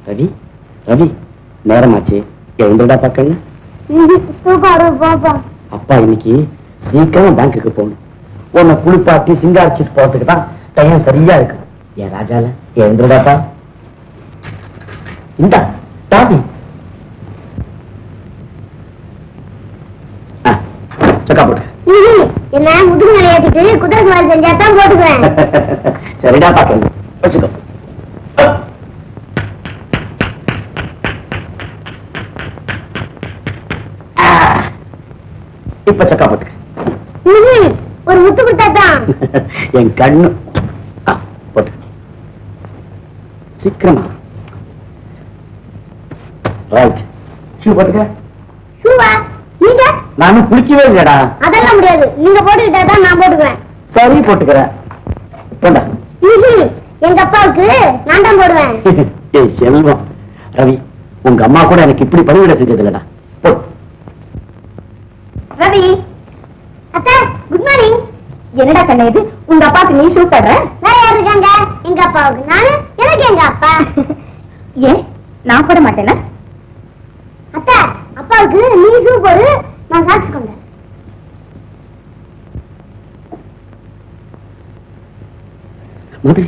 ரவி ரவி நேரமாச்சு எழுந்துடா பாக்கங்க தூக்கம் பாப்பா அப்பா இன்னைக்கு சீக்கிரம் பேங்க்குக்கு போகணும் உன்னை குளிப்பாட்டி சிங்காரிச்சிட்டு போறதுக்கு தான் டைம் சரியா இருக்கு என் ராஜால எழுந்துடாப்பா இந்த டாபி சொக்கா போட்டு என்ன முதுகு மேல ஏத்திட்டு குதிரை சவாரி செஞ்சா தான் போட்டுக்குவேன் சரிடா பாக்கங்க வச்சுக்கோ ஆ. இப்ப சொக்கா போட்டுக்க ம்ஹும். ஒரு முத்து கொடுத்தா தான் என் கண்ணு ஆ, போட்டு சீக்கிரமா ரைட் ஷூ போட்டுக்க ஷூவா நீங்க நானும் குளிக்கவே இல்லையடா அதெல்லாம் முடியாது நீங்க போட்டுக்கிட்டா தான் நான் போட்டுக்குவேன் சரி போட்டுக்கிறேன் போண்டா ம்ஹும். எங்க அப்பாவுக்கு நான் தான் போடுவேன் ஏய் செல்வம் ரவி உங்க அம்மா கூட எனக்கு இப்படி பணிவிட செஞ்சது இல்லடா போ ரவி அத்தா குட் மார்னிங் என்னடா கண்ணு இது உங்க அப்பாவுக்கு நீ ஷூ போடுற வேற யாரு இருக்காங்க எங்க அப்பாவுக்கு நானு எனக்கு எங்க அப்பா ஏன் நான் போட மாட்டேனா அத்தா அப்பாவுக்கு நீ ஷூ போடு நான் சாட்சி கொண்டேன் மதுரை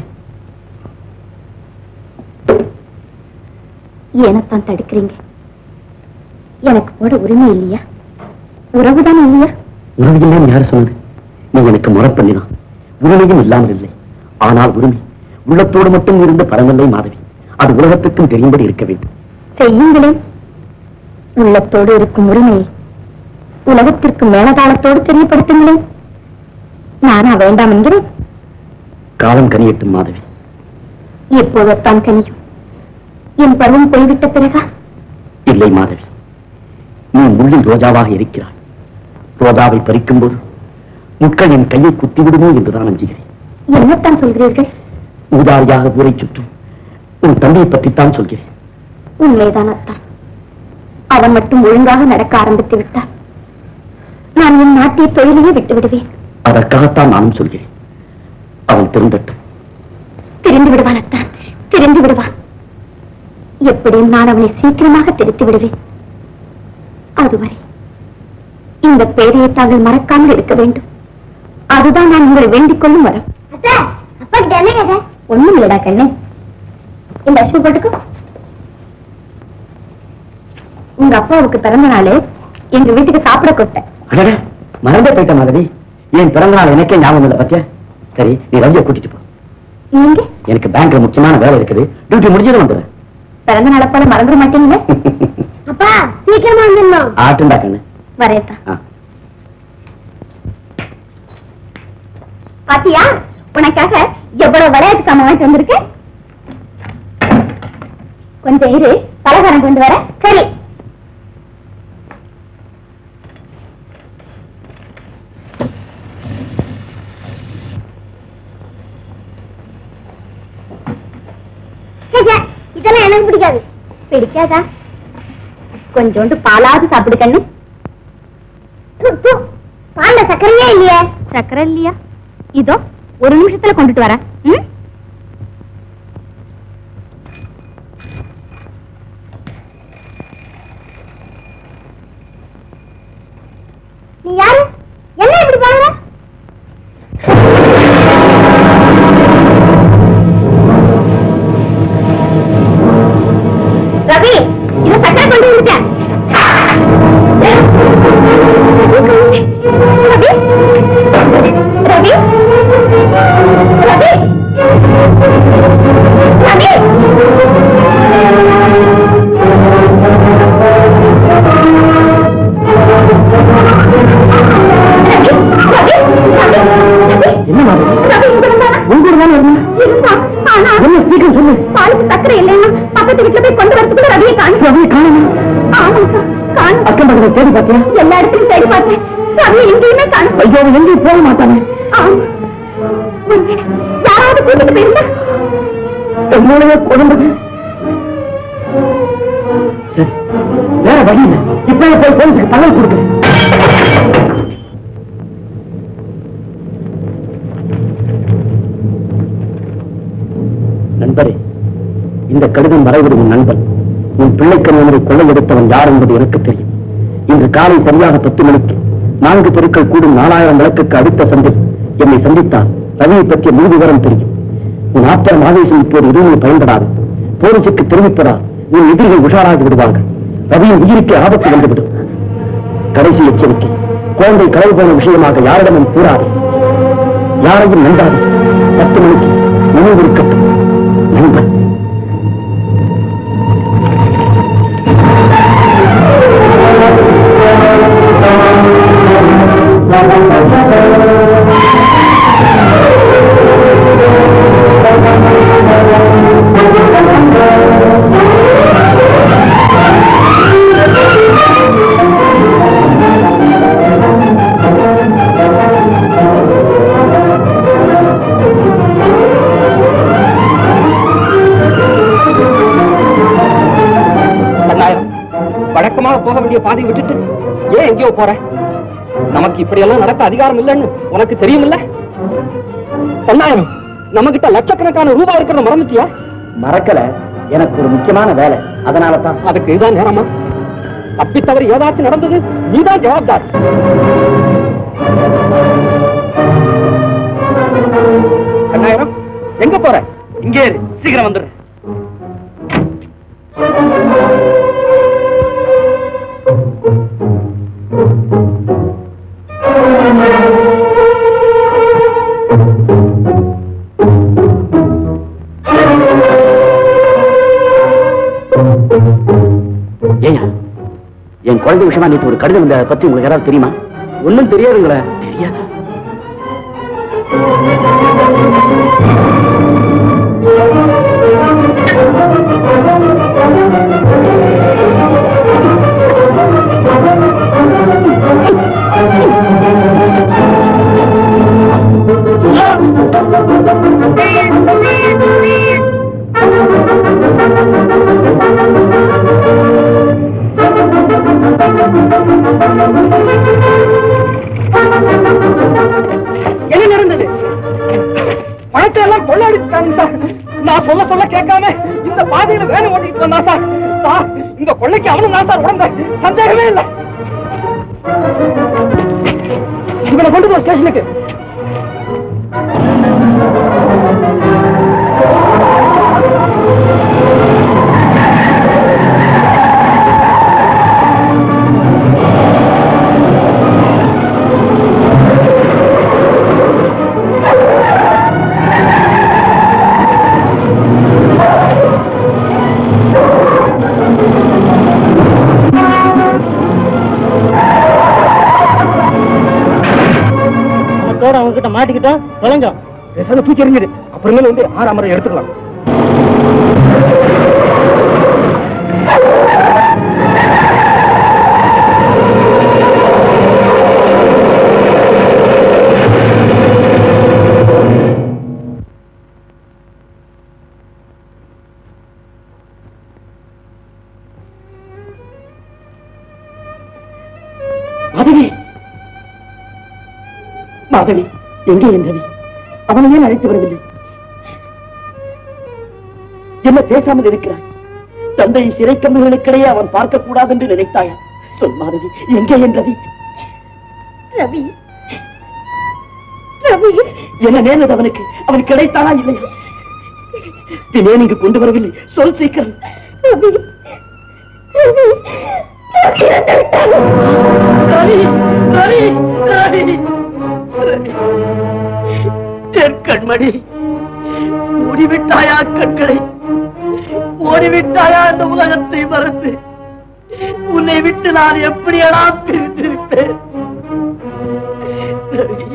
ஏனத்தான் தடுக்கிறீங்க எனக்கு போட உரிமை இல்லையா உறவுதானே இல்லையா உறவில்லைன்னு யார் சொன்னது நீ எனக்கு முறப்பண்ணிதான் உரிமையும் இல்லாமல் இல்லை ஆனால் உரிமை உள்ளத்தோடு மட்டும் இருந்து பரவல்லை மாதவி அது உலகத்துக்கும் தெரியும்படி இருக்க வேண்டும் செய்யுங்களேன் உள்ளத்தோடு இருக்கும் உரிமையை உலகத்திற்கு மேலதாளத்தோடு தெரியப்படுத்துங்களேன் நானா வேண்டாம் என்கிறேன் காலம் கனியட்டும் மாதவி எப்போதத்தான் கனியும் என் பருவம் போய்விட்ட பிறகா இல்லை மாதவி நீ முள்ளில் ரோஜாவாக இருக்கிறாய் ரோஜாவை பறிக்கும் போது முட்கள் என் கையை குத்திவிடுமோ என்றுதான் அஞ்சுகிறேன் என்னத்தான் சொல்கிறீர்கள் ஊதாரியாக ஊரை சுற்றும் உன் தந்தையை பற்றித்தான் சொல்கிறேன் உண்மைதான் அத்தான் அவன் மட்டும் ஒழுங்காக நடக்க ஆரம்பித்து விட்டார் நான் என் நாட்டிய தொழிலையே விட்டு விடுவேன் அதற்காகத்தான் நானும் சொல்கிறேன் அவன் திருந்தட்டும் திரிந்து விடுவான் அத்தான் திரிந்து விடுவான் எப்படியும் நான் அவனை சீக்கிரமாக திருத்தி விடுவேன் அதுவரை இந்த பேரையை தாங்கள் மறக்காமல் இருக்க வேண்டும் அதுதான் நான் உங்களை வேண்டிக் கொள்ளும் வரம் ஒண்ணும் இல்லடா கண்ணு இந்த ஷூ போட்டுக்கோ உங்க அப்பாவுக்கு பிறந்த நாள் எங்க வீட்டுக்கு சாப்பிட கூப்பிட்டேன் அடட மறந்தே போயிட்ட மாதவி என் பிறந்த நாள் எனக்கே ஞாபகம் இல்லை பத்தியா சரி நீ ரவியை கூட்டிட்டு போ நீங்க எனக்கு பேங்க்ல முக்கியமான வேலை இருக்குது டியூட்டி முடிஞ்சதும் வந்துடுறேன் பிறந்த நாளை போல மறந்துட மாட்டீங்களே அப்பா சீக்கிரமா வந்துடணும் ஆட்டுண்டா கண்ணு வரேத்தா ஆ. பாத்தியா உனக்காக எவ்வளவு விளையாட்டு சாமான் வாங்கிட்டு வந்திருக்கு கொஞ்சம் இரு பலகாரம் கொண்டு வர சரி இதெல்லாம் எனக்கு பிடிக்காது பிடிக்காதா கொஞ்சோண்டு பாலாவது சாப்பிடு கண்ணு பால்ல சக்கரையே இல்லையே சக்கரை இல்லையா இதோ ஒரு நிமிஷத்துல கொண்டுட்டு வரேன் ம்? நீ யாரு என்ன இப்படி பாக்குற ரவி இது சக்கரை கொண்டு வந்துட்டேன் ரவி ரவி ரவி ரவி ரவி ரவி ரவி ரவி என்ன மாதவி ரவி இங்க வந்தானா? உங்களோட தானே வரணும் இருந்தான். ஆனா என்ன சீக்கிரம் சொல்லு பாலுக்கு சக்கரை இல்லைன்னா பக்கத்து வீட்டுல போய் கொண்டு வரதுக்குள்ள ரவியை காணும் ரவியை காணுமா ஆமாப்பா காணும் அக்கம் பக்கத்தில் தேடி பார்த்தியா எல்லா இடத்துலயும் தேடி பார்த்தேன் ரவி எங்கேயுமே காணும் ஐயோ அவன் எங்கேயும் போக மாட்டானே ஆமா. ஒருவேளை யாராவது கூட்டிட்டு போயிருந்தா என்னோடவே குடும்பத்து சரி வேற வழி இல்லை இப்பவே போய் போலீஸுக்கு தகவல் கொடுக்குறேன் நண்பரே இந்த கடிதம் வரைவது உன் நண்பன் உன் பிள்ளைக்கணியனை கொள்ளையெடுத்தவன் யார் என்பது எனக்கு தெரியும் இன்று காலை சரியாக பத்து மணிக்கு நான்கு தெருக்கள் கூடும் நாலாயிரம் விளக்குக்கு அடுத்த சந்தில் என்னை சந்தித்தால் ரவியை பற்றிய முழு விவரம் தெரியும் உன் ஆத்திரம் ஆவேசம் இப்போது எதுவுமே பயன்படாது போலீசுக்கு தெரிவிப்பதால் உன் எதிரிகள் உஷாராகி விடுவார்கள் ரவியின் உயிருக்கு ஆபத்து வந்துவிடும் கடைசி எச்சரிக்கை குழந்தை களவு போன விஷயமாக யாரிடமும் கூறாது யாரையும் நம்பாது பத்து மணிக்கு நினைவு இருக்கட்டும் நண்பன் பல்லாயிரம் வழக்கமாக போக வேண்டிய பாதை விட்டுட்டு ஏன் எங்கேயோ போற நமக்கு இப்படியெல்லாம் நடக்க அதிகாரம் இல்லைன்னு உனக்கு தெரியுமில்ல பல்லாயிரம் நம்ம கிட்ட லட்சக்கணக்கான ரூபாய் இருக்கிறத மறந்துட்டியா மறக்கல எனக்கு ஒரு முக்கியமான வேலை அதனால தான் அதுக்கு இதுதான் நேரமா தப்பி தவறு ஏதாச்சும் நடந்தது நீதான் ஜவாப்தார் கண்ணாயிரம் எங்க போற இங்கே இரு. சீக்கிரம் வந்துடு ஏயா என் குழந்தை விஷயமா நேற்று ஒரு கடிதம் வந்த பத்தி உங்களுக்கு யாராவது தெரியுமா ஒன்னும் தெரியாதுங்களே தெரியாதா என்ன நடந்தது பணத்தை எல்லாம் கொள்ளையடிச்சாங்க சார் நான் சொல்ல சொல்ல கேட்காம இந்த பாதையில வேலை ஓட்டிட்டு வந்தா சார் சார் இந்த கொள்ளைக்கு அவனும் தான் சார் உடந்த சந்தேகமே இல்லை இவனை கொண்டு போ ஸ்டேஷனுக்கு அவத்தோட அவங்க கிட்ட மாட்டிக்கிட்டோம் தொலைஞ்சோம் பேசாத தூக்கி எறிஞ்சிடு அப்புறமேல வந்து ஆறாம் முறை எடுத்துக்கலாம் மாதவி மாதவி எங்கே என் ரவி அவனை ஏன் அழைத்து வரவில்லை என்ன பேசாமல் இருக்கிறாய் தந்தை சிறை கம்புகளுக்கிடையே அவன் பார்க்க கூடாது என்று நினைத்தாயா சொல் மாதவி எங்கே என் ரவி ரவி ரவி என்ன நேர்ந்தது அவனுக்கு அவன் கிடைத்தானா இல்லையா நீ ஏன் இங்கு கொண்டு வரவில்லை சொல் சீக்கிரம் ரவி ரவி ரவி இறந்து விட்டான். ரவி ரவி ரவி ரவி. என் கண்மணி ஓடிவிட்டாயா கண்களை ஓடிவிட்டாயா அந்த உலகத்தை மறந்து உன்னை விட்டு நான் எப்படியடா பிரிந்திருப்பேன் ரவி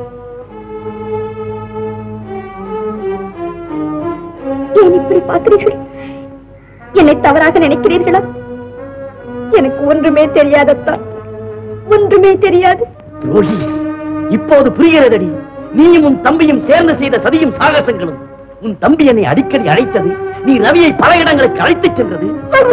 ஏன் இப்படி பார்க்கிறீர்கள் என்னை தவறாக நினைக்கிறீர்களா எனக்கு ஒன்றுமே தெரியாதத்தான் ஒன்றுமே தெரியாது துரோகி இப்போது புரிகிறதடி நீயும் உன் தம்பியும் சேர்ந்து செய்த சதியும் சாகசங்களும் உன் தம்பி என்னை அடிக்கடி அழைத்தது நீ ரவியை பல இடங்களுக்கு அழைத்துச் சென்றது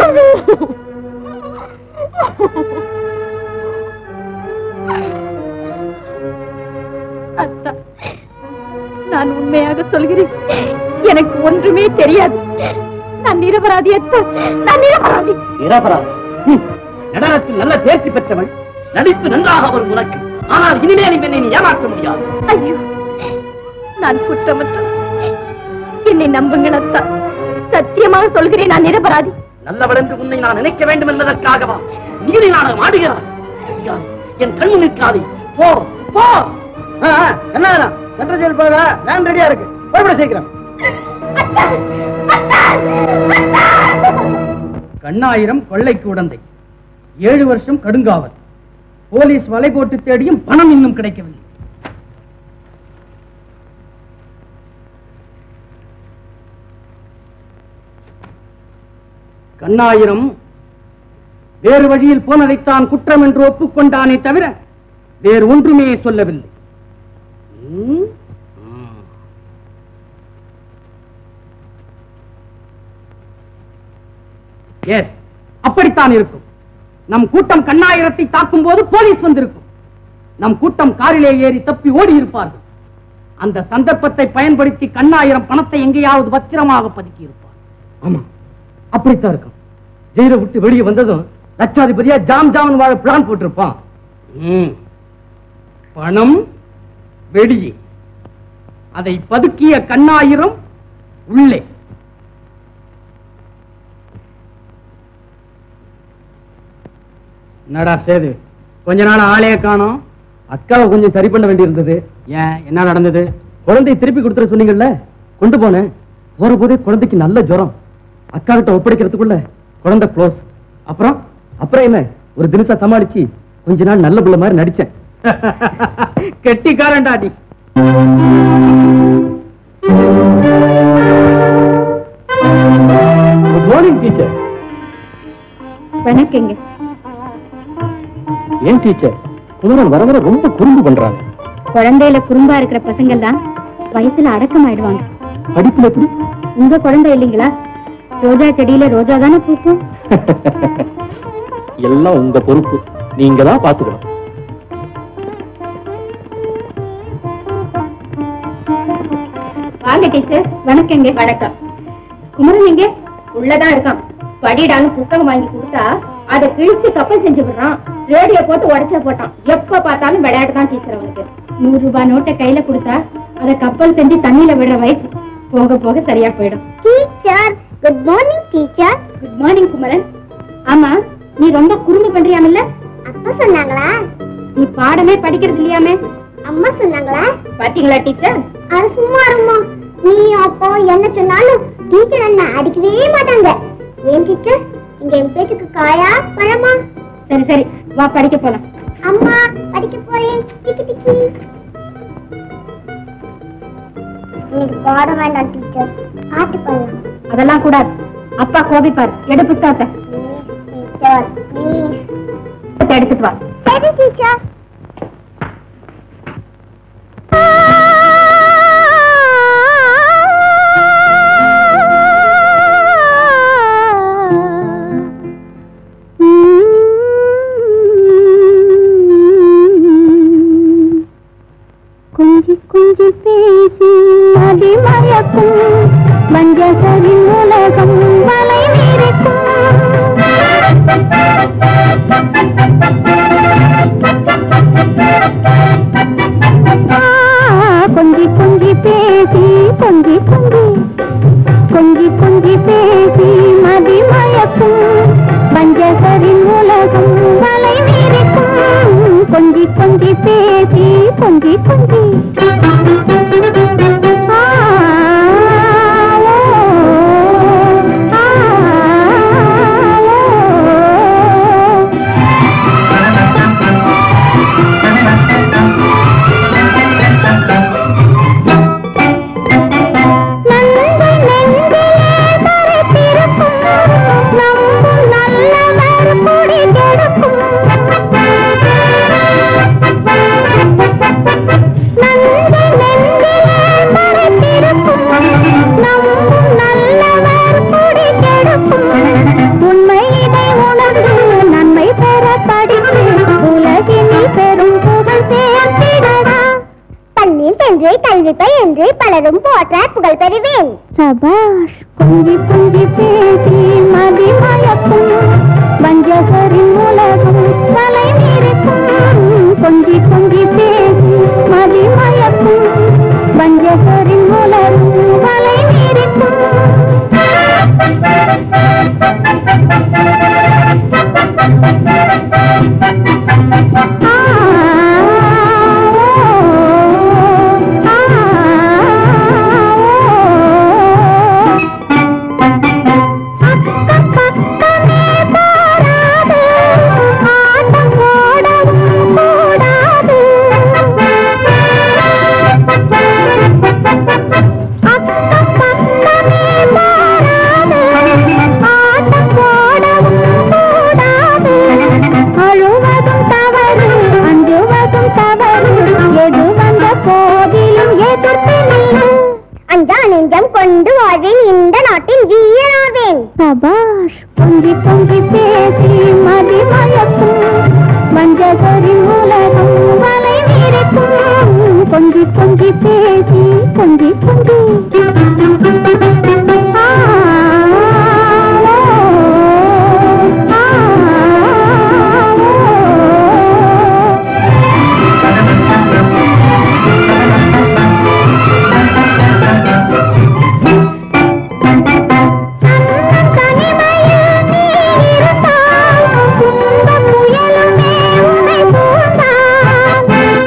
அத்தா நான் உண்மையாக சொல்கிறேன் எனக்கு ஒன்றுமே தெரியாது நான் நிரபராதி அத்தை நான் நிரபராதி நிரபராதி ஹம், நடனத்தில் நல்ல தேர்ச்சி பெற்றவள் நடிப்பு நன்றாக வரும் உனக்கு ஆனால் இனிமேல் என்னை நீ ஏமாற்ற முடியாது ஐயோ நான் குற்றமற்ற என்னை நம்புங்கள் அத்தா சத்தியமாக சொல்கிறேன் நான் நிரபராதி நல்லவள் என்று உன்னை நான் நினைக்க வேண்டும் என்பதற்காகவா நீதி நாடகம் ஆடுகிறாய் முடியாது. என் கண்ணு நிற்காதே போ போ என்ன சென்ட்ரல் ஜெயில் போக வேன் ரெடியா இருக்கு போய்விட சீக்கிரம் கண்ணாயிரம் கொள்ளைக்கு உடந்தை ஏழு வருஷம் கடுங்காவல் போலீஸ் வலை போட்டு தேடியும் பணம் இன்னும் கிடைக்கவில்லை கண்ணாயிரம் வேறு வழியில் போனதைத்தான் குற்றம் என்று ஒப்புக்கொண்டானே தவிர வேறு ஒன்றுமே சொல்லவில்லை ம்? ம். எஸ் அப்படித்தான் இருக்கும் நம் கூட்டம் கண்ணாயிரத்தை தாக்கும் போது போலீஸ் வந்திருக்கும் நம் கூட்டம் காரிலே ஏறி தப்பி ஓடி இருப்பார்கள் அந்த சந்தர்ப்பத்தை பயன்படுத்தி கண்ணாயிரம் பணத்தை எங்கேயாவது பத்திரமாக பதுக்கி இருப்பார் ஆமா அப்படித்தான் இருக்கும் ஜெயில விட்டு வெளியே வந்ததும் லட்சாதிபதியா ஜாம் ஜாமன் வாழ பிளான் போட்டிருப்பான் ம். பணம் வெளியே அதை பதுக்கிய கண்ணாயிரம் உள்ளே என்னடா சேது கொஞ்ச நாள் ஆளே காணோம் அக்காவை கொஞ்சம் சரி பண்ண வேண்டியிருந்தது ஏன் என்ன நடந்தது குழந்தையை திருப்பி கொடுத்துட சொன்னீங்கல்ல கொண்டு போனேன் போற போதே குழந்தைக்கு நல்ல ஜுரம் அக்கா கிட்ட ஒப்படைக்கிறதுக்குள்ள குழந்தை க்ளோஸ் அப்புறம் அப்புறம் என்ன ஒரு தினசா சமாளிச்சு கொஞ்ச நாள் நல்ல பிள்ளை மாதிரி நடிச்சேன் கெட்டிக்காரன்டா நீ குட் மார்னிங் டீச்சர் வணக்கங்க ஏன் டீச்சர் குமரன் வர வர ரொம்ப குறும்பு பண்றாங்க குழந்தையில குறும்பா இருக்கிற பசங்க எல்லாம் வயசுல அடக்கமாயிடுவாங்க படிப்புல எப்படி உங்க குழந்தை இல்லைங்களா ரோஜா செடியில ரோஜா தானே பூக்கும் எல்லாம் உங்க பொறுப்பு நீங்க தான் பாத்துக்கணும் வாங்க டீச்சர் வணக்கங்க வணக்கம் குமரன் எங்க உள்ளதான் இருக்கான் படிடான்னு புத்தகம் வாங்கி கொடுத்தா அதை கிழிச்சு கப்பல் செஞ்சு விடுறான் ரேடியோ போட்டு உடைச்சா போட்டான் எப்ப பார்த்தாலும் விளையாட்டு தான் டீச்சர் அவனுக்கு நூறு ரூபாய் நோட்டை கையில கொடுத்தா அதை கப்பல் செஞ்சு தண்ணியில விடுற வயசு போக போக சரியா போயிடும் teacher good morning teacher good morning Kumaran ஆமா நீ ரொம்ப குறும்பு பண்றியாமல்ல அப்பா சொன்னாங்களா நீ பாடமே படிக்கிறது இல்லையாமே அம்மா சொன்னாங்களா பாத்தீங்களா டீச்சர் அது சும்மா இருமா நீ அப்போ என்ன சொன்னாலும் டீச்சர் என்ன அடிக்கவே மாட்டாங்க ஏன் டீச்சர் இங்க என் பேச்சுக்கு காயா பழமா சரி சரி வா படிக்க போலாம் அம்மா படிக்க போறேன் டிக்கி டிக்கி எனக்கு பாட வேண்டாம் டீச்சர் பாட்டு பாடலாம் அதெல்லாம் கூடாது அப்பா கோபிப்பார் எடு புத்தகத்தை டீச்சர் ப்ளீஸ் எடுத்துட்டு வா சரி டீச்சர் கொஞ்சி கொஞ்சி பேசி அதிமயக்கும் மஞ்சசரின் உலகம் மலை கொஞ்சி கொஞ்சி பேசி கொஞ்சி கொஞ்சி கொஞ்சி கொஞ்சி பேசி மதிமயக்கும் பஞ்சசரின் உலகம் மலை நீரிக்கும் கொஞ்சி கொஞ்சி பேசி கொஞ்சி கொஞ்சி ஆ, ஓ, ஆ, ஓ. நன்றி நெஞ்சிலே தரித்திருக்கும் நம்பும் நல்லவர் கொடி கெடுக்கும் நன்றி சொல்லி பயின்று பலரும் போற்ற புகழ் பெறுவேன் சபாஷ் கொஞ்சி கொஞ்சி பேசி மதி மயக்கும் வஞ்சகரின் உலகம் தலை மீறிக்கும் கொஞ்சி கொஞ்சி பேசி மதி மயக்கும் வஞ்சகரின் உலகம் தலை அழுவதும் தவறு அஞ்சுவதும் தவறு எது வந்த போதிலும் எதிர்த்து நில்லும் அஞ்சா நெஞ்சம் கொண்டு வாழ்வேன் இந்த நாட்டின் வீராவேன் சபாஷ் பொங்கி பொங்கி பேசி மதி மயக்கும் வஞ்சகரின் உலகம் வலை வீரக்கும் பொங்கி பொங்கி பேசி பொங்கி பொங்கி ஆ, ஓ, ஆ, ஓ. தனிமையில் நீ இருந்தால் துன்பப் புயலுமே உன்னை சூழ்ந்தால்.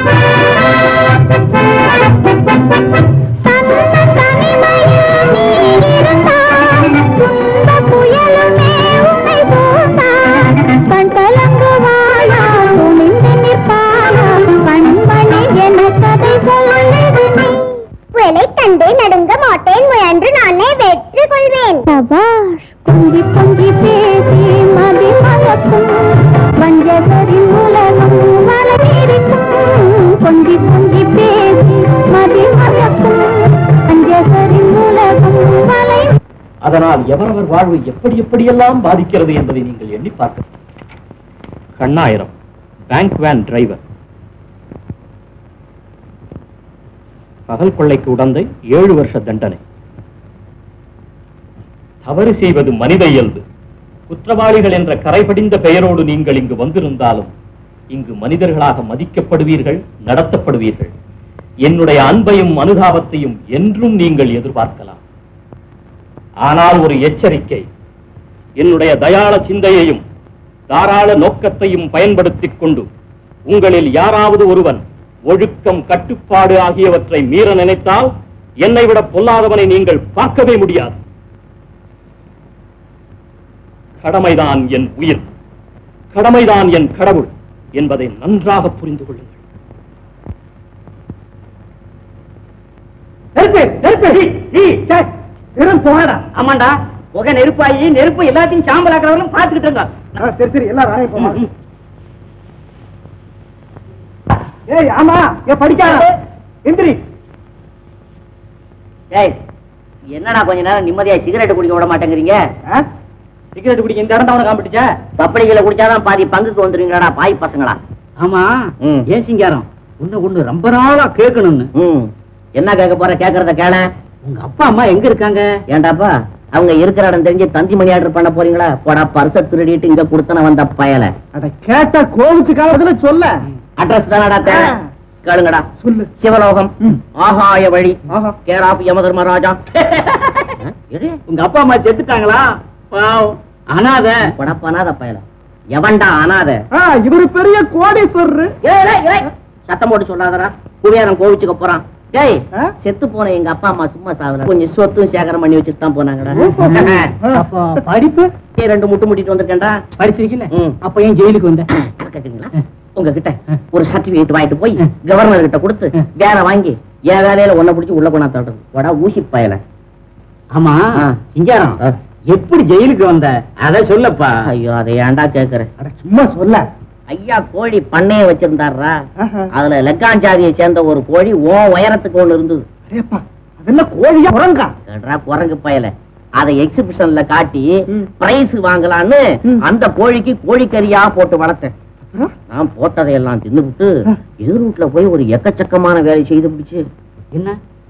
தனிமையில் நீ இருந்தால் துன்பப் புயலுமே உன்னை சூழ்ந்தால். கண் கலங்குவாயா, துணிந்து நிற்பாயா, கண்மணி என கதை சொல்லுது நீ. புயலை கண்டு நடுங்க மாட்டேன் முயன்று நானே வெற்றி கொள்வேன் சபாஷ் பொங்கி பொங்கி பேசி மதி மயக்கும் வஞ்சகரின் உலகம் வளர்க்கும் பொங்கி பொங்கி பேசி மதி மயக்கும் வஞ்சகரின் உலகம் வளை அதனால் எவரவர் வாழ்வு எப்படி எப்படியெல்லாம் பாதிக்கிறது என்பதை நீங்கள் எண்ணி பார்க்க கண்ணாயிரம் பேங்க் வேன் டிரைவர் பகல் கொள்ளைக்கு உடந்தை ஏழு வருஷ தண்டனை தவறு செய்வது மனித இயல்பு குற்றவாளிகள் என்ற கரைபடிந்த பெயரோடு நீங்கள் இங்கு வந்திருந்தாலும் இங்கு மனிதர்களாக மதிக்கப்படுவீர்கள் நடத்தப்படுவீர்கள் என்னுடைய அன்பையும் அனுதாபத்தையும் என்றும் நீங்கள் எதிர்பார்க்கலாம் ஆனால் ஒரு எச்சரிக்கை என்னுடைய தயாள சிந்தையையும் தாராள நோக்கத்தையும் பயன்படுத்திக் கொண்டு உங்களில் யாராவது ஒருவன் ஒழுக்கம் கட்டுப்பாடு ஆகியவற்றை மீற நினைத்தால் என்னை விட பொல்லாதவனை நீங்கள் பார்க்கவே முடியாது கடமைதான் என் உயிர் கடமைதான் என் கடவுள் என்பதை நன்றாக புரிந்து கொள்ளுங்கள் நெருப்பு நெருப்பு ஈ, ஈ, சே, வெறும் புகைடா ஆமாண்டா புகை நெருப்பாயி நெருப்பு எல்லாத்தையும் சாம்பலாக்குறவங்களும் பார்த்துக்கிட்டு இருங்க ஆ, சரி சரி எல்லாம் ராணி போமா ஏய் ஆமா ஏ படிக்காத எந்திரி ஏய் என்னடா கொஞ்ச நேரம் நிம்மதியா சிகரெட் குடிக்க விட மாட்டேங்கிறீங்க ஆ? சிகரெட் குடிக்க இந்த இடம் தான் காம்பிட்டுச்சா பப்படிகளை குடிச்சாதான் பாதி பங்குக்கு வந்துருவீங்களாடா பாய் பசங்களா ஆமா ம். ஏன் சிங்காரம் ஒண்ணு ஒண்ணு ரொம்ப நாளா கேட்கணும்னு ம் என்ன கேட்க போற கேக்குறத கேள உங்க அப்பா அம்மா எங்க இருக்காங்க ஏண்டாப்பா அவங்க இருக்கிற இடம் தெரிஞ்சு தந்தி மணி ஆர்டர் பண்ண போறீங்களா போடா பர்ச திருடிட்டு இங்க கொடுத்தன வந்த பயல அத கேட்ட கோவிச்சு காலத்துல சொல்ல அட்ரஸ் தானடா தேவை ஆ. கேளுங்கடா சொல்லு சிவலோகம் ம். ஆகாய வழி ஆஹா. கேர் ஆஃப் யமதர்மராஜா எடு. உங்க அப்பா அம்மா செத்துட்டாங்களா பாவம் அனாத போடா பண்ணாத பயல எவன்டா அனாத ஆ, இவரு பெரிய கோடீஸ்வரர் ஏய், ஏய், ஏய், சத்தம் போட்டு சொல்லாதடா குவியாரம் கோவிச்சுக்க போறான் டேய் ஆ? செத்து போன எங்க அப்பா அம்மா சும்மா சாவல கொஞ்சம் சொத்தும் சேகரம் பண்ணி வச்சுட்டு தான் போனாங்கடா அப்போ படிப்பு ஏய், ரெண்டு முட்டு முட்டிட்டு வந்திருக்கேன்டா படிச்சிருக்கீல ம். அப்ப ஏன் ஜெயிலுக்கு வந்த கேக்குறீங்களா உங்ககிட்ட ஒரு சர்டிபிகேட் வாங்கிட்டு போய் கவர்னர் கிட்ட கொடுத்து வேலை வாங்கி என் வேலையில ஒன்ன பிடிச்சி உள்ள போனா தள்ளுறது போடா ஊசி பயல ஆமா ஆ. சிங்காரம் ஆ. எப்படி ஜெயிலுக்கு வந்த அத சொல்லப்பா ஐயோ அதை ஏன்டா கேக்குற அட சும்மா சொல்ல ஐயா கோழி பண்ணைய வச்சிருந்தாருடா ஆஹா. அதுல லெக்காஞ்சாதியை சேர்ந்த ஒரு கோழி ஓ உயரத்துக்கு ஒண்ணு இருந்தது அடேப்பா அதெல்லாம் கோழியா குரங்கா கேட்டா குரங்கு பயல அதை எக்ஸிபிஷன்ல காட்டி ம். பிரைஸ் வாங்கலான்னு ம். அந்த கோழிக்கு கோழிக்கறியா போட்டு வளர்த்தேன் அப்புறம்? நான் போட்டதையெல்லாம் தின்னுபிட்டு ஆ. எதிர் வீட்டுல போய் ஒரு எக்கச்சக்கமான வேலை செய்து பிடிச்சு என்ன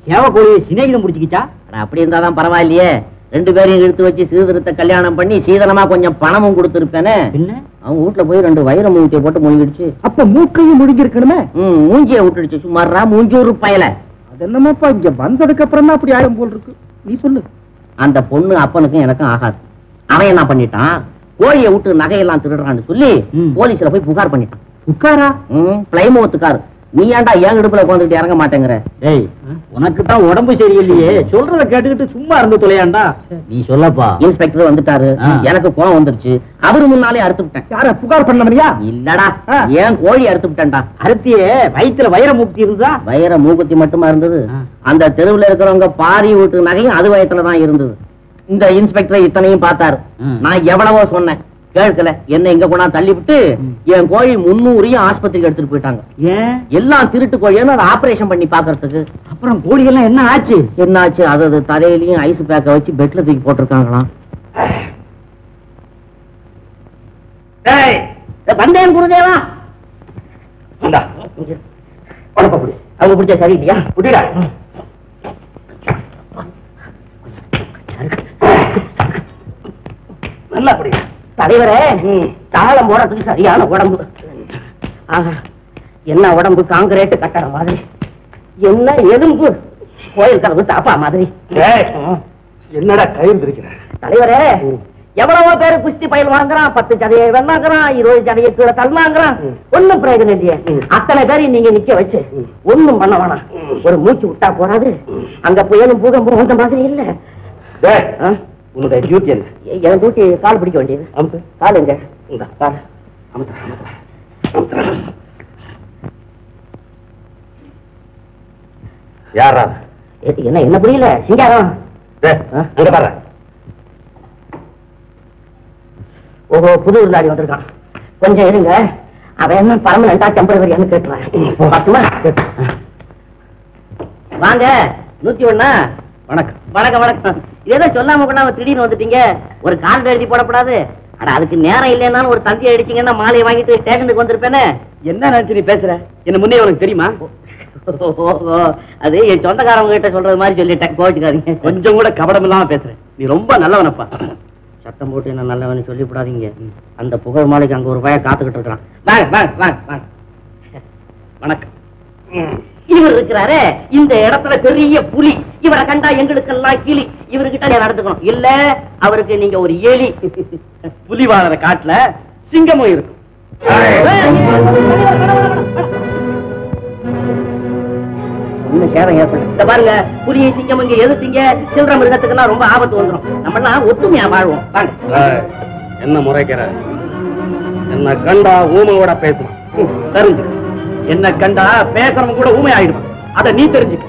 சேவக்கோழியை சிநேகிதம் முடிச்சுக்கிச்சா அட, அப்படி இருந்தாதான் பரவாயில்லையே ரெண்டு பேரையும் இழுத்து வச்சு சீதனத்தை கல்யாணம் பண்ணி சீதனமா கொஞ்சம் பணமும் கொடுத்துருப்பேனே என்ன அவங்க வீட்டுல போய் ரெண்டு வைர மூஞ்சியை போட்டு முழுங்கிடுச்சு அப்ப மூக்கையும் முடிஞ்சிருக்கணுமே ம் மூஞ்சியை விட்டுடுச்சு சும்மாறா மூஞ்சூர் பயல அது என்னமாப்பா இங்க வந்ததுக்கு அப்புறம் தான் அப்படி ஆயிரம் போல் இருக்கு நீ சொல்லு அந்த பொண்ணு அப்பனுக்கும் எனக்கும் ஆகாது அவன் என்ன பண்ணிட்டான் கோழியை விட்டு நகையெல்லாம் திருடுறான்னு சொல்லி ம். போலீஸ்ல போய் புகார் பண்ணிட்டான் உட்காரா ம் பிளைமோத்துக்கார் நீ ஏன்டா ஏன் இடுப்புல உட்காந்துட்டு இறங்க மாட்டேங்கிற டேய் உனக்கு தான் உடம்பு சரியில்லையே சொல்றத கேட்டுக்கிட்டு சும்மா இருந்து தொலையாண்டா நீ சொல்லப்பா இன்ஸ்பெக்டர் வந்துட்டாரு ஆ. எனக்கு கோவம் வந்துருச்சு அவரு முன்னாலே அறுத்து விட்டேன் யார புகார் பண்ணவனியா இல்லடா ஆ. ஏன் கோழி அறுத்து விட்டேன்டா அருத்தியே வயித்துல வைர முக்தி இருந்தா வயிற மூக்குத்தி மட்டுமா இருந்தது ஆ. அந்த தெருவுல இருக்கிறவங்க பாரி வீட்டு நகையும் அது வயத்துல தான் இருந்தது இந்த இன்ஸ்பெக்டர் இத்தனையும் பார்த்தாரு ம். நான் எவ்வளவோ சொன்னேன் கேட்கல என்ன இங்க கொண்டா தள்ளி விட்டு ம். என் கோழி முன்னூறையும் ஆஸ்பத்திரிக்கு எடுத்துட்டு போயிட்டாங்க ஏன் எல்லாம் திருட்டு கோழின்னு அதை ஆபரேஷன் பண்ணி பாக்குறதுக்கு அப்புறம் கோழியெல்லாம் என்ன ஆச்சு என்னாச்சு அது அது தலையிலயும் ஐஸ் பேக்க வச்சு பெட்ல தூக்கி போட்டிருக்காங்களாம் இதோ வந்தேன் குருதேவா அவங்க பிடிச்ச சரியில்லையா புரியல நல்லா புடி தலைவரே தாளம் போடுறதுக்கு சரியான உடம்பு ஆஹா, என்ன உடம்பு காங்கிரீட் கட்டற மாதிரி என்ன எலும்பு கோயில் கதவு தாப்பா மாதிரி என்னடா கயிறு இருக்கிற தலைவரே எவ்வளவோ பேரு குஸ்தி பயில் வாங்குறான் பத்து சதையை வெண்ணாங்கிறான் இருபது சதையை கீழே தள்ளாங்கிறான் ஒண்ணும் பிரயோஜனம் இல்லையே அத்தனை பேரையும் நீங்க நிக்க வச்சு ஒண்ணும் பண்ண வேணாம் ஒரு மூச்சு விட்டா போறாது அங்க புயலும் பூகம்பம் வந்த மாதிரி இல்ல ஆ? உன்னுடைய டியூட்டி என்ன எ- என் கூட்டி கால் பிடிக்க வேண்டியது அமுத்து கால் எங்க இந்தா. கால் அமுத்துறா அமுத்துறா அமுத்துறா யாரா எ- என்ன என்ன புரியல சிங்காரம் டேய், அங்க பாரு ஓஹோ புது விருந்தாடி வந்திருக்கான் கொஞ்சம் இருங்க அவன் என்ன பர்மனண்டா டெம்பரவரியான்னு கேட்டுறான் பார்த்துமா வாங்க நூத்தி ஒண்ணா வணக்கம் வணக்கம் வணக்கம் ஏதோ சொல்லாம கொண்டாம திடீர்னு வந்துட்டீங்க ஒரு கார்டு எழுதி போடக்கூடாது அட அதுக்கு நேரம் இல்லைன்னாலும் ஒரு தந்தியை அடிச்சீங்கன்னா மாலையை வாங்கிட்டு ஸ்டேஷனுக்கு வந்திருப்பேனே என்ன நினைச்சு நீ பேசுற என்ன முன்னே உனக்கு தெரியுமா ஓஹோ, அது என் சொந்தக்காரவங்க கிட்ட சொல்றது மாதிரி சொல்லிட்டேன் கோச்சுக்காதீங்க கொஞ்சம் கூட கபடம் இல்லாம பேசுற நீ ரொம்ப நல்லவனப்பா சத்தம் போட்டு என்ன நல்லவன்னு சொல்லிவிடாதீங்க அந்த புகழ் மாலைக்கு அங்க ஒரு பய காத்துக்கிட்டு இருக்கிறான் வாங்க வாங்க வாங்க வாங்க வணக்கம் இவர் இருக்கிறாரே இந்த இடத்துல பெரிய புலி இவரை கண்டா எங்களுக்கெல்லாம் கிளி இவர்கிட்ட நீ நடந்துக்கணும் இல்ல அவருக்கு நீங்க ஒரு எலி புலி வாழற காட்டுல சிங்கமும் இருக்கும் ஒண்ணு சேரம் ஏற்படும் இந்த பாருங்க புலியை சிங்கம் இங்க எதிர்த்தீங்க சில்லற மிருகத்துக்கெல்லாம் ரொம்ப ஆபத்து வந்துடும் நம்ம எல்லாம் ஒத்துமையா வாழ்வோம் வாங்க என்ன முறைக்கிற என்ன கண்டா ஊமையோட பேசுவான் தெரிஞ்சு என்ன கண்டா பேசுறவங்க கூட ஊமை ஆயிடுவான் அத நீ தெரிஞ்சுக்க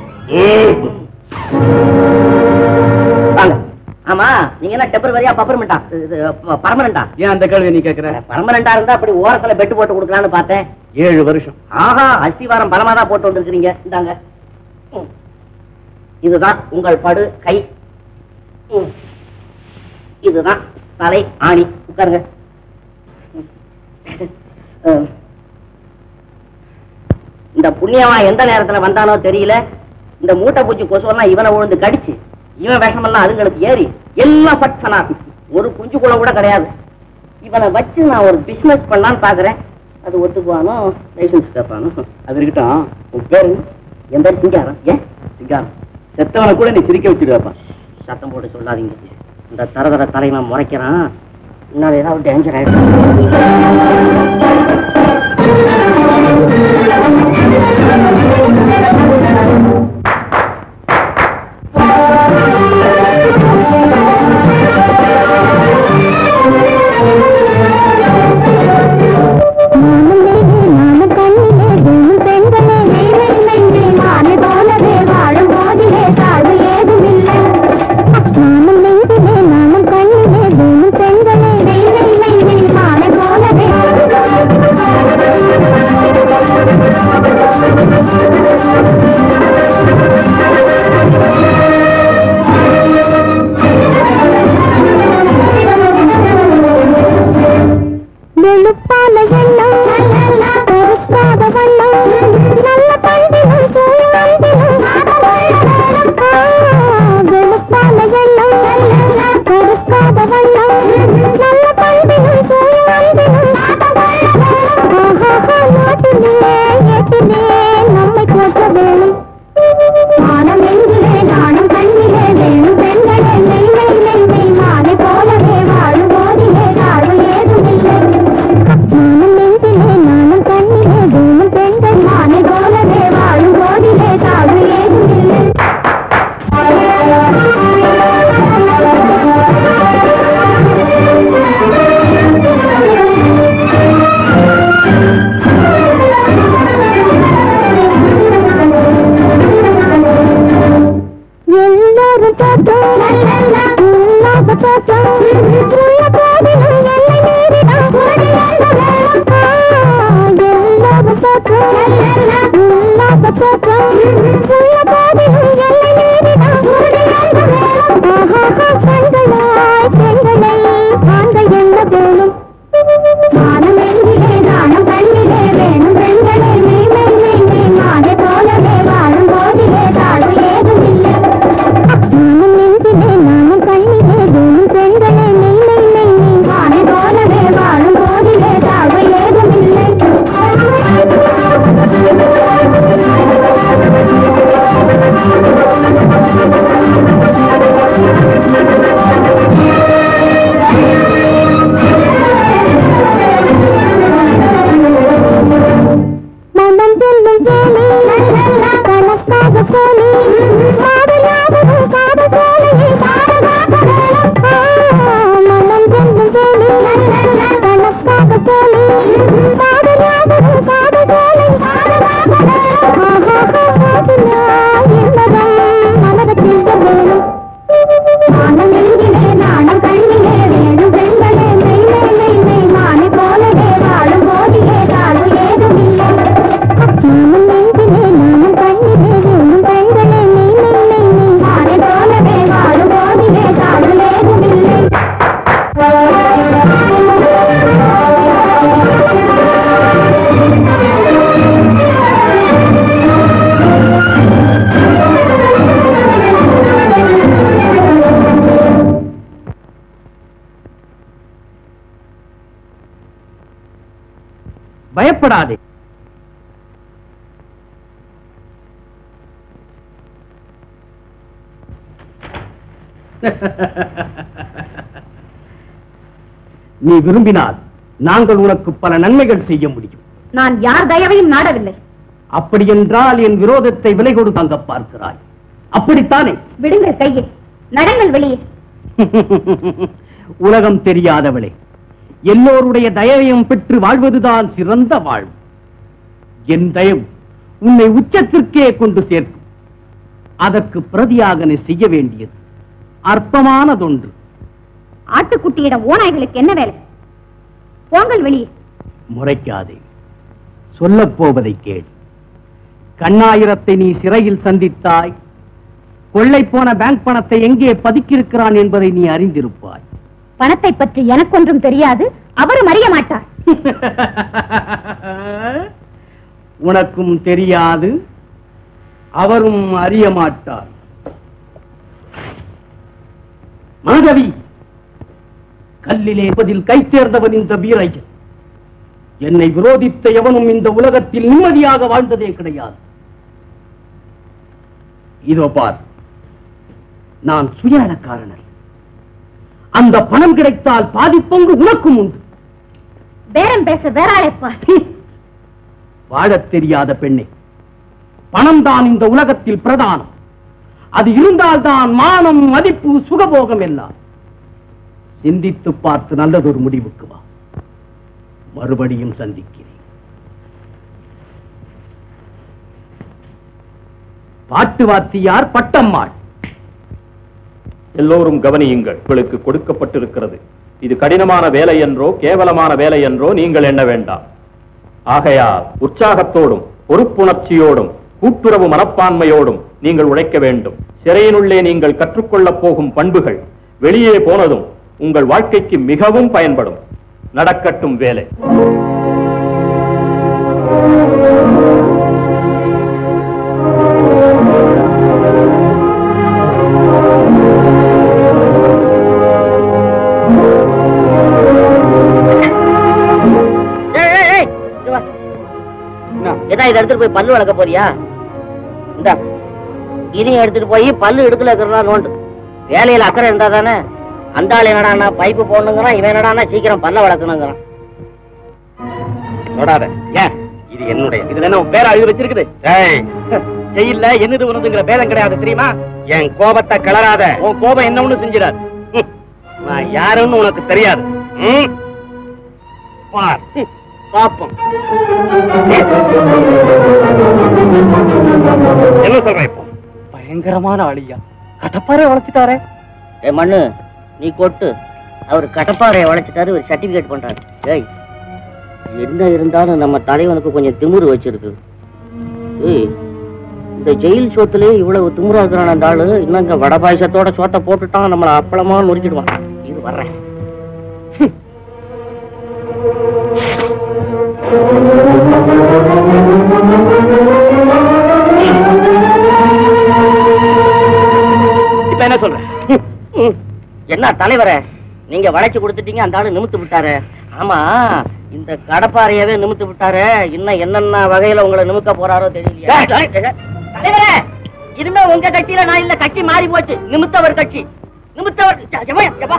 வாங்க ஆமா நீங்க என்ன டெம்பரவரியா பப்பர்மெண்டா பர்மனண்டா ஏன் அந்த கேள்வி நீ கேக்குற பர்மனண்டா இருந்தா அப்படி ஓரத்துல பெட்டு போட்டு கொடுக்கலாம்னு பார்த்தேன் ஏழு வருஷம் ஆஹா அஸ்திவாரம் பலமா தான் போட்டு வந்திருக்கிறீங்க இந்தாங்க ம். இதுதான் உங்கள் படு கை ம். இதுதான் தலை ஆணி உட்காருங்க ம். ம். இந்த புண்ணியமா எந்த நேரத்துல வந்தானோ தெரியல இந்த மூட்டை பூச்சி கொசுவெல்லாம் இவனை விழுந்து கடிச்சு இவன் விஷமெல்லாம் அதுங்களுக்கு ஏறி எல்லாம் பட்சனா ஒரு குஞ்சு குளம் கூட கிடையாது இவனை வச்சு நான் ஒரு பிசினஸ் பண்ணலான்னு பாக்குறேன் அது ஒத்துக்குவானோ லைசன்ஸ் கேட்பானோ அது இருக்கட்டும் உன் பேரு என்ன? என் பேர் சிங்காரம் ஏன் சிங்காரம் செத்தவனை கூட நீ சிரிக்க வச்சிருவாப்பா சத்தம் போட்டு சொல்லாதீங்க இந்த தரதர தலைவன் முறைக்கிறான் இன்னொரு ஏதாவது டேஞ்சர் ஆயிடும் நானும் கண்ணிலே வெறும் பெண்களே இல்லை நானே போலவே வாழும் போதிலே தாழ்வு ஏதும் இல்லை நானும் நெஞ்சிலே நானும் கண்ணிலே வெறும் பெண்களே இல்லை நானே போலவே வெளுப்பான எண்ணம் பெருசாத வண்ணம் நல்ல பண்டினும் சூழ்நிலும் பயப்படாதே நீ விரும்பினால் நாங்கள் உனக்கு பல நன்மைகள் செய்ய முடியும் நான் யார் தயவையும் நாடவில்லை அப்படி என்றால் என் விரோதத்தை விலை கொடுத்து தாங்க பார்க்கிறாய் அப்படித்தானே விடுங்கள் கையை நடங்கள் வெளியே உலகம் தெரியாதவளே எல்லோருடைய தயவையும் பெற்று வாழ்வதுதான் சிறந்த வாழ்வு என் தயவு உன்னை உச்சத்திற்கே கொண்டு சேர்க்கும் அதற்கு பிரதியாக நீ செய்ய வேண்டியது அற்பமானதொன்று ஆட்டுக்குட்டியிடம் ஓநாய்களுக்கு என்ன வேலை போங்கள் வெளியே முறைக்காதே சொல்லப் போவதை கேள் கண்ணாயிரத்தை நீ சிறையில் சந்தித்தாய் கொள்ளை போன பேங்க் பணத்தை எங்கே பதுக்கியிருக்கிறான் என்பதை நீ அறிந்திருப்பாய் பணத்தை பற்றி எனக்கொன்றும் தெரியாது அவரும் அறிய மாட்டார் உனக்கும் தெரியாது அவரும் அறிய மாட்டார் மாதவி கல்லிலே பதில் கை தேர்ந்தவன் இந்த வீரையன் என்னை விரோதித்த எவனும் இந்த உலகத்தில் நிம்மதியாக வாழ்ந்ததே கிடையாது இதோ பார் நான் சுயநலக்காரனர் அந்த பணம் கிடைத்தால் பாதி பங்கு உனக்கும் உண்டு பேரம் பேச வேறாளைப்பா வாழத் தெரியாத பெண்ணே பணம் தான் இந்த உலகத்தில் பிரதானம் அது இருந்தால்தான் மானம் மதிப்பு சுகபோகம் எல்லாம் சிந்தித்து பார்த்து நல்லதொரு முடிவுக்கு வா மறுபடியும் சந்திக்கிறேன் பாட்டு வாத்தியார் பட்டம்மாள் எல்லோரும் கவனியுங்கள் உங்களுக்கு கொடுக்கப்பட்டிருக்கிறது இது கடினமான வேலை என்றோ கேவலமான வேலை என்றோ நீங்கள் எண்ண வேண்டாம் ஆகையால் உற்சாகத்தோடும் பொறுப்புணர்ச்சியோடும் கூட்டுறவு மனப்பான்மையோடும் நீங்கள் உழைக்க வேண்டும் சிறையினுள்ளே நீங்கள் கற்றுக்கொள்ளப் போகும் பண்புகள் வெளியே போனதும் உங்கள் வாழ்க்கைக்கு மிகவும் பயன்படும் நடக்கட்டும் வேலை ஏய், ஏய், ஏய், இங்க வா. ஏதா இதை எடுத்துட்டு போய் பல்லு வளர்க்க போறியா இந்த இதையும் எடுத்துட்டு போய் பல்லு எடுக்கல இருக்கிறதா நோண்டு வேலையில அக்கறை இருந்தா தானே அந்த ஆள் என்னடான்னா பைப்பு போடணுங்கிறான் இவன் என்னடான்னா சீக்கிரம் பல்ல வளர்க்கணுங்கிறான் தொடாத ஏன் இது என்னுடைய இதுல என்ன உன் பேரா எழுதி வச்சிருக்குது ஏய் ஜெயில்ல என்னது உனதுங்கிற பேதம் கிடையாது தெரியுமா என் கோபத்தை கிளறாத உன் கோபம் என்ன ஒண்ணு செஞ்சிடாது ஹம். நான் யாருன்னு உனக்கு தெரியாது ம்? பார் ஹம். பாப்போம் என்ன சொல்றேன் இப்போ பயங்கரமான ஆளியா கடப்பாறை வளர்ச்சிட்டாரே ஏ மண்ணு நீ கொட்டு அவர் கடப்பாறையை உழைச்சிட்டாரு ஒரு சர்டிபிகேட் பண்றாரு ஏய் என்ன இருந்தாலும் நம்ம தலைவனுக்கு கொஞ்சம் திமிரு வச்சிருக்கு ஏய் இந்த ஜெயில் சோத்துலயே இவ்வளவு திமிரா இருக்கிறான் அந்த ஆளு இன்னும் இங்க வடை பாயசத்தோட சோத்தை போட்டுட்டான் நம்மள அப்பளமா நொறுக்கிடுவான் இது வர்றேன் இப்ப என்ன சொல்றேன் என்ன தலைவரே நீங்க வளைச்சு கொடுத்துட்டீங்க அந்த ஆளு நிமித்து விட்டாரு ஆமா இந்த கடப்பாறையவே நிமித்து விட்டாரு இன்னும் என்னென்ன வகையில உங்களை நிமிக்க போறாரோ தெரியலையா தலைவரே இனிமே உங்க கட்சியில நான் இல்ல கட்சி மாறி போச்சு நிமித்தவர் கட்சி நிமித்தவர் ஜ- ஜபா, ஜபா.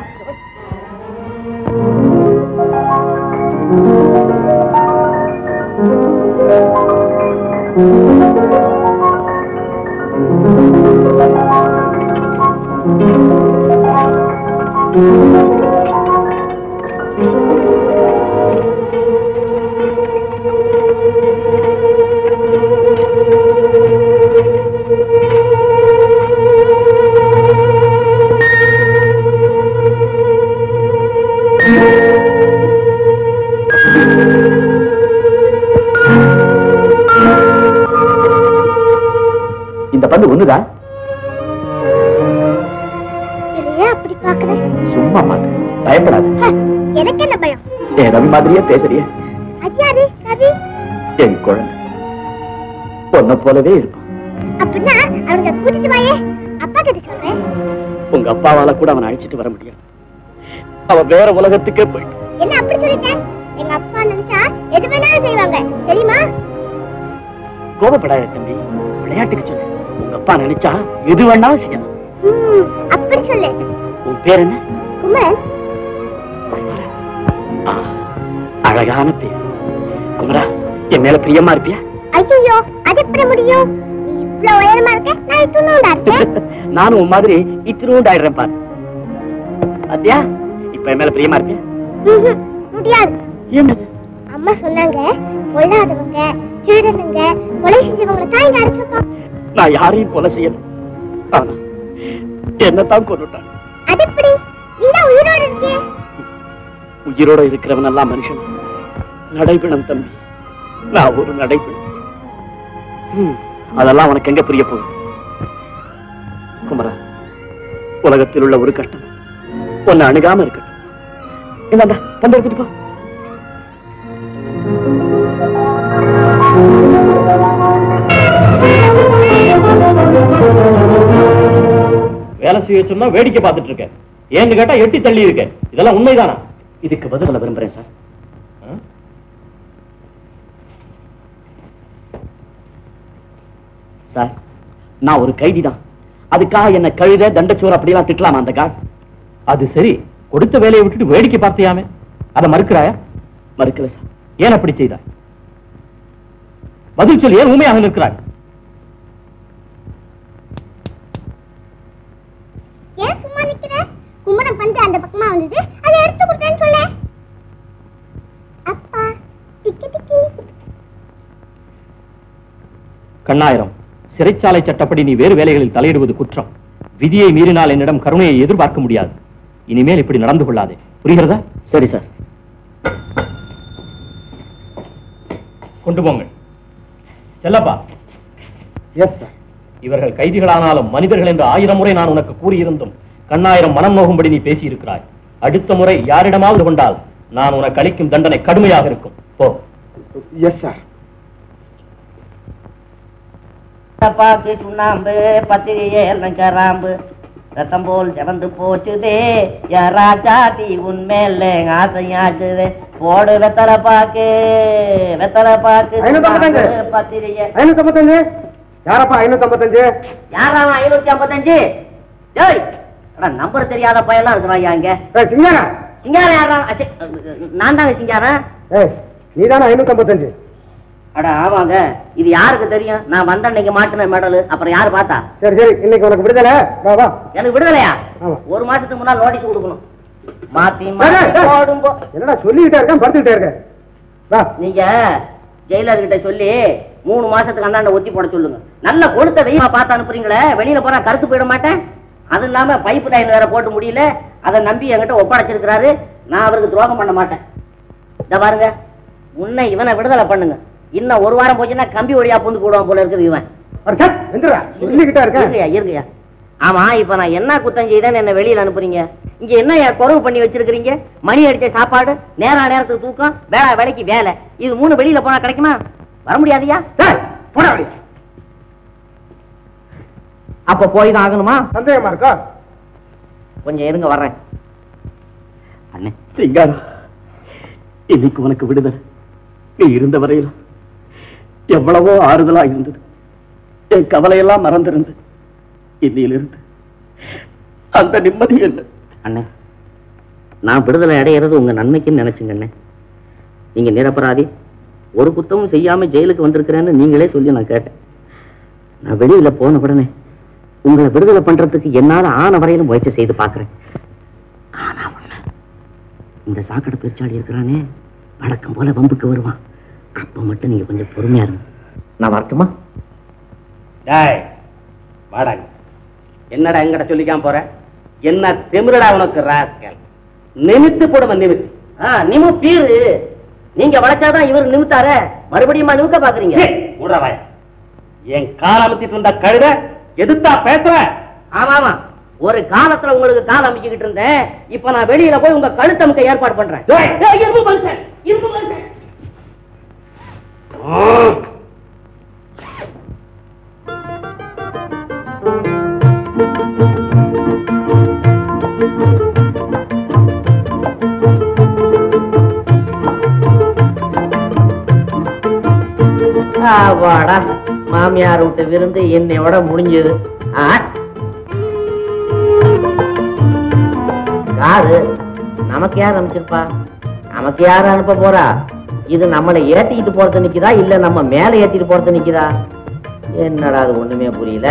இந்த பந்து ஒண்ணுதான் ஏன் அப்படி பாக்குறேன் சும்மா மாத்து பயப்படாது எனக்கு என்ன பயம் என் ரவி மாதிரியே பேசுறிய அஜாரி ரவி என் குழந்தை பொண்ணை போலவே இருக்கும் அப்படின்னா அவங்க கூட்டிட்டு வாயே அப்பா கிட்ட சொல்றேன் உங்க அப்பாவால கூட அவனை அழைச்சிட்டு வர முடியாது அவன் வேற உலகத்துக்கே போயிட்டு என்ன அப்படி சொல்லிட்டேன் எங்க அப்பா நினைச்சா எது வேணாலும் செய்வாங்க தெரியுமா கோபப்படாத தம்பி விளையாட்டுக்கு சொல்லு உங்க அப்பா நினைச்சா எது வேணாலும் செய்யலாம் ம், அப்படி சொல்லு உன் பேர் என்ன குமரன் ஆ, அழகான பேர் குமரா என் மேல பிரியமா இருப்பியா ஐயோ அது எப்படி முடியும் நீ இவ்வளவு உயரமா இருக்க நான் இத்துணுண்டா இருக்கேன் நானும் உன் மாதிரி இத்தினூண்டு ஆயிடுறேன் பாரு பாத்தியா இப்ப என் மேல பிரியமா இருப்பியா ம்ஹும், முடியாது என்னது அம்மா சொன்னாங்க பொல்லாதவங்க திருடனுங்க கொலை செஞ்சவங்களை தான் இங்க அடைச்சிருக்கோம் நான் யாரையும் கொலை செய்யல ஆனா என்னத்தான் கொண்டுட்டான் அது எப்படி நீ தான் உயிரோட இருக்கியே உயிரோட இருக்கிறவன் எல்லாம் மனுஷன் நடைபிணம் தம்பி நான் ஒரு நடைபிணம் ம், அதெல்லாம் உனக்கு எங்க புரிய போகுது குமரா உலகத்தில் உள்ள ஒரு கஷ்டம் உன்னை அணுகாம இருக்கட்டும் இந்தாண்டா பந்து எடுத்துட்டு போ வேலை செய்ய சொன்னா வேடிக்கை பார்த்துட்டு இருக்கேன் ஏன்னு கேட்டா எட்டி தள்ளி இருக்கேன் இதெல்லாம் உண்மைதானா இதுக்கு பதில் சொல்ல விரும்புறேன் சார் ஆ? சார் நான் ஒரு கைதி தான் அதுக்காக என்ன கழுத தண்டச்சோறு அப்படியெல்லாம் திட்டலாமா அந்த காட் அது சரி கொடுத்த வேலையை விட்டுட்டு வேடிக்கை பார்த்தியாமே அதை மறுக்கிறாயா மறுக்கல சார் ஏன் அப்படி செய்தாய் பதில் சொல்லி ஏன் உண்மையாக நிற்கிறாய் ஏன் சும்மா நிக்கிற குமரன் பந்து அந்த பக்கமா வந்தது அதை எடுத்து கொடுத்தேன்னு சொல்ல அப்பா டிக்கி டிக்கி கண்ணாயிரம் சிறைச்சாலை சட்டப்படி நீ வேறு வேலைகளில் தலையிடுவது குற்றம் விதியை மீறினால் என்னிடம் கருணையை எதிர்பார்க்க முடியாது இனிமேல் இப்படி நடந்து கொள்ளாதே புரிகிறதா சரி சார் கொண்டு போங்கள் செல்லப்பா எஸ் சார் இவர்கள் கைதிகளானாலும் மனிதர்கள் என்று ஆயிரம் முறை நான் உனக்கு கூறியிருந்தும் கண்ணாயிரம் மனம் நோகும்படி நீ பேசியிருக்கிறாய் அடுத்த முறை யாரிடமாவது கொண்டால் நான் உனக்கு அளிக்கும் தண்டனை கடுமையாக இருக்கும் போ எஸ் சார் பாக்கு சுண்ணாம்பு பத்திரியே எல்லாம் கராம்பு ரத்தம் போல் செவந்து போச்சுதே யா ராஜாதி உன்மேல ஆசையாச்சுதே போடு வெத்தல பாக்கு வெத்தல பாக்கு ஐநூத்தம்பத்தஞ்சு. சுண்ணாம்பு, பத்திரிகை ஐநூத்தி ஐம்பத்தஞ்சு யாரப்பா ஐநூத்தி ஐம்பத்தஞ்சு யாரா ஐநூத்தி ஐம்பத்தஞ்சு டேய் அட நம்பர் தெரியாத பையன்லாம் இருக்கிறான் இங்க ஏய் சிங்காரா சிங்காரம் யாரா அச்சே, நான் தாங்க சிங்காரம் ஏய் நீ தானே ஐநூத்தி ஐம்பத்தஞ்சு அட ஆமாங்க இது யாருக்கு தெரியும் நான் வந்த அன்னைக்கு மாட்டின மெடல் அப்புறம் யாரு பார்த்தா சரி சரி இன்னைக்கு உனக்கு விடுதலை வா வா எனக்கு விடுதலையா ஆமா. ஒரு மாசத்துக்கு முன்னாடி நோட்டீஸ் கொடுக்கணும் மாத்தி டேய், மாத்தி டேய். போடும்போ என்னடா சொல்லிக்கிட்டே இருக்கேன் படுத்துக்கிட்டே இருக்கேன் வா நீங்க ஜெயிலர் கிட்ட சொல்லி மூணு மாசத்துக்கு அந்தாண்ட ஒத்தி போட சொல்லுங்க நல்ல கொடுத்த வெயில பார்த்து அனுப்புறீங்களே வெளியில போனா கருத்து போயிட மாட்டேன் அது இல்லாம பைப் லைன் வேற போட்டு முடியல அதை நம்பி என்கிட்ட ஒப்படைச்சிருக்கிறாரு நான் அவருக்கு துரோகம் பண்ண மாட்டேன் இந்த பாருங்க முன்ன இவனை விடுதலை பண்ணுங்க இன்னும் ஒரு வாரம் போச்சுன்னா கம்பி வழியா புந்து கூடுவான் போல இருக்குது இவன் அட சட் எந்திரா சொல்லிக்கிட்டே இருக்கேன் இருங்கய்யா இருங்கய்யா ஆமா இப்ப நான் என்ன குத்தம் செய்தேன்னு என்ன வெளியில அனுப்புறீங்க இங்க என்ன குறவு பண்ணி வச்சிருக்கீங்க மணி அடிச்ச சாப்பாடு நேரா நேரத்துக்கு தூக்கம் வேலை வேலைக்கு வேலை இது மூணு வெளியில போனா கிடைக்குமா வர முடியாதுயா டேய், போடா வெளிய. அப்ப போய் தான் ஆகணுமா சந்தேகமா இருக்கா கொஞ்சம் இருங்க வர்றேன் அண்ணே சிங்காரம் இன்னைக்கு உனக்கு விடுதலை நீ இருந்த வரையில் எவ்வளவோ ஆறுதலா இருந்தது என் கவலையெல்லாம் மறந்திருந்து இன்னையிலிருந்து அந்த நிம்மதி இல்லை அண்ணே நான் விடுதலை அடையிறது உங்க நன்மைக்குன்னு நினைச்சுங்க அண்ணே நீங்க நிரபராதி ஒரு குத்தமும் செய்யாம ஜெயிலுக்கு வந்திருக்கிறேன்னு நீங்களே சொல்லி நான் கேட்டேன் நான் வெளியில போன உடனே உங்களை விடுதலை பண்றதுக்கு என்னால ஆன வரையிலும் முயற்சி செய்து பார்க்கிறேன் ஆனா ஒண்ணு இந்த சாக்கடை பெருச்சாடி இருக்கிறானே வழக்கம் போல வம்புக்கு வருவான் அப்ப மட்டும் நீங்க கொஞ்சம் பொறுமையா இருங்க நான் வரட்டுமா டேய் வாடா இங்க. என்னடா எங்கட சொல்லிக்காம போற என்ன திமிரடா உனக்கு ராஸ்கல் நிமித்து போடுவ நிமித்து ஆ, நிமு பீரு நீங்க வளைச்சாதான் இவர் நிமித்தாரே மறுபடியும் நிமிக்க பாக்குறீங்க விடுற வாய என் கால அமுத்திட்டு இருந்த கழுத எதுத்தா பேசுற ஆமா ஆமா ஒரு காலத்துல உங்களுக்கு கால் அமைக்கிட்டு இருந்தேன் இப்ப நான் வெளியில போய் உங்க கழுத்தமுக்க ஏற்பாடு பண்றேன் டேய். ஏய், இரும்பு மனுஷன் இரும்பு மனுஷன் வாடா மாமியார் விட்டு விருந்து என்னையோட முடிஞ்சது ஆ. யாரு நமக்கு யார் அனுப்பிச்சிருப்பா நமக்கு யார் அனுப்ப போறா இது நம்மளை ஏத்திக்கிட்டு போறது நிக்குதா இல்ல நம்ம மேல ஏத்திட்டு போறது நிக்குதா என்னடா அது ஒண்ணுமே புரியல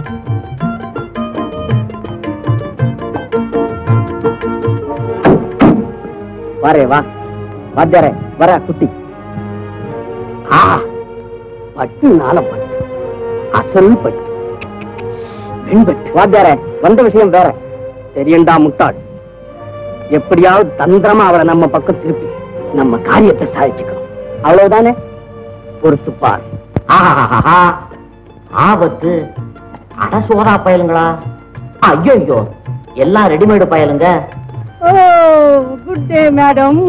வரே வா வாத்தியாரே வர குட்டி ஆ பட்டு நாள பட்டு அசல் பட்டு வெண்பட்டு வாத்தியாரே வந்த விஷயம் வேற தெரியண்டா முட்டாள் எப்படியாவது தந்திரமா அவளை நம்ம பக்கம் திருப்பி நம்ம காரியத்தை சாதிச்சுக்கணும் அவ்வளவுதானே பொறுத்து பார் ஆஹாஹாஹா. ஆபத்து அட சோறா பயலுங்களா ஐயோ ஐயோ எல்லாம் ரெடிமேடு பயலுங்க ஓ குட் டே மேடம்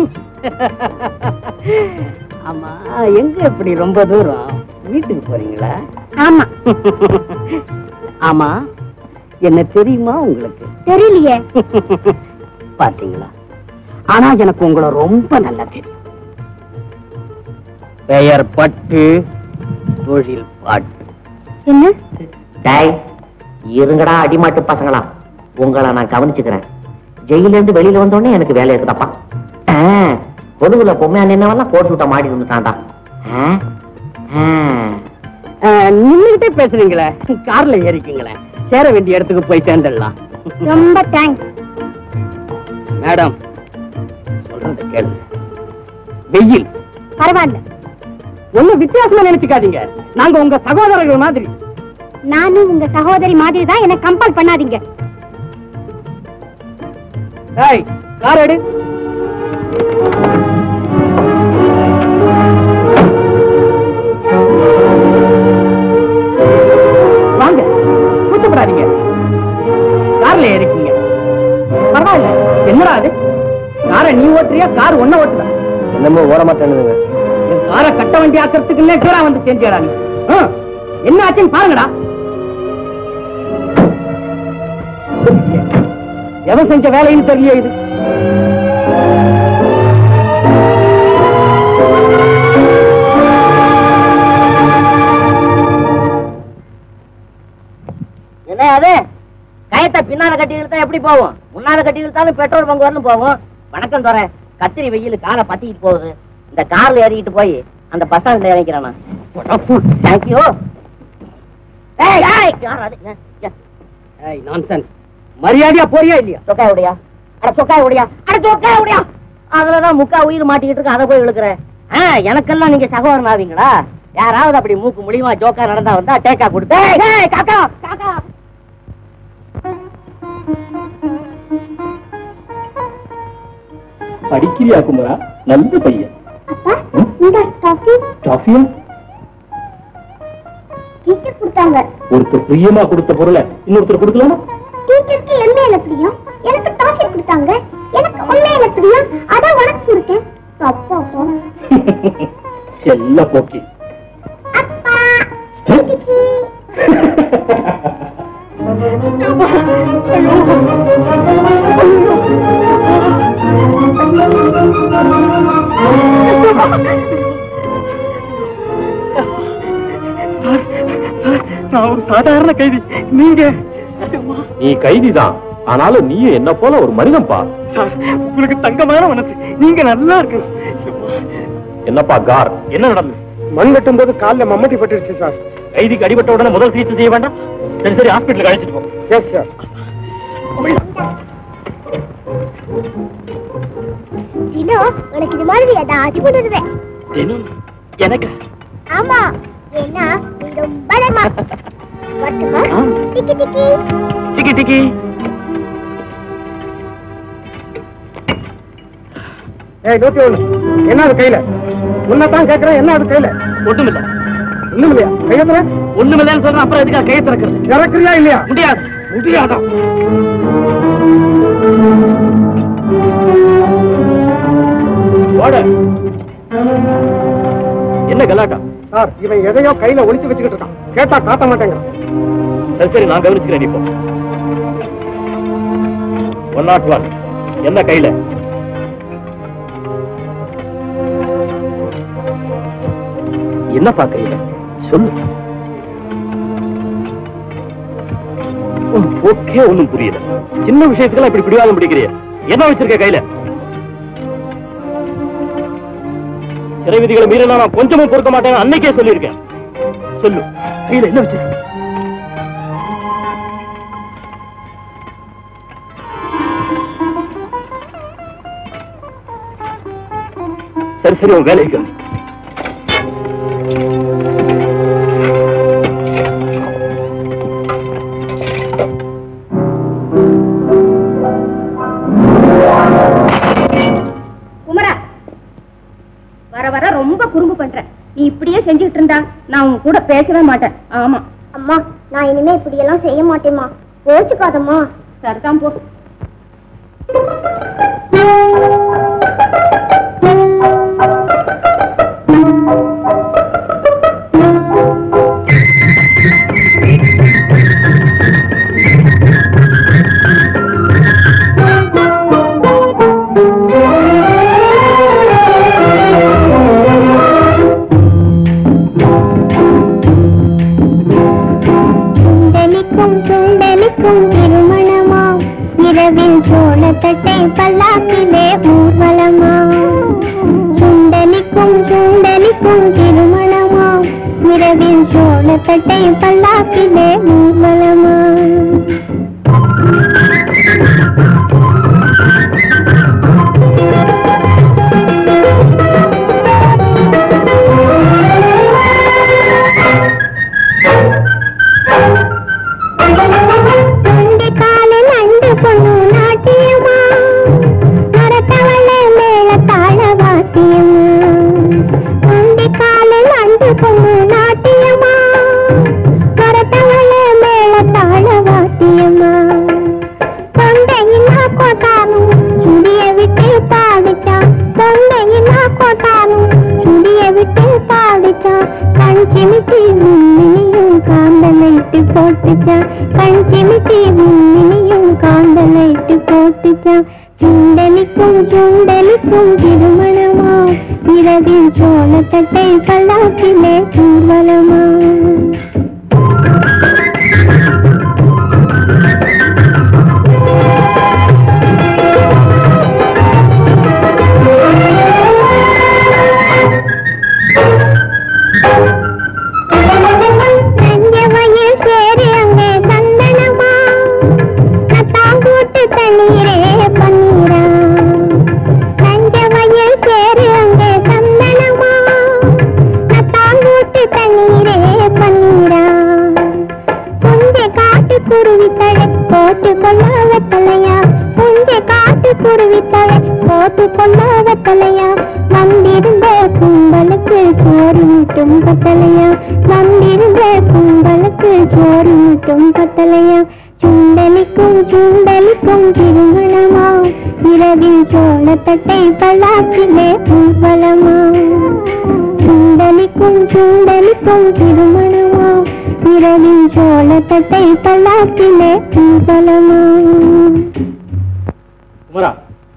ஆமா எங்க இப்படி ரொம்ப தூரம் வீட்டுக்கு போறீங்களா ஆமா ஆமா என்ன தெரியுமா உங்களுக்கு தெரியலையே பாத்தீங்களா ஆனா எனக்கு உங்களை ரொம்ப நல்லா தெரியும் பெயர் பட்டு தொழில் பாட்டு என்ன டேய் இருங்கடா அடிமாட்டு பசங்களா உங்களை நான் கவனிச்சுக்கிறேன் ஜெயில இருந்து வெளியில வந்தோடனே எனக்கு வேலை இருக்குதப்பா ஆ, பொதுவுல பொம்மையா நின்னவெல்லாம் போட்டு விட்ட மாடி இருந்துட்டான்டா ஆ, ஆ. நின்றுகிட்டே பேசுறீங்களே கார்ல ஏறிக்குங்களேன் சேர வேண்டிய இடத்துக்கு போய் சேர்ந்துடலாம் ரொம்ப தேங்க்ஸ் மேடம் சொல்றத கேளுங்க வெயில் பரவாயில்ல ஒண்ணும் வித்தியாசமா நினைச்சுக்காதீங்க நாங்க உங்க சகோதரர்கள் மாதிரி நானும் உங்க சகோதரி மாதிரி தான் என்ன கம்பல் பண்ணாதீங்க ஏய் கார் எடு வாங்க கூச்சப்படாதீங்க கார்ல ஏறிக்கீங்க பரவாயில்ல என்னடா அது காரை நீ ஓட்டுறியா கார் ஒன்ன ஓட்டுதா என்னமோ ஓட மாட்டேன்னு என் காரை கட்ட வண்டி ஆக்கிறதுக்குன்னே கீழா வந்து செஞ்சேடா நீ ஆ, என்ன ஆச்சுன்னு பாருங்கடா எவன் செஞ்ச வேலைன்னு தெரியல இது என்ன அது கயத்தை பின்னால கட்டி இழுத்தா எப்படி போகும் முன்னால கட்டி இழுத்தாலும் பெட்ரோல் பங்கு வரலும் போகும் வணக்கம் தோற கத்திரி வெயில் காலை பத்திக்கிட்டு போகுது இந்த கார்ல ஏறிக்கிட்டு போய் அந்த பஸ் ஸ்டாண்ட்ல இறங்கிறானா தேங்க்யூ ஏய் ஏய் யார் அது ஏ, ஏ, ஏய் நான்சென்ஸ் மரியாதையா போறியா இல்லையா சொக்காய் உடையா அட சொக்காய் உடையா அட சொக்காய் உடையா அதுலதான் முக்கா உயிர் மாட்டிக்கிட்டு இருக்கு அதை போய் இழுக்கிறேன் ஆ எனக்கெல்லாம் நீங்க சகோதரன் ஆவீங்களா யாராவது அப்படி மூக்கு முடியுமா ஜோக்கா நடந்தா வந்தா டேக்கா கொடுத்து ஏய், ஏய், காக்கா காக்கா படிக்கிறியா குமரா நல்ல பையன் அப்பா இந்த காஃபி டாஃபியா டீச்சர் கொடுத்தாங்க ஒருத்தர் பிரியமா கொடுத்த பொருளை இன்னொருத்தர் கொடுக்கலாமா டீச்சருக்கு என்ன என்ன பிடிக்கும் எனக்கு டாஃபி கொடுத்தாங்க எனக்கு ஒண்ணே என்ன பிடிக்கும் அதான் உனக்கு கொடுத்தேன் அப்பா அப்பா செல்ல போக்கி அப்பா டிக்கி. நான் ஒரு சாதாரண கைதி நீங்க நீ கைதிதான் ஆனாலும் நீ என்ன போல ஒரு மனிதன்பா உங்களுக்கு தங்கமான மனசு நீங்க நல்லா இருக்கு என்னப்பா கார் என்ன நடந்தது மண் வெட்டும் போது காலில் மம்மட்டி பட்டுருச்சு சார் கைதிக்கு அடிபட்ட உடனே முதல் சிகிச்சை செய்ய வேண்டாம் சரி சரி ஹாஸ்பிட்டலுக்கு அழைச்சிட்டு போ எஸ் சார் தினோ உனக்கு இது மாதிரி ஏதாச்சும் பண்ணுவேன் தினம் எனக்கு ஆமா ஏன்னா நீ ரொம்ப நேரமா வரட்டுமா ஆ. டிக்கி டிக்கி டிக்கி டிக்கி ஏய் நூத்தி ஒண்ணு என்ன அது கையில உன்னதான் கேக்குறேன் என்ன அது கையில ஒண்ணுமில்ல ஒண்ணும் இல்லையா கையத்துல ஒண்ணுமில்லன்னு சொல்றேன் அப்புறம் எதுக்கா கையை திறக்கிறது இறக்குறியா இல்லையா முடியாது முடியாதா ஓட என்ன கலாட்டா சார் இவன் எதையோ கையில ஒளிச்சு வச்சுக்கிட்டு இருக்கான் கேட்டா காட்ட மாட்டேங்கிறான் சரி சரி நான் கவனிச்சுக்கிறேன் இப்போ ஒன் நாட் ஒன் என்ன கையில என்ன பாக்குறீங்க சொல்லு ஓகே ஒண்ணும் புரியல சின்ன விஷயத்துக்கெல்லாம் இப்படி பிடிவாதம் பிடிக்கிறிய என்ன வச்சிருக்க கையில சிறை விதிகளை மீறினா நான் கொஞ்சமும் பொறுக்க மாட்டேன் அன்னைக்கே சொல்லியிருக்கேன் சொல்லு கையில என்ன வச்சிருக்க சரி சரி உன் வேலைக்கு கவனி. குமரா வர வர ரொம்ப குறும்பு பண்ற நீ இப்படியே செஞ்சுட்டு இருந்தா நான் உன் கூட பேசவே மாட்டேன் ஆமா அம்மா நான் இனிமே இப்படி எல்லாம் செய்ய மாட்டேம்மா கோச்சுக்காதம்மா சரிதான் போ சுண்டலிக்கும் சுண்டலிக்கும் திருமணமா இரவில் சோளத்தட்டை பல்லாக்கிலே ஊர்வலமா சுண்டலிக்கும் சுண்டலிக்கும் திருமணமா இரவில் சோளத்தட்டை பல்லாக்கிலே ஊர்வலமா அண்டு காலில் அண்டு பொண்ணு நாட்டியமா மரத்தவள மேல தாழ வாத்தியமா அண்டு காலில் அண்டு பொண்ணு நாட்டியமா மரத்தவள மேல தாழ வாத்தியமா தொண்டையினா கொட்டானும் சுடிய விட்டு பாடிச்சான் தொண்டையினா கொட்டானும் சுடிய விட்டு பாடிச்சான் கண் சிமிட்டி மின்னியும் காந்தலைட்டு போட்டுச்சான் கண் சிமிட்டி மின்னியும் காந்தலைட்டு போட்டுச்சான் சுண்டலிக்கும் சுண்டலிக்கும் திருமணமா இரவில் சோளத்தட்டை பல்லாக்கிலே ஊர்வலமா நஞ்சவயல் சேரு அங்கே சந்தனமா நத்தாங்கூட்டு தண்ணீரே பன்னீரா நஞ்சவயல் சேரு அங்கே சந்தனமா நத்தாங்கூட்டு தண்ணீரே பன்னீரா புஞ்சை காட்டு குருவி தழை போட்டு கொள்ள வெத்தலையா புஞ்சை காட்டு குருவி தழை போட்டு கொள்ள வெத்தலையா வந்திருந்த கும்பலுக்கு சோறு ஊட்டும் பத்தலையா வந்திருந்த கும்பலுக்கு சோறு ஊட்டும் பத்தலையா சுண்டலிக்கும் சுண்டலிக்கும் திருமணமா இரவில் சோளத்தட்டை பல்லாக்கிலே ஊர்வலமா சுண்டலிக்கும் சுண்டலிக்கும் திருமணமா இரவில் சோளத்தட்டை பல்லாக்கிலே ஊர்வலமா குமரா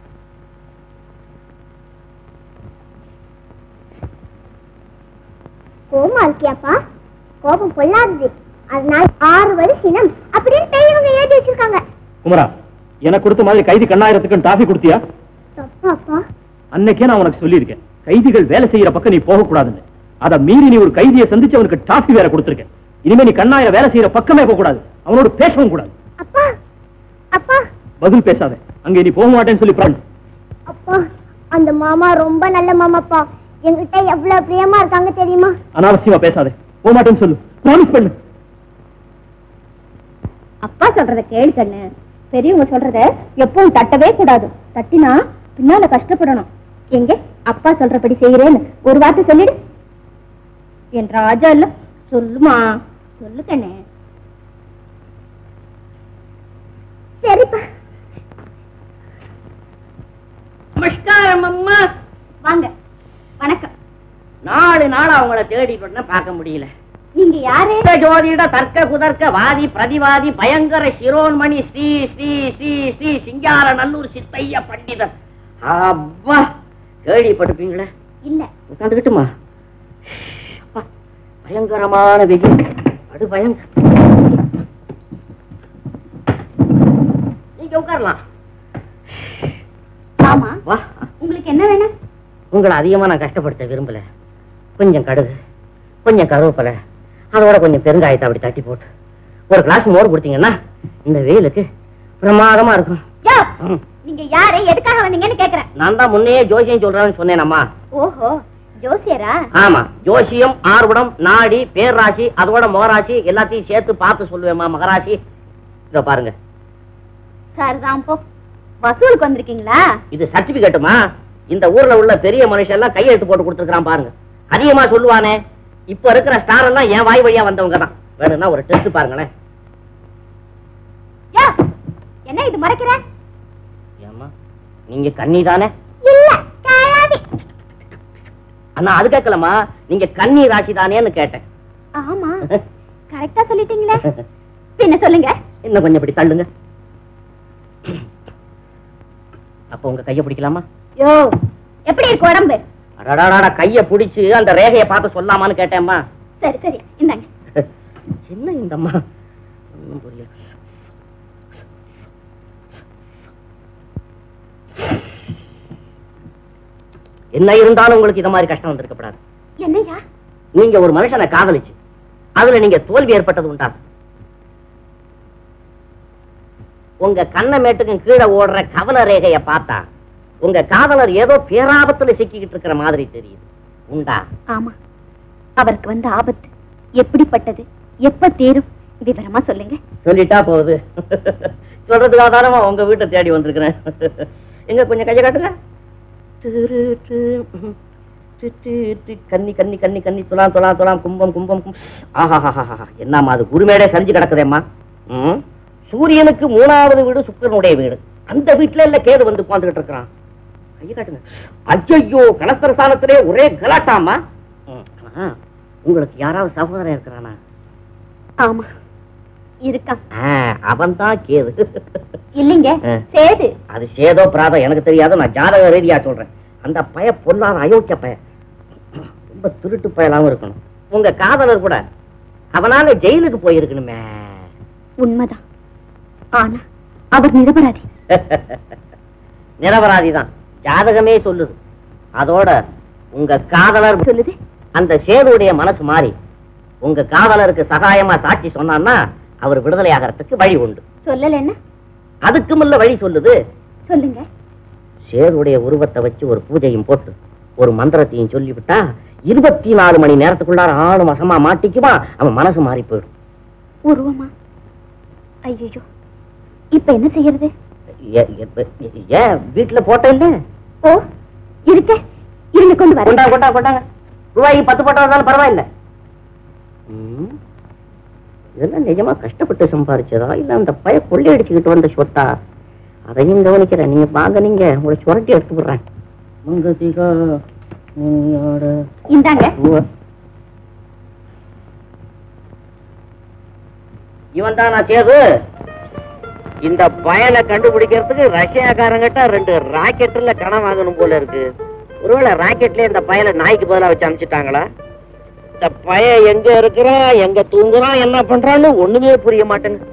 கோமா இருக்கியாப்பா கோபம் பொல்லாதது அதனால ஆறு வருஷம் அப்படின்னு பெரியவங்க எழுதி வச்சிருக்காங்க குமரா எனக்கு கொடுத்த மாதிரி கைதி கண்ணாயிரத்துக்கு டாஃபி கொடுத்தியா தப்பாப்பா அன்னைக்கே நான் உனக்கு சொல்லியிருக்கேன் கைதிகள் வேலை செய்யற பக்கம் நீ போகக்கூடாதுன்னு அதை மீறி நீ ஒரு கைதியை சந்திச்சு அவனுக்கு டாஃபி வேற கொடுத்திருக்க இனிமே நீ கண்ணாயிரம் வேலை செய்யற பக்கமே போக கூடாது அவனோட பேசவும் கூடாது அப்பா அப்பா பதில் பேசாத அங்கே நீ போக மாட்டேன்னு சொல்லி பிரான் அப்பா அந்த மாமா ரொம்ப நல்ல மாமாப்பா என்கிட்ட எவ்வளவு பிரியமா இருக்காங்க தெரியுமா அனாவசியமா பேசாத போக மாட்டேன்னு சொல்லு ப்ராமிஸ் பண்ணு அப்பா சொல்றத கேளு கண்ணு பெரியவங்க சொல்றத எப்பவும் தட்டவே கூடாது தட்டினா பின்னால கஷ்டப்படணும் எங்க அப்பா சொல்றபடி செய்யறேன்னு ஒரு வார்த்தை சொல்லிடு என் ராஜா இல்ல சொல்லுமா சொல்லு கண்ணே சரிப்பா நமஸ்காரம் அம்மா வாங்க வணக்கம் நாலு நாள் அவங்கள தேடி பண்ண பார்க்க முடியல நீங்க யாரு இந்த ஜோதிட தர்க்க குதர்க்க வாதி பிரதிவாதி பயங்கர சிரோன்மணி ஸ்ரீ ஸ்ரீ ஸ்ரீ ஸ்ரீ சிங்கார நல்லூர் சித்தைய பண்டிதர் அப்பா கேள்விப்பட்டிருப்பீங்களே இல்ல உட்காந்துக்கிட்டுமா அப்பா பயங்கரமான வெயில் அது பயங்கர நீங்க உட்காரலாம் ஆமா வா உங்களுக்கு என்ன வேணும் உங்களை அதிகமா நான் கஷ்டப்படுத்த விரும்பல கொஞ்சம் கடுகு கொஞ்சம் கருவேப்பிலை அதோட கொஞ்சம் பெருங்காயத்தை அப்படி தட்டி போட்டு ஒரு கிளாஸ் மோர் கொடுத்தீங்கன்னா இந்த வெயிலுக்கு பிரமாதமா இருக்கும் யோ ம். நீங்க யாரு எதுக்காக வந்தீங்கன்னு கேக்குறேன் நான் தான் முன்னையே ஜோசியம் சொல்றேன்னு சொன்னேனம்மா ஓஹோ ஜோசியரா ஆமா ஜோசியம் ஆர்வடம் நாடி பேர்ராசி அதோட மகராசி எல்லாத்தையும் சேர்த்து பார்த்து சொல்லுவேம்மா மகராசி இதோ பாருங்க சரிதான் போ வசூலுக்கு வந்திருக்கீங்களா இது சர்டிபிகேட்டுமா இந்த ஊர்ல உள்ள பெரிய மனுஷன் எல்லாம் கையெழுத்து போட்டு கொடுத்துருக்கான் பாருங்க அதிகமா சொல்லுவானே இப்ப இருக்கிற ஸ்டார் எல்லாம் என் வாய் வழியா வந்தவங்க தான் வேணும்னா ஒரு டெஸ்ட் பாருங்களேன் யோ என்ன இது மறைக்கிற ஏம்மா நீங்க கன்னி தானே இல்ல காயாதி அண்ணா அது கேட்கலம்மா நீங்க கன்னி ராசி தானேன்னு கேட்டேன் ஆமா கரெக்டா சொல்லிட்டீங்களே பின்ன சொல்லுங்க இன்னும் கொஞ்சம் இப்படி தள்ளுங்க அப்ப உங்க கைய பிடிக்கலாமா யோ எப்படி இருக்கு உடம்பு அடடாடா கைய பிடிச்சு அந்த ரேகையை பார்த்து சொல்லாமான்னு கேட்டேம்மா சரி சரி இந்தாங்க என்ன இந்த அம்மா ஒண்ணும் புரியல என்ன இருந்தாலும் உங்களுக்கு இந்த மாதிரி கஷ்டம் வந்திருக்கப்படாது என்னய்யா நீங்க ஒரு மனுஷனை காதலிச்சு அதுல நீங்க தோல்வி ஏற்பட்டது உண்டா உங்க கண்ணமேட்டுக்கும் கீழே ஓடுற கவன ரேகைய பார்த்தா உங்க காதலர் ஏதோ பேராபத்துல சிக்கிக்கிட்டு இருக்கிற மாதிரி தெரியுது உண்டா ஆமா அவருக்கு வந்த ஆபத்து எப்படிப்பட்டது எப்ப தீரும் விவரமா சொல்லுங்க சொல்லிட்டா போகுது சொல்றதுக்காக தானே உங்க வீட்டை தேடி வந்திருக்கிறேன் எங்க கொஞ்சம் கையை காட்டுங்க திரு, டு, ம், டு, டு, டு, கன்னி கன்னி கன்னி கன்னி துலாம் துலாம் துலாம் கும்பம் கும்பம் கும் ஆஹா என்னம்மா அது குருமேடே சரிஞ்சு கிடக்குதேம்மா ம் சூரியனுக்கு மூணாவது வீடு சுக்கரனுடைய வீடு அந்த வீட்டுல இல்ல கேது வந்து உட்காந்துக்கிட்டு இருக்கிறான் கையை காட்டுங்க ஐயோ கணஸ்தர ஸ்தானத்திலே ஒரே கலாட்டாமா ம், ஆனா, உங்களுக்கு யாராவது சகோதரன் இருக்கிறானா ஆமா இருக்கான் அவன் தான் கேது இல்லைங்க ஆ. சேது அது சேதோ பிராதம் எனக்கு தெரியாது நான் ஜாதக ரீதியா சொல்றேன் அந்த பய பொல்லாத அயோக்கிய பய ரொம்ப திருட்டு பயலாவும் இருக்கணும் உங்க காதலர் கூட அவனால ஜெயிலுக்கு போயிருக்கணுமே உண்மைதான் ஆனா அவர் நிரபராதி நிரபராதி தான் ஜாதகமே சொல்லுது அதோட உங்க காதலர் சொல்லுது அந்த சேதுடைய மனசு மாறி உங்க காதலருக்கு சகாயமா சாட்சி சொன்னான்னா அவர் விடுதலை ஆகிறதுக்கு வழி உண்டு சொல்லலைன்னா அதுக்குமுள்ள வழி சொல்லுது சொல்லுங்க சேருடைய உருவத்தை வச்சு ஒரு பூஜையும் போட்டு ஒரு மந்திரத்தையும் சொல்லிவிட்டா இருபத்தி நாலு மணி நேரத்துக்குள்ளார ஆளு வசமா மாட்டிக்குமா அவன் மனசு மாறி போயிடும் உருவமா ஐயோ இப்ப என்ன செய்யறது ஏ- ஏ- ஏன் வீட்டுல போட்ட இல்ல ஓ இருக்க இருங்க கொண்டு வர கொண்டா கொண்டா கொண்டாங்க ரூபாய்க்கு பத்து போட்டா இருந்தாலும் பரவாயில்ல ம். இதெல்லாம் நிஜமா கஷ்டப்பட்டு சம்பாரிச்சதா இல்ல அந்த பய கொள்ளையடிச்சுக்கிட்டு வந்த சொத்தா அதையும் கவனிக்கிறேன் நீங்க வாங்க நீங்க உங்களை சுரட்டி எடுத்து விடுறேன் மங்கதிகா நீயாட இந்தாங்க இவன் தான் நான் சேது இந்த பயனை கண்டுபிடிக்கிறதுக்கு ரஷ்யாக்காரங்கிட்ட ரெண்டு ராக்கெட்ல கடன் வாங்கணும் போல இருக்கு ஒருவேளை ராக்கெட்ல இந்த பயலை நாய்க்கு பதிலா வச்சு அனுப்பிச்சிட்டாங்களா இந்த பய எங்க இருக்கிறான் எங்க தூங்குறான் என்ன பண்றான்னு ஒண்ணுமே புரிய மாட்டேங்குது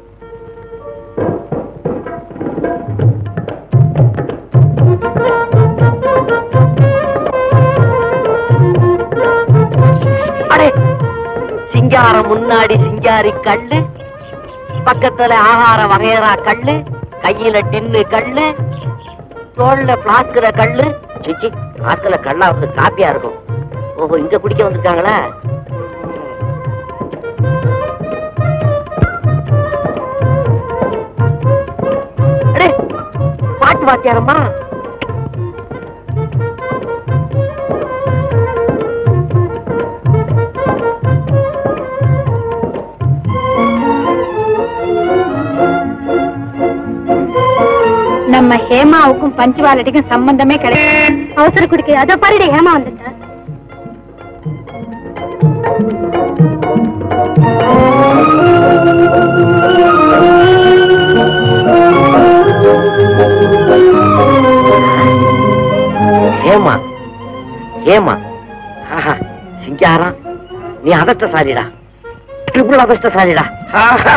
அடே சிங்காரம் முன்னாடி சிங்காரி கல்லு பக்கத்துல ஆகார வகையறா கல்லு கையில டின்னு கல்லு தோல்ல பிளாஸ்குற கல்லு சிச்சி பிளாஸ்குல கல்லா வந்து காப்பியா இருக்கும் ஓஹோ இங்க குடிக்க வந்திருக்காங்களா அடே, பாட்டு வாத்தியாரம்மா நம்ம ஹேமாவுக்கும் பஞ்சுவாலடிக்கும் சம்பந்தமே கிடையாது அவசர குடிக்க அத பாருடி ஹேமா வந்துட்டா ஏமா ஏமா ஆஹா, சிங்காரம் நீ அதஷ்டசாலிடா ட்ரிபிள் அதஷ்டசாலிடா ஆஹா.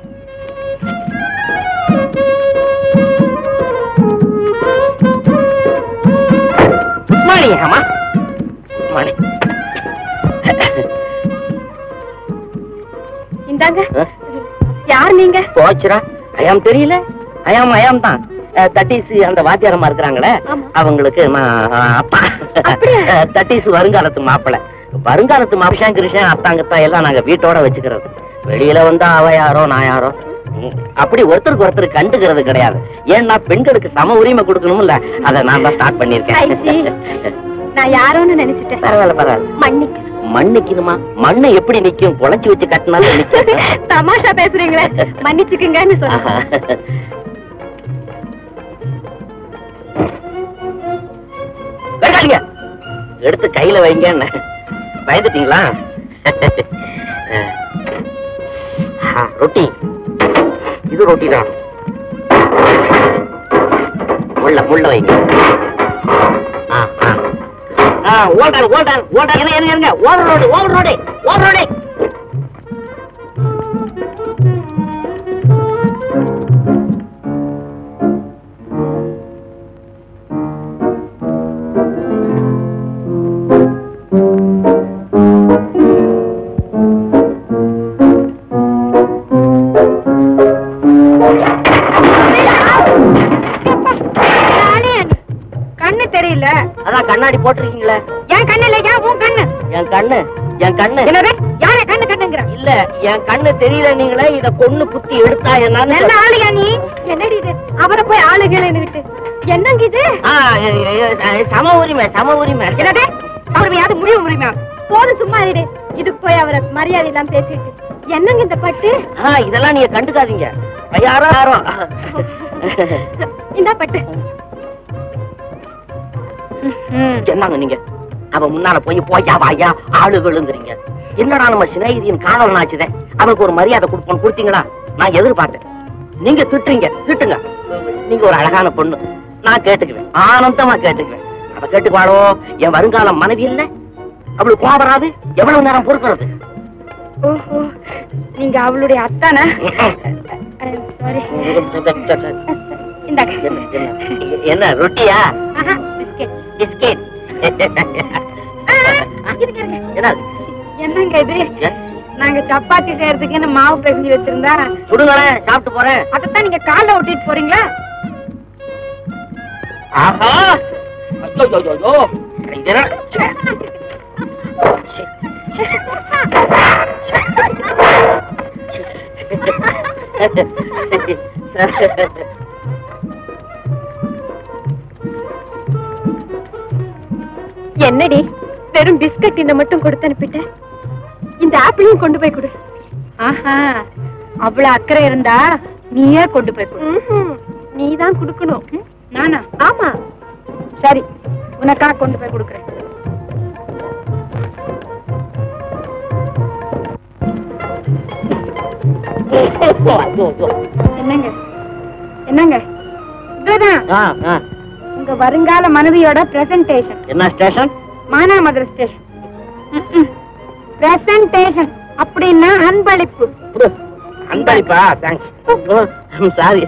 மணி ஆமா மணி இந்தாங்க ஆ? யார் நீங்க போச்சுடா அயாம் தெரியல அயாம் அயாம் தான் தட்டீஸ் அந்த வாத்தியாரம்மா இருக்கிறாங்களே ஆமா. அவங்களுக்கு நான் அஹ், அப்பா அப்படியா? தட்டீஸ் வருங்காலத்து மாப்பிளை வருங்காலத்து மாப்பிஷான் கிருஷ்ணன் அத்தாங்கத்தா எல்லாம் நாங்க வீட்டோட வச்சுக்கிறது வெளியில வந்தா அவ யாரோ நான் யாரோ ம், அப்படி ஒருத்தருக்கு ஒருத்தர் கண்டுக்கிறது கிடையாது ஏன்னா பெண்களுக்கு சம உரிமை கொடுக்கணும்ல அதை நான் தான் ஸ்டார்ட் ஐ see. பண்ணிருக்கேன் நான் யாரோன்னு நினைச்சிட்டேன் பரவாயில்ல பரவாயில்ல மன்னிக்கு மண்ணுக்குமா மண்ணு எப்படி நிக்கும் குழச்சி வச்சு கட்டினாலும் நிக்கும் தமாஷா பேசுறீங்களே மன்னிச்சுக்குங்கன்னு ஆஹா. சொல்லுங்க வெட்டாதீங்க. எடுத்து கையில வைங்க பயந்துட்டீங்களா ஆ, ரொட்டி இது ரொட்டி தான் முள்ள முள்ள வைங்க ஆ, ஆ. ஆ, ஓல்டன் ஓல்டன் ஓல்டன் இருங்க இருங்க இருங்க over road over road over road கண்ணு தெரியல அதான் கண்ணாடி போட்டிருக்கீங்களே என் கண்ணு இல்ல ஏன் உன் கண்ணு என் கண்ணு என் கண்ணு என்னது யார கண்ணு கண்ணுங்கிற இல்ல என் கண்ணு தெரியல நீங்களே இத கொன்னு குத்தி எடுத்தா நல்ல என்ன ஆளுயா நீ என்னடி இது அவரை போய் ஆளுகளேன்னுகிட்டு என்னங்க இது ஆ, எ- எ- எ- சம உரிமை சம உரிமை என்னது அவருமையாவது முடிவு முடியுமா போது சும்மா இரு இதுக்கு போய் அவரை மரியாதை இல்லாம பேசிட்டு என்னங்க இந்த பட்டு ஆ, இதெல்லாம் நீங்க கண்டுக்காதீங்க யாரோ யாரோ இந்த பட்டு என்னங்க நீங்க அவ முன்னால போய் போயா வாயா ஆளு விழுங்குறீங்க என்னடா நம்ம சிநேகிதியின் காதல் ஆச்சுதே அவனுக்கு ஒரு மரியாதை கொடுப்போம் கொடுத்தீங்களா நான் எதிர்பார்த்தேன் நீங்க திட்டுறீங்க திட்டுங்க நீங்க ஒரு அழகான பொண்ணு நான் கேட்டுக்குவேன் ஆனந்தமா கேட்டுக்குவேன் அவ கேட்டுக்குவாளோ என் வருங்கால மனைவி இல்ல அவளுக்கு கோபம் வராது எவ்வளவு நேரம் பொறுக்கிறது ஓஹோ நீங்க அவளுடைய அத்தானா சாரி இந்தாங்க என்ன, என்ன, என்ன ரொட்டியா ஆஹா, பிஸ்கெட். பிஸ்கெட் ஆ, இருங்க, இருங்க. என்ன என்னங்க இது ஏ? நாங்க சப்பாத்தி செய்யறதுக்குன்னு மாவு பிசைஞ்சு வச்சிருந்தா சுடுங்களேன் சாப்பிட்டு போறேன் அதைத்தான் நீங்க கால்ல ஒட்டிட்டு போறீங்களா ஆஹா ஐயோ ஐயோ, ஐயோ இது என்ன? என்னடி வெறும் பிஸ்கட் இந்த மட்டும் கொடுத்து அனுப்பிட்டேன் இந்த ஆப்பிளையும் கொண்டு போய் கொடு ஆஹா அவ்வளவு அக்கறை இருந்தா நீயே கொண்டு போய் கொடு நீ தான் கொடுக்கணும் நானா ஆமா சரி உனக்கா கொண்டு போய் கொடுக்குறேன் ஐயோ, ஐயோ, ஐயோ. என்னங்க என்னங்க இதுதான் ஆ, ஆ. உங்க வருங்கால மனைவியோட பிரசன்டேஷன் என்ன ஸ்டேஷன் மானாமதுரை ஸ்டேஷன் பிரசன்டேஷன் அப்படின்னா அன்பளிப்பு அன்பளிப்பா தேங்க்ஸ் சாரி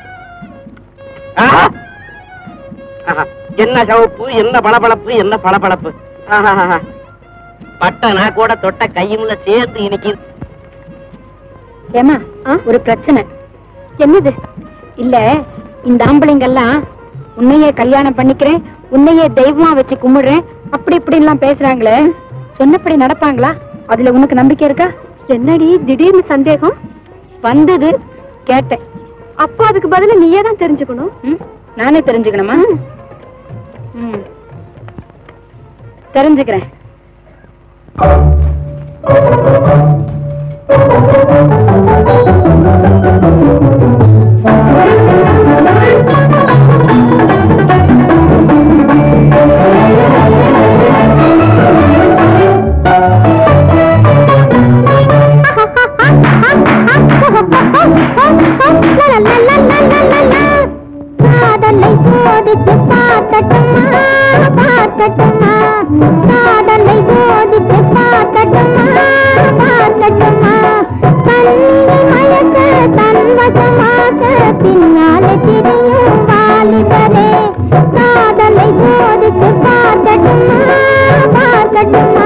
என்ன சவப்பு என்ன பளபளப்பு என்ன பளபளப்பு ஆஹாஹாஹா. பட்டனா கூட தொட்ட கையும்ல சேர்த்து இன்னைக்கு ஏமா ஒரு பிரச்சனை என்னது இல்ல இந்த ஆம்பளைங்கெல்லாம் உன்னையே கல்யாணம் பண்ணிக்கிறேன் உன்னையே தெய்வமா வச்சு கும்பிடுறேன் அப்படி இப்படி எல்லாம் பேசுறாங்களே சொன்னபடி நடப்பாங்களா அதுல உனக்கு நம்பிக்கை இருக்கா என்னடி திடீர்னு சந்தேகம் வந்தது கேட்டேன் அப்போ அதுக்கு பதிலா நீயே தான் தெரிஞ்சுக்கணும் ம், நானே தெரிஞ்சுக்கணுமா ம் தெரிஞ்சுக்கிறேன் காதலை சோதித்து பார்க்கட்டுமா பார்க்கட்டுமா காதலை சோதித்து பார்க்கட்டுமா பார்க்கட்டுமா கண்ணியை மயக்க தன்வசமாக்க பின்னாலே திரியும் வாலிபரே காதலை போதித்து பார்க்கட்டுமா பார்க்கட்டுமா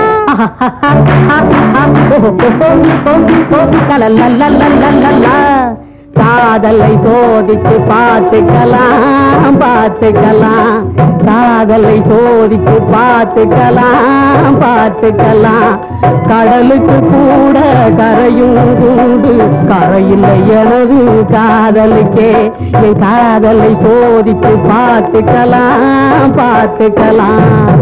காதலை சோதித்து பார்த்துக்கலாம் பார்த்துக்கலாம் காதலை சோதித்து பார்த்துக்கலாம் பார்த்துக்கலாம் கடலுக்கு கூட கரையும் உண்டு கரையில்லை எனது காதலுக்கே என் காதலை சோதித்து பார்த்துக்கலாம் பார்த்துக்கலாம்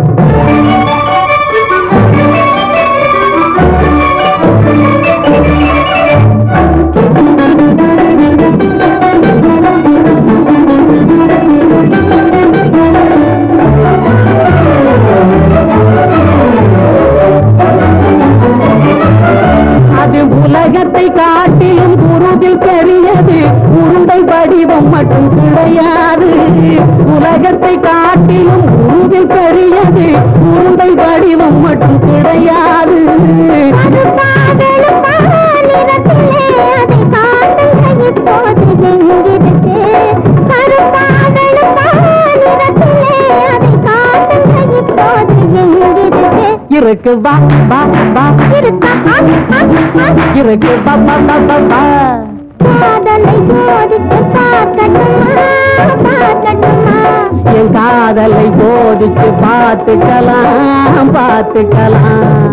அது உலகத்தை காட்டிலும் குருவில் பெரியது உருண்டை வடிவம் மட்டும் கிடையாது உலகத்தை காட்டிலும் குருவில் பெரியது உருண்டை வடிவம் மட்டும் கிடையாது அது காதலுமா நிறத்திலே அதை காட்டுங்க இப்போது எங்கிருக்கு கருப்பாதலுமா நிறத்திலே அதை காட்டுங்க இப்போது எங்கிருக்கு இருக்கு வா வா வா இருக்கா ஆ, ஆ, ஆ. இருக்கு வா வா வா வா வா காதலை சோதித்து பார்க்கட்டுமா பார்க்கட்டுமா என் காதலை சோதிச்சு பார்த்துக்கலாம் பார்த்துக்கலாம்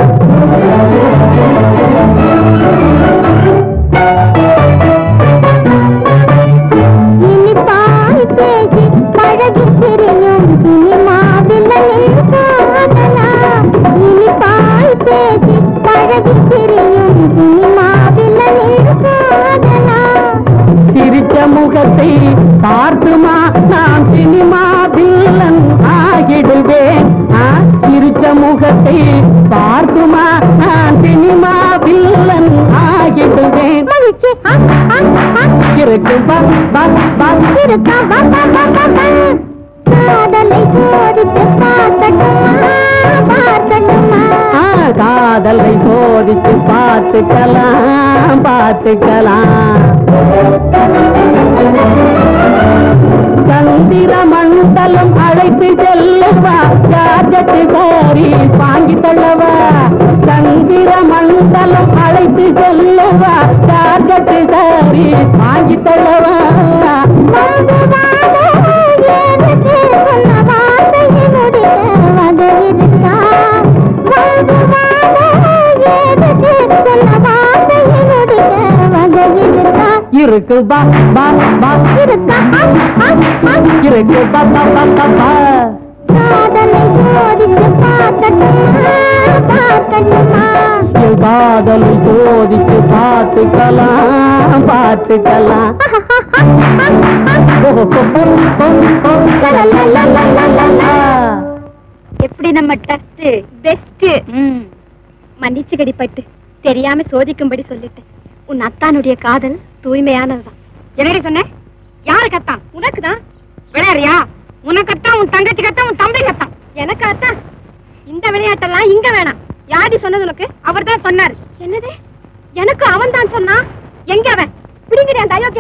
இனிப்பாய் பேசி பழகி திரியும் சினிமாவில் காதலா இனிப்பாய் பேசி பழகி திரியும் சினிமாவில் காதலா சிரிச்ச முகத்தை பார்த்துமா நான் சினிமா வில்லன் ஆகிடுவேன் ஆ, சிரிச்ச முகத்தை பார்த்துமா நான் சினிமா வில்லன் ஆகிடுவேன் மகிழ்ச்சி ஆ, ஆ, ஆ. இருக்கு வா வா வா இருக்கா வா, வா, வா, வா, வா. காதலை சோதித்து பார்க்கட்டுமா பார்க்கட்டுமா ஆ, காதலை சோதிச்சு பார்த்துக்கலாம் பார்த்துக்கலாம் சந்திர மண்டலம் அழைத்து செல்லவா ஜார்ஜட்டு சாரி வாங்கி தள்ளவா சந்திர மண்டலம் அழைத்து செல்லவா ஜார்ஜட்டு சாரி வாங்கி தள்ளவா இருக்கு பா பா பா இருக்கு பா பா பா பா பா என் காதலை சோதித்து பார்த்துக்கலாம் பார்த்துக்கலாம் எப்படி நம்ம டஸ்ட் பெஸ்ட் மன்னிச்சு கடிப்பட்டு தெரியாம சோதிக்கும்படி சொல்லிட்டேன் உன் அத்தானுடைய காதல் தூய்மையானதுதான் என்னடி சொன்ன யாரு கத்தான் உனக்கு தான் விளையாடுறியா உனக்கு கத்தான் உன் தங்கச்சி கத்தான் உன் தம்பி கத்தான் எனக்கு அத்தான் இந்த விளையாட்டெல்லாம் இங்க வேணாம் யாடி சொன்னது உனக்கு அவர் தான் சொன்னார் என்னது எனக்கு அவன் தான் சொன்னான் எங்க அவன் பிடிங்கிற அந்த அயோக்கிய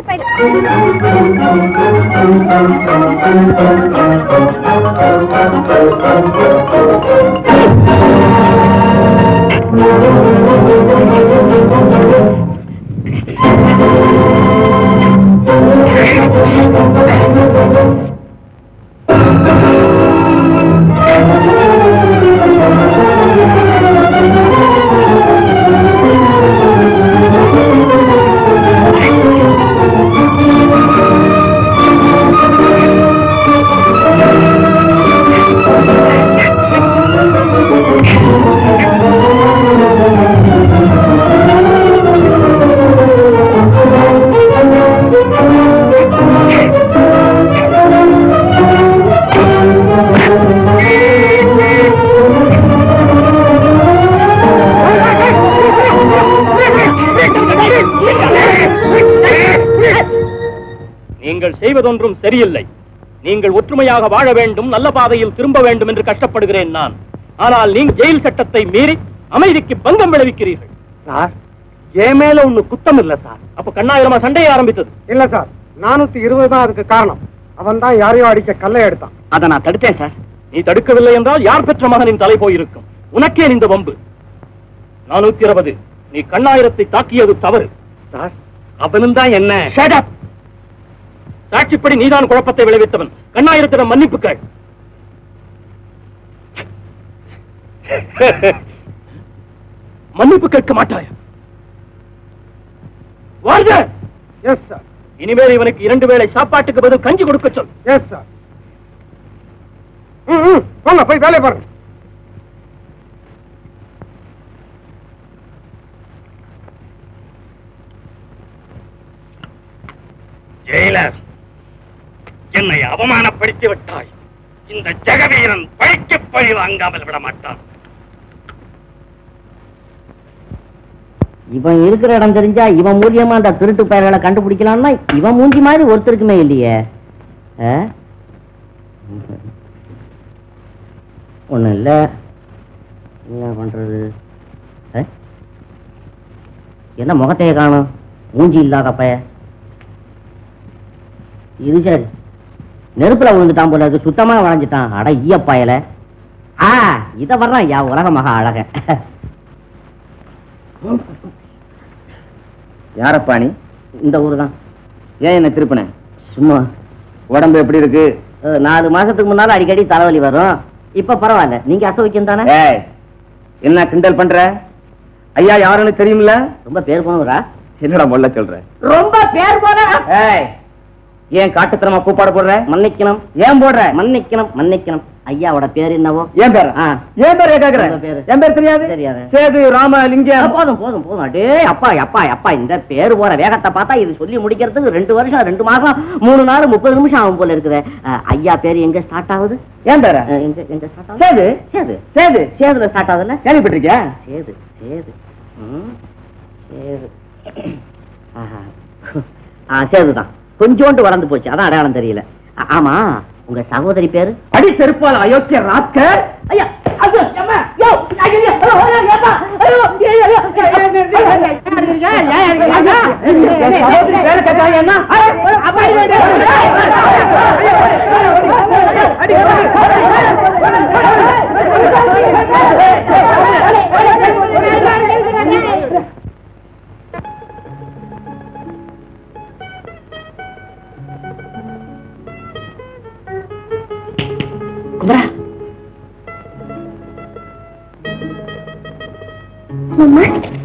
நீங்கள் செய்வதொன்றும் சரியில்லை நீங்கள் ஒற்றுமையாக வாழ வேண்டும் நல்ல பாதையில் திரும்ப வேண்டும் என்று கஷ்டப்படுகிறேன் நான் ஆனால் நீங்கள் ஜெயில் சட்டத்தை மீறி அமைதிக்கு பங்கம் விளைவிக்கிறீர்கள் சார் என் மேல ஒண்ணு குத்தம் இல்ல சார் அப்ப கண்ணாயிரமா சண்டையை ஆரம்பித்தது இல்ல சார் நானூத்தி இருபது தான் அதுக்கு காரணம் அவன் தான் யாரையோ அடிக்க கல்லை எடுத்தான் அதை நான் தடுத்தேன் சார் நீ தடுக்கவில்லை என்றால் யார் பெற்ற மகனின் தலை போயிருக்கும் உனக்கே இந்த வம்பு நானூத்தி இருபது நீ கண்ணாயிரத்தை தாக்கியது தவறு சார் அவனும் தான் என்ன சாட்சிப்படி நீதான் குழப்பத்தை விளைவித்தவன் கண்ணாயிரத்திடம் மன்னிப்பு கேள் மன்னிப்பு கேட்க மாட்டாய் வாழ்க எஸ் சார் இனிமேல் இவனுக்கு இரண்டு வேளை சாப்பாட்டுக்கு பதில் கஞ்சி கொடுக்க சொல் எஸ் சார் ம் ம் போங்க போய் வேலையை பாருங்க ஜெயிலர் என்னை அவமானப்படுத்தி விட்டாய் இந்த ஜெகவீரன் பழிக்கு பழி வாங்காமல் விட மாட்டான் இவன் இருக்கிற இடம் தெரிஞ்சா இவன் மூலியமா அந்த திருட்டு பெயர்களை கண்டுபிடிக்கலாம்னா இவன் மூஞ்சி மாதிரி ஒருத்தருக்குமே இல்லையே ஒன்றும் இல்லை என்ன பண்றது ஆ? என்ன முகத்தையே காணும் மூஞ்சி இல்லாத பைய இது சரி நெருப்புல விழுந்துட்டான் போல இருக்கு சுத்தமா வளைஞ்சிட்டான் அட ஈய பயல ஆ இத வர்றான் யா உலக மகா அழக யாரப்பா நீ இந்த ஊர் தான் ஏன் என்ன திருப்பின சும்மா உடம்பு எப்படி இருக்கு அஹ், நாலு மாசத்துக்கு முன்னால அடிக்கடி தலைவலி வரும் இப்ப பரவாயில்ல நீங்க அசௌக்கியம் தானே ஏய் என்ன கிண்டல் பண்ற ஐயா யாருன்னு தெரியுமில்ல ரொம்ப பேர் போனவரா என்னடா மொல்ல சொல்ற ரொம்ப பேர் போன ஏய் ஏன் காட்டுத்தனமா கூப்பாடு போடுற மன்னிக்கணும் ஏன் போடுற மன்னிக்கணும் மன்னிக்கணும் ஐயாவோட பேர் என்னவோ ஏன் பேர் ஆ. ஏன் பேர் கேக்குறேன் உங்க பேரு. என் பேர் தெரியாது தெரியாது. சேது ராம அஹ், லிங்கம் போதும் போதும் போதும் அடே அப்பா அப்பா அப்பா இந்த பேர் போற வேகத்தை பார்த்தா இது சொல்லி முடிக்கிறதுக்கு ரெண்டு வருஷம் ரெண்டு மாசம் மூணு நாள் முப்பது நிமிஷம் ஆகும் போல இருக்குது அஹ், ஐயா பேர் எங்க ஸ்டார்ட் ஆகுது ஏன் பேர அஹ், எங்க எங்க ஸ்டார்ட் ஆகுது சேது சேது சேது சேதுல ஸ்டார்ட் ஆகுதுல்ல கேள்விப்பட்டிருக்கியா சேது சேது ம், சேது ஆஹா. ஆ சேதுதான் கொஞ்சோண்டு வளர்ந்து போச்சு அதான் அடையாளம் தெரியல ஆ- ஆமா உங்க சகோதரி பேரு அடி செருப்பால் அயோக்கிய ராக்க ஐயா ஐயோ அம்மா யோ ஐயோ ஐயோ ஐயோ ஏப்பா ஐயோ ஐயோ ஐயோ என் சகோதரி பேரை கேட்டாங்க என்ன குமரா அம்மா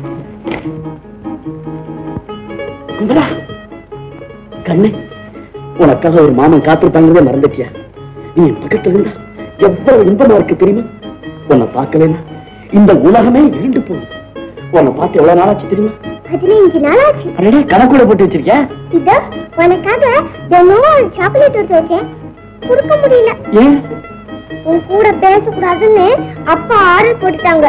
குந்தரா கண்ணு உனக்காக ஒரு மாமன் காத்திருப்பாங்கிறதே மறந்துட்டியா நீ என் பக்கத்துல இருந்தா எவ்வளவு இன்பமா இருக்கு தெரியுமா உன்னை பார்க்கலன்னா இந்த உலகமே இருண்டு போகும் உன்னை பார்த்து எவ்வளவு நாளாச்சு தெரியுமா பதினைஞ்சு நாள் ஆச்சு அடடே கணக்கூட போட்டு வச்சிருக்கியா இதோ உனக்காக தினமும் ஒரு சாக்லேட் எடுத்து வச்சேன் கொடுக்க முடியல ஏன் உன் கூட பேசக்கூடாதுன்னு அப்பா ஆர்டர் போட்டுட்டாங்க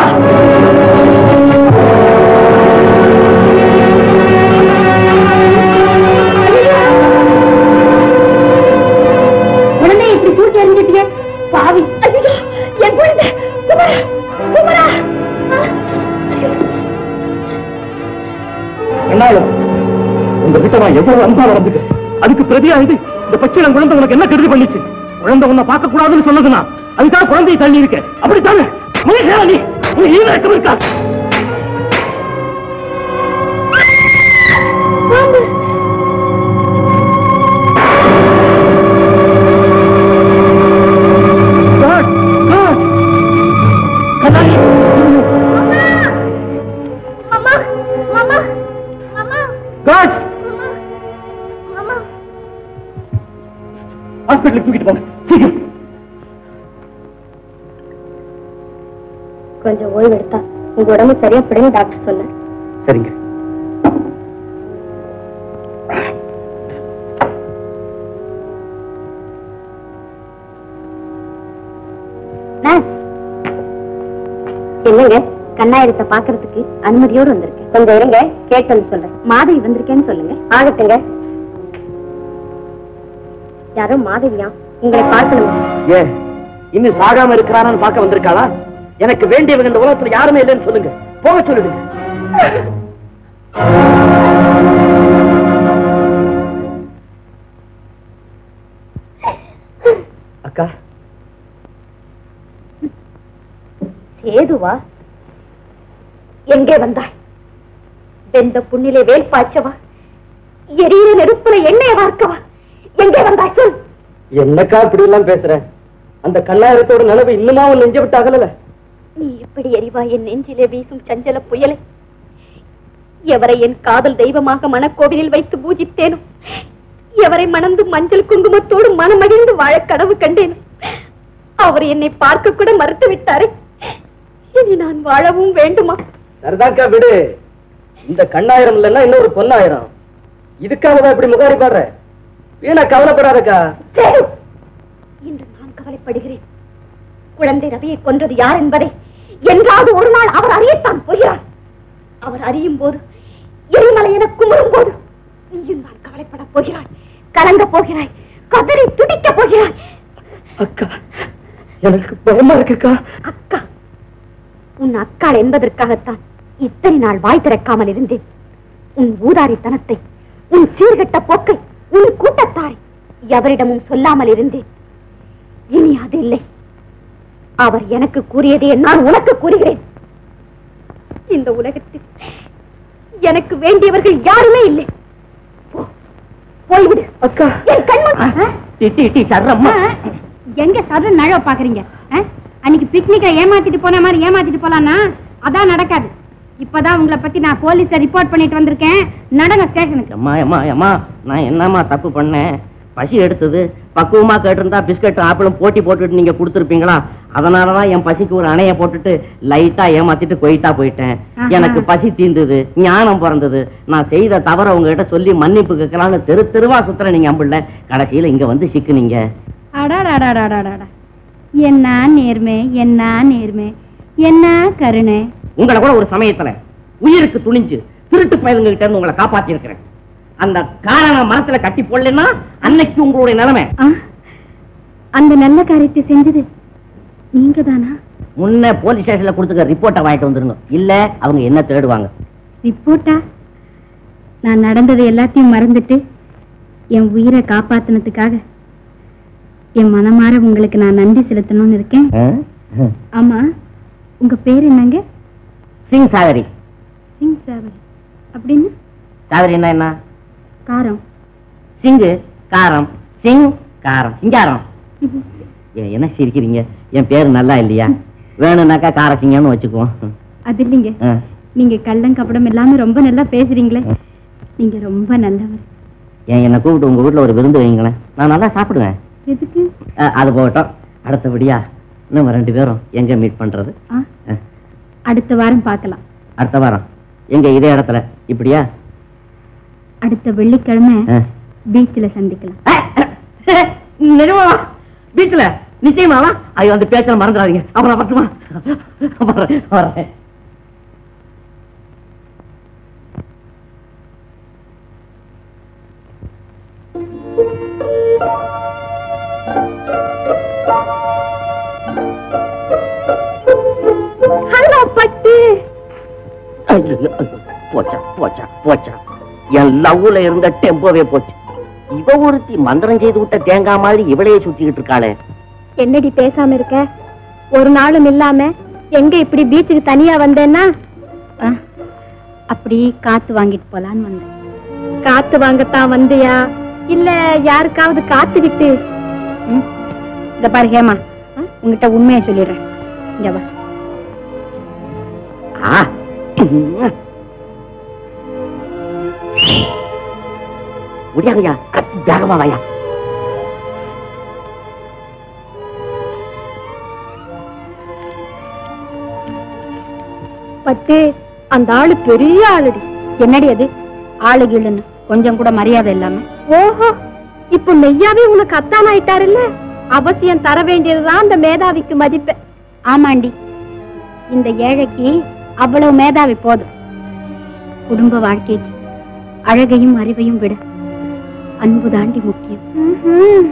குழந்தை இப்படி தூக்கி எறிஞ்சிட்டிய பாவி ஐயோ, என் குழந்தை குமரா குமரா கண்ணாயிரம் உங்க கிட்ட நான் எவ்வளவு அன்பா நடந்துக்கிறேன் அதுக்கு பிரதியா இது இந்த பச்சிடம் குழந்தை உனக்கு என்ன கருதி பண்ணிச்சு குழந்தை உன்னை பார்க்க கூடாதுன்னு சொன்னதுனா அதுக்காக குழந்தையை தள்ளி இருக்கேன் அப்படித்தானே மனுஷனா நீ உன் ஈரக்கம் இருக்கா God, God. கண்ணாடி மாமா மாமா மாமா God, மாமா ஹாஸ்பிட்டலுக்கு தூக்கிட்டு போங்க சீக்கிரம் கொஞ்சம் ஓய்வு எடுத்தா உங்க உடம்பு சரியா படுன்னு டாக்டர் சொன்னார் சரிங்க நர்ஸ் என்னங்க கண்ணாயிரத்தை பாக்குறதுக்கு அனுமதியோடு வந்திருக்கேன் கொஞ்சம் இருங்க கேட்டேன்னு சொல்றேன் மாதவி வந்திருக்கேன்னு சொல்லுங்க ஆகட்டுங்க யாரோ மாதவியா உங்களை பார்க்கணும் ஏ இன்னும் சாகாம இருக்கிறானான்னு பார்க்க வந்திருக்காளா எனக்கு வேண்டியவங்க இந்த உலகத்துல யாருமே இல்லைன்னு சொல்லுங்க போக சொல்லிடுங்க அக்கா சேதுவா எங்கே வந்தாய் வெந்த புண்ணிலே வேல் பாய்ச்சவா எரியிற நெருப்புல எண்ணெய வார்க்கவா எங்கே வந்தாய் சொல் என்னக்கா இப்படி எல்லாம் பேசுற அந்த கண்ணாயிரத்தோட நிலவு இன்னுமா உன் நெஞ்ச விட்டு அகலல நீ எப்படி எரிவாய் என் நெஞ்சிலே வீசும் சஞ்சல புயலை எவரை என் காதல் தெய்வமாக மனக்கோவிலில் வைத்து பூஜித்தேனோ எவரை மணந்து மஞ்சள் குங்குமத்தோடு மனமகிழ்ந்து வாழ கனவு கண்டேனோ அவர் என்னை பார்க்க கூட மறுத்து விட்டாரே இனி நான் வாழவும் வேண்டுமா சரிதாக்கா விடு இந்த கண்ணாயிரம் இல்லைன்னா இன்னொரு பொன்னாயிரம் இதுக்காக தான் இப்படி முகாரி பாடுற வீணா கவலைப்படாதக்கா சேது இன்று நான் கவலைப்படுகிறேன் குழந்தை ரவியை கொன்றது யார் என்பதை என்றாவது ஒரு நாள் அவர் அறியத்தான் போகிறார் அவர் அறியும் போது எரிமலை என குமுறும் போது நீயும் தான் கவலைப்பட போகிறாய் கலங்க போகிறாய் கதறி துடிக்க போகிறாய் அக்கா எனக்கு பயமா இருக்குக்கா அக்கா உன் அக்காள் என்பதற்காகத்தான் இத்தனை நாள் வாய் திறக்காமல் இருந்தேன் உன் ஊதாரித்தனத்தை உன் சீர்கெட்ட போக்கை உன் கூட்டத்தாரை எவரிடமும் சொல்லாமல் இருந்தேன் இனி அது இல்லை அவர் எனக்கு கூறியதே நான் உனக்கு கூறுகிறேன் இந்த உலகத்தில் எனக்கு வேண்டியவர்கள் யாருமே இல்லை போ, போய்விடு அக்கா என் கண்முன் திட்டி டி சர்றம்மா எங்க சதுர நழவ பாக்குறீங்க ஆ? அன்னைக்கு பிக்னிக்க ஏமாத்திட்டு போன மாதிரி ஏமாத்திட்டு போலான்னா அதான் நடக்காது இப்பதான் உங்களை பத்தி நான் போலீஸ ரிப்போர்ட் பண்ணிட்டு வந்திருக்கேன் நடங்க ஸ்டேஷனுக்கு அம்மா அம்மா அம்மா நான் என்னம்மா தப்பு பண்ணேன் பசி எடுத்தது பக்குவமா கேட்டிருந்தா பிஸ்கட் ஆப்பிளும் போட்டி போட்டுட்டு நீங்க கொடுத்துருப்பீங்களா அதனாலதான் என் பசிக்கு ஒரு அணைய போட்டுட்டு லைட்டா ஏமாத்திட்டு போயிட்டா போயிட்டேன் ஆஹா. எனக்கு பசி தீர்ந்தது ஞானம் பிறந்தது நான் செய்த தவற உங்ககிட்ட சொல்லி மன்னிப்பு கேட்கலான்னு தெரு தெருவா சுத்துற நீங்க அம்பிள்ள கடைசியில இங்க வந்து சிக்குனீங்க அடாடாடாடாடாடா என்ன நேர்மை என்ன நேர்மை என்ன கருணை உங்களை கூட ஒரு சமயத்துல உயிருக்கு துணிஞ்சு திருட்டு பயலுங்க கிட்ட இருந்து உங்களை காப்பாத்தி இருக்கிறேன் அந்த காரண மரத்துல கட்டி போடலன்னா அன்னைக்கு உங்களுடைய நிலைமை ஆ? அந்த நல்ல காரியத்தை செஞ்சது நீங்க தானா முன்ன போலீஸ் ஸ்டேஷன்ல கொடுத்துக்க ரிப்போர்ட்டை வாங்கிட்டு வந்துருங்க இல்ல அவங்க என்ன தேடுவாங்க ரிப்போர்ட்டா நான் நடந்ததை எல்லாத்தையும் மறந்துட்டு என் உயிரை காப்பாத்தினதுக்காக என் மனமாற உங்களுக்கு நான் நன்றி செலுத்தணும்னு இருக்கேன் ஆமா உங்க பேர் என்னங்க சிங் சாகரி சிங் சாவரி அப்படின்னு சாகரி என்ன என்ன காரம் சிங்கு காரம் சிங் காரம் சிங்காரம் ஏ, என்ன சிரிக்கிறீங்க என் பேர் நல்லா இல்லையா வேணும்னாக்கா கார சிங்கம்னு வச்சுக்குவோம் அது இல்லைங்க ஆ. நீங்க கள்ளம் கபடம் எல்லாமே ரொம்ப நல்லா பேசுறீங்களே நீங்க ரொம்ப நல்லவர் ஏன் என்னை கூப்பிட்டு உங்க வீட்டுல ஒரு விருந்து வைங்களேன் நான் நல்லா சாப்பிடுவேன் எதுக்கு ஆ, அது போகட்டும் அடுத்தபடியா நம்ம ரெண்டு பேரும் எங்க மீட் பண்றது ஆ, ஆ, அடுத்த வாரம் பார்க்கலாம் அடுத்த வாரம் எங்க இதே இடத்துல இப்படியா அடுத்த வெள்ளிக்கிழமை ஆ. பீச்ல சந்திக்கலாம் நிஜமா வீட்டுல நிச்சயமாவா ஐயோ அந்த பேச்சல மறந்துடாதீங்க அப்புறம் பட்டுமா வரேன், வரேன் ஹலோ பட்டு ஐயோ, ஐயோ, போச்சா போச்சா போச்சா என் லவ்ல இருந்த டெம்போவே போச்சு இவ ஒருத்தி மந்திரம் செய்து விட்ட தேங்காய் மாதிரி இவளையே சுத்திக்கிட்டு இருக்காளே என்னடி பேசாம இருக்க ஒரு நாளும் இல்லாம எங்க இப்படி பீச்சுக்கு தனியா வந்தேன்னா ஆ, அப்படி காத்து வாங்கிட்டு போலான்னு வந்தேன் காத்து வாங்கத்தான் வந்தியா இல்ல யாருக்காவது காத்துக்கிட்டு ம்? இத பாரு ஹேமா உங்ககிட்ட உண்மையை சொல்லிடுறேன் இங்க வா ஆ முடியாங்கய்யா வேகமா வாயா பட்டு அந்த ஆளு பெரிய ஆளுடி என்னடி அது ஆளு கீழுன்னு கொஞ்சம் கூட மரியாதை இல்லாம ஓஹோ இப்ப மெய்யாவே உனக்கு அத்தான் ஆயிட்டாருல்ல அவசியம் தர வேண்டியதுதான் அந்த மேதாவிக்கு மதிப்பு ஆமாண்டி இந்த ஏழைக்கு அவ்வளவு மேதாவி போதும் குடும்ப வாழ்க்கைக்கு அழகையும் அறிவையும் விட அன்பு தாண்டி முக்கியம் ம்ஹும்.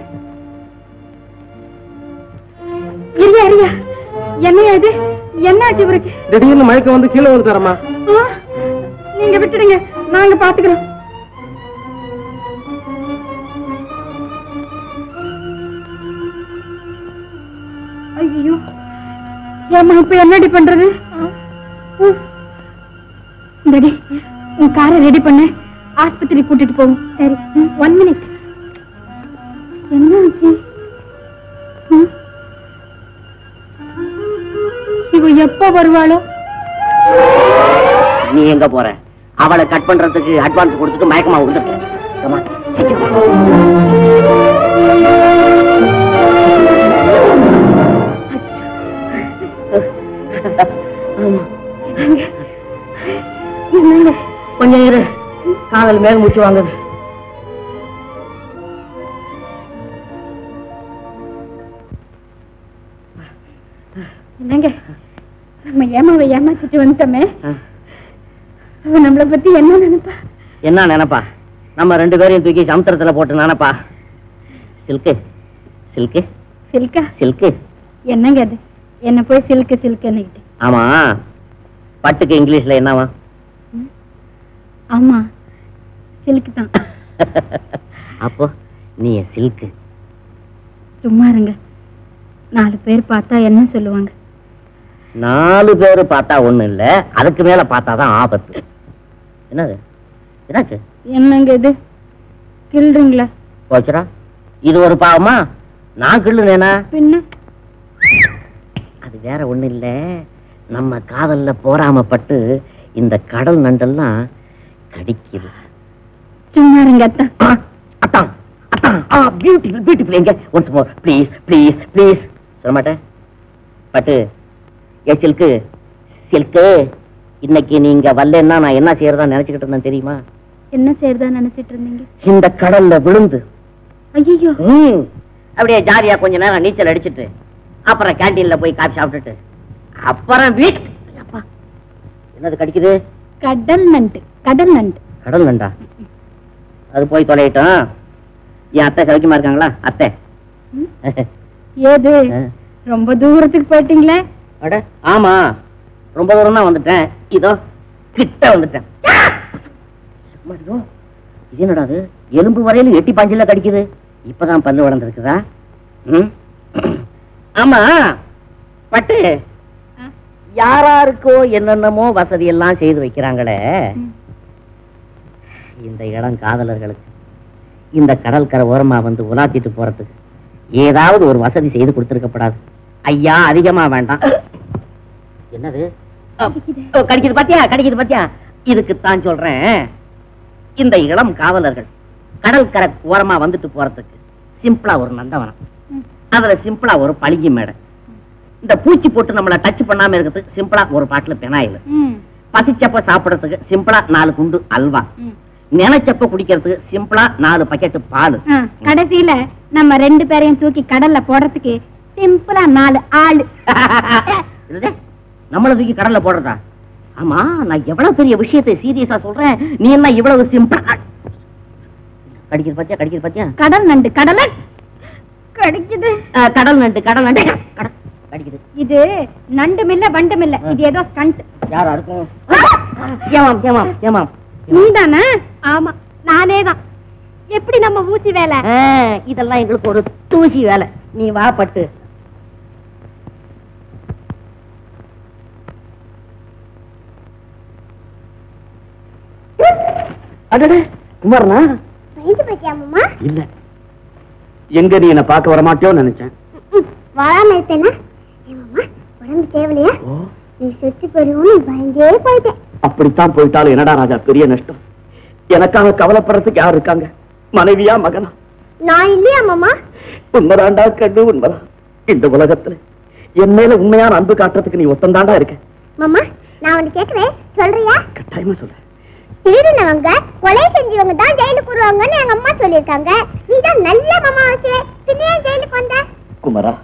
இரியா இரியா என்னையா இது என்னாச்சு இவருக்கு திடீர்னு மயக்கம் வந்து கீழே வந்து தரமா ஆ, நீங்க விட்டுடுங்க நாங்க பாத்துக்கிறோம் ஐயோ ஏமா இப்ப என்னடி பண்றது உம். இந்தடி உன் காரை ரெடி பண்ணு ஆஸ்பத்திரி கூட்டிட்டு போவோம் சரி ஒன் மினிட் என்ன ஆச்சு ம்? இவ எப்ப வருவாளோ நீ எங்க போற அவளை கட் பண்றதுக்கு அட்வான்ஸ் கொடுத்துட்டு மயக்கமா விழுந்துட்டேன் Come on, சீக்கிரம். கொஞ்சம் இரு காதல் மேல் மூச்சு வாங்குது என்னங்க நம்ம ஏமாவை ஏமாத்திட்டு வந்துட்டோமே அவ நம்மளை பத்தி என்ன நினைப்பா என்ன நினைப்பா நம்ம ரெண்டு பேரையும் தூக்கி சமுத்திரத்துல போட்டு நினைப்பா சில்கு சில்கு சில்கா சில்கு என்னங்க அது என்ன போய் சில்க்கு சில்க்குன்னுக்கிட்டு ஆமா பட்டுக்கு இங்கிலீஷ்ல என்னவா ஆமா சில்க்கு தான் அப்போ நீ சில்கு சும்மா இருங்க நாலு பேர் பார்த்தா என்ன சொல்லுவாங்க நாலு பேரு பார்த்தா ஒண்ணு இல்ல அதுக்கு மேல பார்த்தாதான் ஆபத்து என்னது என்னாச்சு என்னங்க இது கிள்றீங்களா போச்சுரா இது ஒரு பாவமா நான் கிள்ளுனேனா பின்ன அது வேற ஒண்ணு இல்ல நம்ம காதல்ல போராமப்பட்டு இந்த கடல் நண்டெல்லாம் கடிக்குது சும்மா இருங்க அத்தா ஆ, அத்தான் அத்தான் ஆ பியூட்டிஃபுல் பியூட்டிஃபுல் எங்க once more please please please சொல்ல மாட்டேன் பட்டு ஏ சில்கு சில்கு இன்னைக்கு நீங்க வரலன்னா நான் என்ன செய்யறதா நினைச்சுக்கிட்டு இருந்தேன் தெரியுமா என்ன செய்யறதா நினைச்சிட்டு இருந்தீங்க இந்த கடல்ல விழுந்து ஐயோ ம், அப்படியே ஜாலியா கொஞ்ச நேரம் நீச்சல் அடிச்சிட்டு அப்புறம் கேண்டீன்ல போய் காப்பி சாப்பிட்டுட்டு அப்புறம் வீட் அப்பா என்னது கடிக்குது கடல் நண்டு கடல் நண்டு கடல் நண்டா அது போய் தொலையிட்டோம் என் அத்தை சௌக்கியமா இருக்காங்களா அத்தை ஏது ரொம்ப தூரத்துக்கு போயிட்டீங்களே அட ஆமா ரொம்ப தூரம் தான் வந்துட்டேன் இதோ கிட்ட வந்துட்டேன் சும்மா இதோ, இது என்னடா அது எலும்பு வரையில எட்டி பாஞ்சில கடிக்குது இப்பதான் பல்லு வளர்ந்துருக்குதா ம்? ஆமா பட்டு ஆ? யாராருக்கோ என்னென்னமோ வசதி எல்லாம் செய்து வைக்கிறாங்களே ம். இந்த இடம் காதலர்களுக்கு இந்த கடற்கரை ஓரமா வந்து உலாத்திட்டு போறதுக்கு ஏதாவது ஒரு வசதி செய்து கொடுத்திருக்கப்படாது ஐயா அதிகமா வேண்டாம் என்னது கடிக்குது. ஓ, கடிக்குது பாத்தியா கடிக்குது பாத்தியா இதுக்குத்தான் சொல்றேன் இந்த இளம் காவலர்கள் கடற்கரை ஓரமா வந்துட்டு போறதுக்கு சிம்பிளா ஒரு நந்தவனம் ம். அதுல சிம்பிளா ஒரு பளிங்கி மேடை இந்த பூச்சி போட்டு நம்மள டச் பண்ணாம இருக்கிறதுக்கு சிம்பிளா ஒரு பாட்டில் பெனாயில் ம், பசிச்சப்ப சாப்பிடறதுக்கு சிம்பிளா நாலு குண்டு அல்வா ம். நினைச்சப்ப குடிக்கிறதுக்கு சிம்பிளா நாலு பக்கெட் பால் ஆ, கடைசியில நம்ம ரெண்டு பேரையும் தூக்கி கடல்ல போடுறதுக்கு சிம்பிளா நாலு ஆளு இதுதே, நம்மள தூக்கி கடல்ல போடுறதா ஆமா நான் எவ்வளவு பெரிய விஷயத்தை சீரியஸா சொல்றேன் நீ எல்லாம் இவ்வளவு சிம்பிளா கடிக்கிற பாத்தியா கடிக்கிற பாத்தியா கடல் நண்டு கடலை கடிக்குது ஆ, கடல் நண்டு கடல் நண்டு கடல் கடிக்குது இது நண்டுமில்ல வண்டுமில்ல இது ஏதோ ஸ்டண்ட் யாரா இருக்கும் ஏமாம் ஏமாம் ஏமாம் நீதானே ஆமா நானே தான் எப்படி நம்ம ஊசி வேலை ஆ, இதெல்லாம் எங்களுக்கு ஒரு தூசி வேலை நீ வா பட்டு அடடே குமாரனா பயந்து போயிட்டியா மாமா இல்ல எங்க நீ என்ன பார்க்க வர மாட்டியோன்னு நினைச்சேன் வராம இருப்பேனா ஏன் மாமா உடம்பு தேவையில்லையா ஓ நீ சுத்தி போயிடுவோம்னு பயந்தே போயிட்டேன் அப்படித்தான் போயிட்டாலும் என்னடா ராஜா பெரிய நஷ்டம் எனக்காக கவலைப்படுறதுக்கு யார் இருக்காங்க மனைவியா மகனா நான் இல்லையா மாமா உண்மைதாண்டா கண்ணு உண்மைதான் இந்த உலகத்துல என் மேல உண்மையான அன்பு காட்டுறதுக்கு நீ ஒத்தந்தாண்டா இருக்க மாமா நான் உன்னை கேட்கிறேன் சொல்றியா கட்டாயமா சொல்ல திருடினவங்க கொலை செஞ்சவங்க தான் ஜெயிலுக்கு போடுவாங்கன்னு எங்க அம்மா சொல்லியிருக்காங்க நீ தான் நல்ல மாமா வச்சு பின்னே ஜெயிலுக்கு வந்த குமரா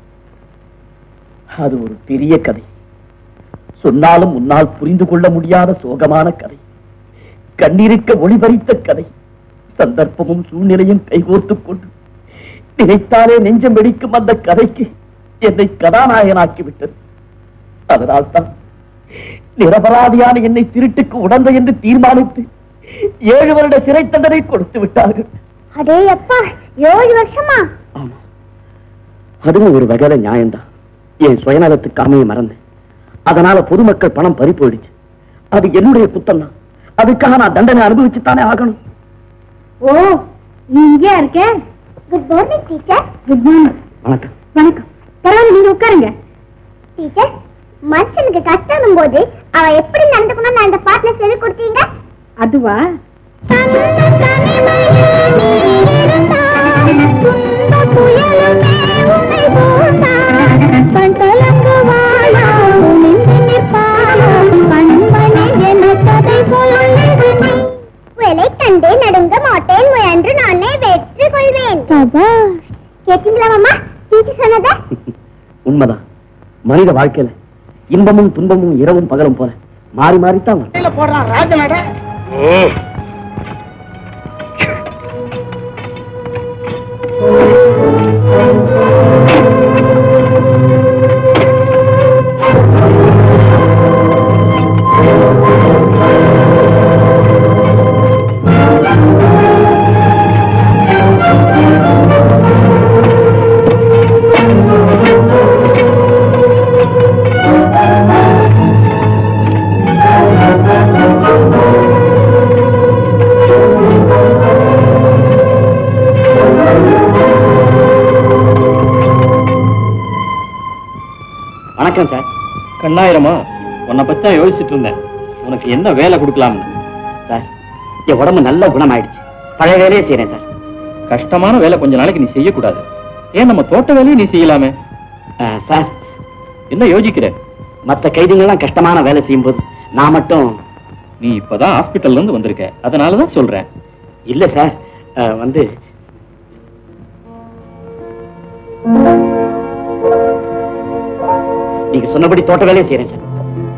அது ஒரு பெரிய கதை சொன்னாலும் உன்னால் புரிந்து கொள்ள முடியாத சோகமான கதை கண்ணீருக்க ஒளிபறித்த கதை சந்தர்ப்பமும் சூழ்நிலையும் கைகோர்த்துக் கொண்டு நினைத்தாலே நெஞ்சம் வெடிக்கும் அந்த கதைக்கு என்னை கதாநாயகனாக்கி விட்டது அதனால்தான் நிரபராதியான என்னை திருட்டுக்கு உடந்த என்று தீர்மானித்து ஏழு வருட சிறை தண்டனை கொடுத்து விட்டார்கள் அடே அப்பா ஏழு வருஷமா ஆமா அதுவும் ஒரு வகையில நியாயம்தான் என் சுயநலத்துக்கு அமைய மறந்தேன் அதனால பொதுமக்கள் பணம் பறி போயிடுச்சு அது என்னுடைய குத்தம் தான் அதுக்காக நான் தண்டனை அனுபவிச்சுத்தானே ஆகணும் ஓ நீ இங்கேயா இருக்க good morning teacher good morning வணக்கம் வணக்கம் பரவாயில்ல நீங்க உட்காருங்க டீச்சர் மனுஷனுக்கு கஷ்டம் போது அவன் எப்படி நடந்துக்கணும் நான் இந்த பாட்டுல சொல்லி கொடுத்தீங்க அதுவா வேலை கண்டே நடுங்க மாட்டேன் முயன்று நானே வெற்றி கொள்வேன் கேட்டீங்களா மாமா டீச்சர் சொன்னதை உண்மைதான் மனித வாழ்க்கையில இன்பமும் துன்பமும் இரவும் பகலும் போல மாறி மாறித்தான் வரும் போடுறான் ராஜனட வணக்கம் சார் கண்ணாயிரமா உன்னை பத்தி தான் யோசிச்சுட்டு இருந்தேன் உனக்கு என்ன வேலை கொடுக்கலாம்னு சார் என் உடம்பு நல்ல குணமாயிடுச்சு பழைய வேலையே செய்யறேன் சார் கஷ்டமான வேலை கொஞ்ச நாளைக்கு நீ செய்யக்கூடாது ஏன் நம்ம தோட்ட வேலையை நீ செய்யலாமே அஹ், சார் என்ன யோசிக்கிற மத்த கைதிங்கெல்லாம் கஷ்டமான வேலை செய்யும்போது நான் மட்டும் நீ இப்பதான் ஹாஸ்பிட்டல்ல இருந்து வந்திருக்க அதனாலதான் சொல்றேன் இல்ல சார் அஹ், வந்து நீங்க சொன்னபடி தோட்ட வேலையை செய்யறேன் சார்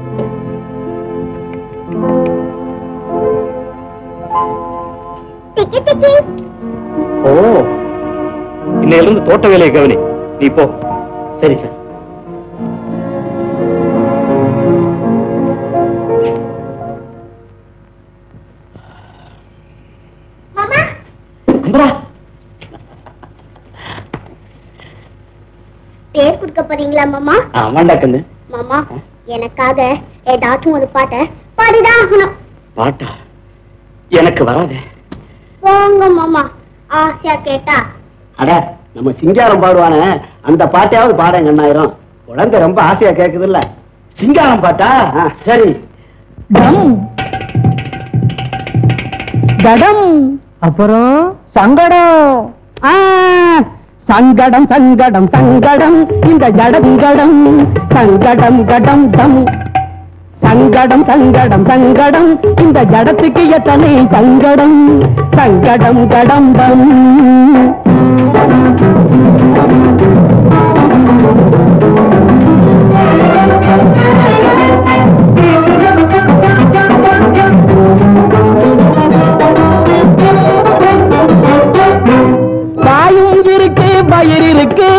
டிக்கி டிக்கி ஓ இன்னையில இருந்து தோட்ட வேலையை கவனி நீ போ சரி சார் மாமா கும்பரா பேர் கொடுக்க போறீங்களா மாமா ஆமாண்டா கண்ணு மாமா எனக்காக ஏதாச்சும் ஒரு பாட்டை பாடிதான் ஆகணும் பாட்டா எனக்கு வராதே போங்க மாமா ஆசையா கேட்டா அட நம்ம சிங்காரம் பாடுவானே அந்த பாட்டையாவது பாடங்க அண்ணாயிரம் குழந்தை ரொம்ப ஆசையா கேக்குது இல்ல சிங்காரம் பாட்டா ஆ, சரி டம் கடம் அப்புறம் சங்கடம் ஆ சங்கடம் சங்கடம் சங்கடம் இந்த ஜடங்கடம் சங்கடம் கடம் டம் சங்கடம் சங்கடம் சங்கடம் இந்த ஜடத்துக்கு எத்தனை சங்கடம் சங்கடம் கடம் டம் வாயும் இருக்கு பயிர் இருக்கு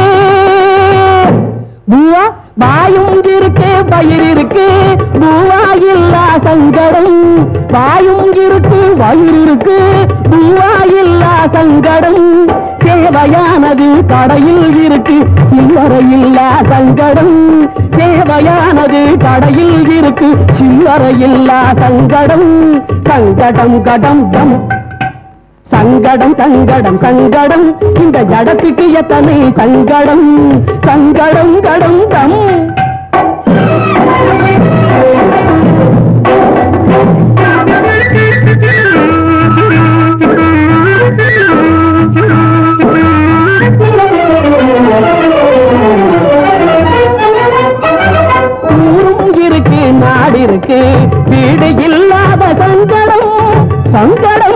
பூவா வாயும் இருக்கு பயிர் இருக்கு பூவா இல்லா சங்கடம் வாயும் இருக்கு வயிறு இருக்கு பூவா இல்லா சங்கடம் தேவையானது கடையில் இருக்கு சில்லறை இல்லா சங்கடம் தேவையானது கடையில் இருக்கு சில்லறை இல்லா சங்கடம் சங்கடம் கடம் டம் சங்கடம் சங்கடம் சங்கடம் இந்த ஜடத்துக்கு எத்தனை சங்கடம் சங்கடம் கடம் டம் ஊரும் இருக்கு நாடு இருக்கு வீடு இல்லாத சங்கடம் சங்கடம்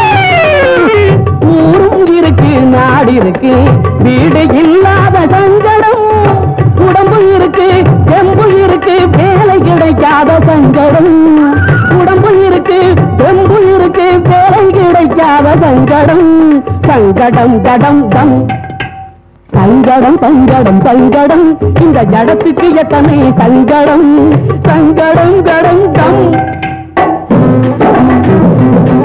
ஊரும் இருக்கு நாடு இருக்கு வீடு இல்லாத சங்கடம் உடம்பு இருக்கு தெம்பு இருக்கு வேலை கிடைக்காத சங்கடம் உடம்பு இருக்கு தெம்பு இருக்கு வேலை கிடைக்காத சங்கடம் சங்கடம் கடம் டம் சங்கடம் சங்கடம் சங்கடம் இந்த ஜடத்துக்கு எத்தனை சங்கடம் சங்கடம் கடம் டம்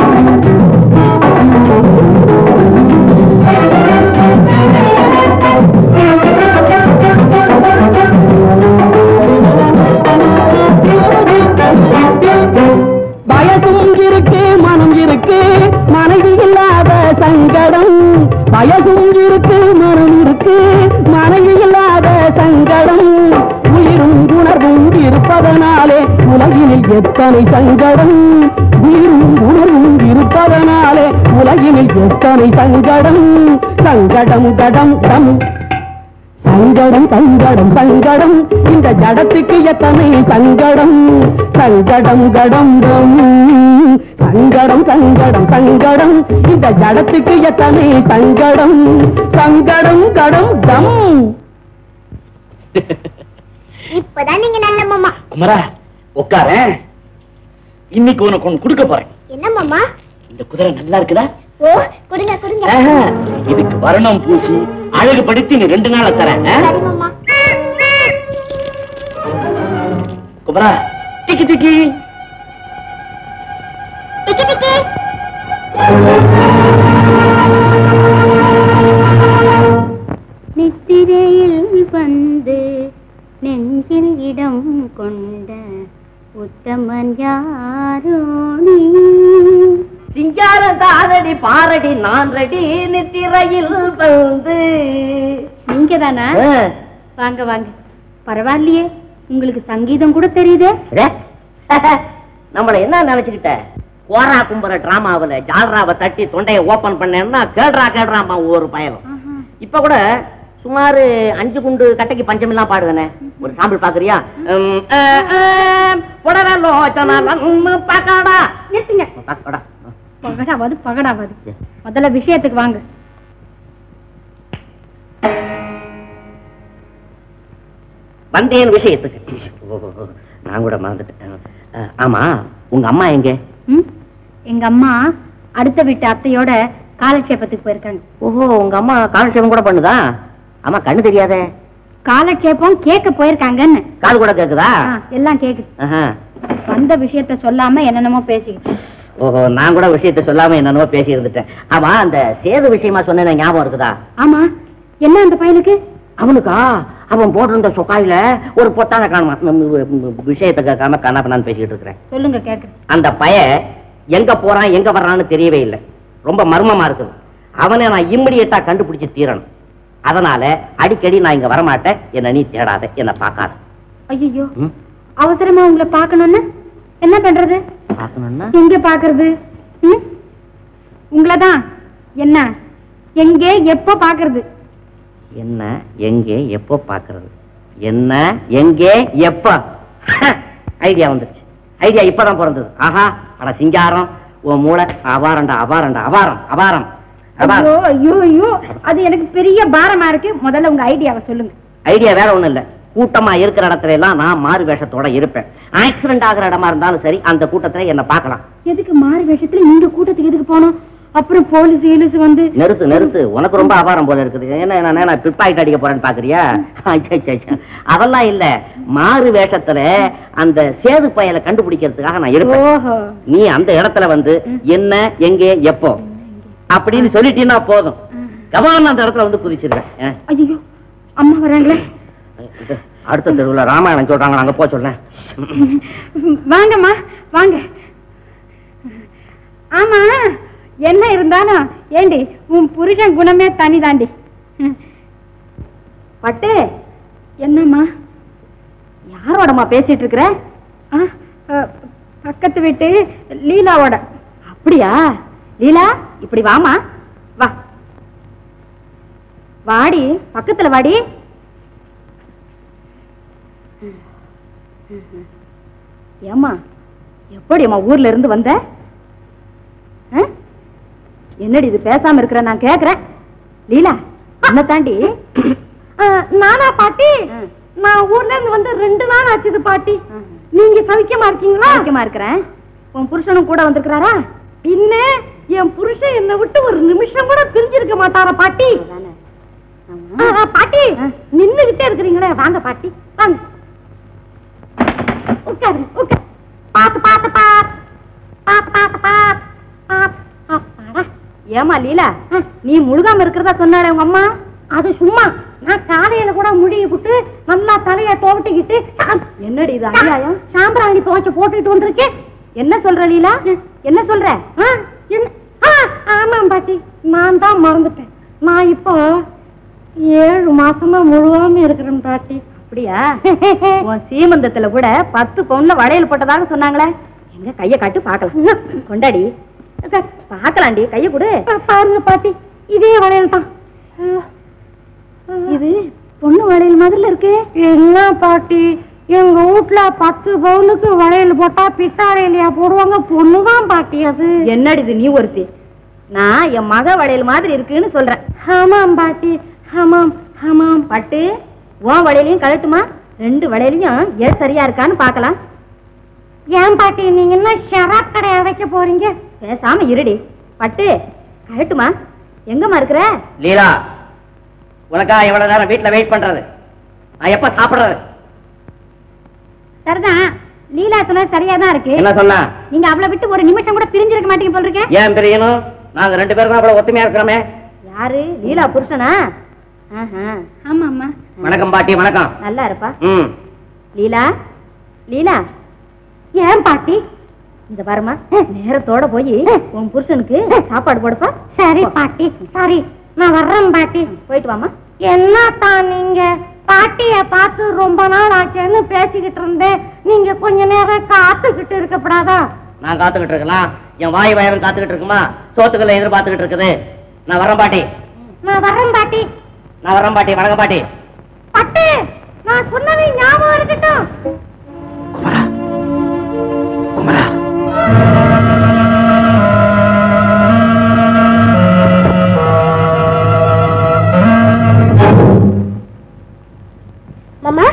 வயசும் இருக்கு மனம் இருக்கு மனைவி இல்லாத சங்கடம் உயிரும் உணர்வும் இருப்பதனாலே உலகினில் எத்தனை சங்கடம் உயிரும் உணர்வும் இருப்பதனாலே உலகினில் எத்தனை சங்கடம் சங்கடம் கடம் டம் சங்கடம் சங்கடம் சங்கடம் இந்த ஜடத்துக்கு எத்தனை சங்கடம் சங்கடம் கடம் டம் சங்கடம் சங்கடம் சங்கடம் இந்த ஜடத்துக்கு எத்தனை சங்கடம் சங்கடம் கடம் டம் இப்பதான் நீங்க நல்ல மாமா குமரா உட்கார இன்னைக்கு உனக்கு ஒண்ணு கொடுக்க போறேன் என்ன மாமா இந்த குதிரை நல்லா இருக்குதா ஓ கொடுங்க கொடுங்க ஆஹா, இதுக்கு வர்ணம் பூசி அழகுபடுத்தி நீ ரெண்டு நாள தரேன் ஆ? சரி மாமா குமரா டிக்கி டிக்கி டிக்கி டிக்கி நித்திரையில் வந்து நெஞ்சில் இடம் கொண்ட உத்தமன் யாரோ நீ சிங்காரம் தாரடி பாரடி நான் ரெடி நித்திரையில் வந்து நீங்க தானா ஆ. வாங்க வாங்க பரவாயில்லையே உங்களுக்கு சங்கீதம் கூட தெரியுதே ரே, நம்மள என்ன நினைச்சுக்கிட்ட கோரா கும்புற டிராமாவுல ஜால்ராவை தட்டி தொண்டையை ஓபன் பண்ணேன்னா கேடுறா கேடுறாமா ஒரு பயலும் இப்ப கூட சுமார் அஞ்சு குண்டு கட்டைக்கு பஞ்சமெல்லாம் பாடுவேனே ஒரு சாம்பிள் பாக்குறியா உம், ஆ, ஆ, புடரலோச்சனலன்னு பகடா. நிறுத்துங்க பகடா. பகடாவது பகடாவது முதல்ல விஷயத்துக்கு வாங்க வந்தேன் விஷயத்துக்கு ஓ, நான் கூட மறந்துட்டேன் ஆ, ஆமா உங்க அம்மா எங்க ம்? எங்க அம்மா அடுத்த வீட்டு அத்தையோட காலட்சேபத்துக்கு போயிருக்காங்க ஓஹோ உங்க அம்மா காலட்சேபம் கூட பண்ணுதா அம்மா கண்ணு தெரியாதே காலட்சேபம் கேட்க போயிருக்காங்கன்னு காது கூட கேக்குதா ஆ, எல்லாம் கேக்குது ஆஹா. வந்த விஷயத்த சொல்லாம என்னென்னமோ பேசிக்கிட்டு ஓஹோ நான் கூட விஷயத்த சொல்லாம என்னென்னமோ பேசி இருந்துட்டேன் ஆமா அந்த சேது விஷயமா சொன்னேன் ஞாபகம் இருக்குதா ஆமா என்ன அந்த பையனுக்கு அவனுக்கா அவன் போட்டிருந்த சொக்காயில ஒரு பொத்தான காணுமா விஷயத்தை கேட்காம கண்ணாப்பண்ணான்னு பேசிக்கிட்டு இருக்கிறேன் சொல்லுங்க கேக்கு அந்த பய எங்க போறான் எங்க வர்றான்னு தெரியவே இல்லை ரொம்ப மர்மமா இருக்குது அவனை நான் இம்மிடியட்டா கண்டுபிடிச்சு தீரணும் அதனால அடிக்கடி நான் இங்க வரமாட்டேன் என்ன நீ தேடாத என்ன பார்க்காத ஐயோ ம்? அவசரமா உங்களை பார்க்கணும்னு என்ன பண்றது பார்க்கணும்னா எங்க பாக்குறது ம்? உங்களதான் என்ன எங்கே எப்போ பாக்குறது என்ன எங்கே எப்போ பார்க்கறது என்ன எங்கே எப்போ ஐடியா வந்துருச்சு ஐடியா இப்பதான் பிறந்தது ஆஹா அட சிங்காரம் உன் மூளை அபாரண்டா அபாரண்டா அபாரம் அபாரம் அபாரம் ஐயோ ஐயோ ஐயோ அது எனக்கு பெரிய பாரமா இருக்கு முதல்ல உங்க ஐடியாவை சொல்லுங்க ஐடியா வேற ஒண்ணும் இல்ல கூட்டமா இருக்கிற இடத்துல எல்லாம் நான் மாறு வேஷத்தோட இருப்பேன் ஆக்சிடென்ட் ஆகிற இடமா இருந்தாலும் சரி அந்த கூட்டத்துல என்ன பார்க்கலாம் எதுக்கு மாறு வேஷத்துல நீங்க கூட்டத்துக்கு எதுக்கு போனோம் அப்புறம் போலீஸ் ஈலிஸ் வந்து நிறுத்து நிறுத்து உனக்கு ரொம்ப அபாரம் போல இருக்குது என்ன நான் நான் பிட்பாக்கெட் அடிக்க போறேன்னு பாக்குறியா ஐயா, ஐயா, ஐயா. அதெல்லாம் இல்ல மாறு வேஷத்துல அந்த சேது பயலை கண்டுபிடிக்கிறதுக்காக நான் இருப்பேன் ஓஹோ நீ அந்த இடத்துல வந்து என்ன எங்கே எப்போ அப்படின்னு சொல்லிட்டீங்கன்னா போதும் கவான் அந்த இடத்துல வந்து குதிச்சிருவேன் ஆ. ஐயோ அம்மா வராங்களே இது, அடுத்த தெருவுல ராமாயணம் சொல்றாங்க அங்க போ சொல்றேன் வாங்கம்மா வாங்க ஆமா என்ன இருந்தாலும் ஏண்டி உன் புருஷன் குணமே தனி தாண்டி பட்டு என்னம்மா யாரோடம்மா பேசிட்டு இருக்கிற ஆ, அ, பக்கத்து வீட்டு லீலாவோட அப்படியா லீலா இப்படி வாமா வா வாடி பக்கத்துல வாடி ஏம்மா எப்படிம்மா ஊர்ல இருந்து வந்த ஆ? என்னடி இது பேசாம இருக்கிற நான் கேக்குறேன் லீலா என்ன தாண்டி நானா பாட்டி நான் ஊர்ல இருந்து வந்து ரெண்டு நாள் ஆச்சுது பாட்டி நீங்க சௌக்கியமா இருக்கீங்களா சௌக்கியமா இருக்கிறேன் உன் புருஷனும் கூட வந்திருக்கிறாரா பின்ன என் புருஷன் என்னை விட்டு ஒரு நிமிஷம் கூட பிரிஞ்சிருக்க மாட்டாரா பாட்டி ஆ, ஆ, பாட்டி நின்னுகிட்டே இருக்கிறீங்களே வாங்க பாட்டி வாங்க உட்காருங்க உட்காரு பாத்து பாத்து பாத்து பாத்து பாத்து பாத்து பாத்து அப்பாடா. ஏம்மா லீலா நீ முழுகாம இருக்கிறதா சொன்னாரே உங்க அம்மா அது சும்மா நான் காலையில கூட முடிய விட்டு நல்லா தலைய துவட்டிக்கிட்டு என்னடி இது அநியாயம் சாம்பிராணி துவச்சு போட்டுட்டு வந்திருக்கேன் என்ன சொல்ற லீலா என்ன சொல்ற ஆ, என்ன? ஆ, ஆமாம் பாட்டி நான் தான் மறந்துட்டேன் நான் இப்போ ஏழு மாசமா முழுவாம இருக்கிறேன் பாட்டி அப்படியா உன் சீமந்தத்துல கூட பத்து பவுன்ல வளையல் போட்டதாக சொன்னாங்களே எங்க கைய காட்டு பார்க்கலாம் கொண்டாடி பார்க்கலாண்டி கைய கொடு பாருங்க பாட்டி இதே வளையல் தான் இது பொண்ணு வளையல் மாதிரில இருக்கு என்ன பாட்டி எங்க வீட்ல பத்து பவுனுக்கு வளையல் போட்டா பித்தாரையிலையா போடுவாங்க பொண்ணுதான் பாட்டி அது என்னடி இது நீ ஒருத்தி நான் என் மக வளையல் மாதிரி இருக்குன்னு சொல்றேன் ஆமாம் பாட்டி ஆமாம் ஆமாம் பட்டு உன் வளையலையும் கழட்டுமா ரெண்டு வளையலையும் ஏன் சரியா இருக்கான்னு பார்க்கலாம் ஏன் பாட்டி நீங்க என்ன ஷராப் கடையா வைக்க போறீங்க பேசாம இருடி பட்டு கழட்டுமா எங்கம்மா இருக்கிற லீலா உனக்கா எவ்வளவு நேரம் வீட்டுல வெயிட் பண்றது நான் எப்ப சாப்பிடுறது சரிதான் லீலா சொன்னது சரியா தான் இருக்கு என்ன சொன்னா நீங்க அவளை விட்டு ஒரு நிமிஷம் கூட பிரிஞ்சிருக்க மாட்டீங்க போல இருக்கேன் ஏன் பிரியணும் நாங்க ரெண்டு பேரும் தான் அவ்வளவு ஒத்துமையா இருக்கிறோமே யாரு லீலா புருஷனா ஆஹா. ஆமா அம்மா வணக்கம் பாட்டி வணக்கம் நல்லா இருப்பா ம் லீலா லீலா ஏன் பாட்டி இந்த பாருமா நேரத்தோட போய் உன் புருஷனுக்கு சாப்பாடு போடுப்பா சரி பாட்டி சரி நான் வர்றேன் பாட்டி போயிட்டு வாமா என்ன தான் நீங்க பாட்டிய பார்த்து ரொம்ப நாள் ஆச்சுன்னு பேசிக்கிட்டு இருந்தேன் நீங்க கொஞ்ச நேரம் காத்துக்கிட்டு இருக்கப்படாதா நான் காத்துக்கிட்டு இருக்கலாம் என் வாய் வயரும் காத்துக்கிட்டு இருக்குமா சோத்துக்களை எதிர்பார்த்துக்கிட்டு இருக்குது நான் வரேன் பாட்டி நான் வர்றேன் பாட்டி நான் வரேன் பாட்டி வணக்கம் பாட்டி பட்டு நான் சொன்னது ஞாபகம் இருக்கட்டும் குமரா குமரா மாமா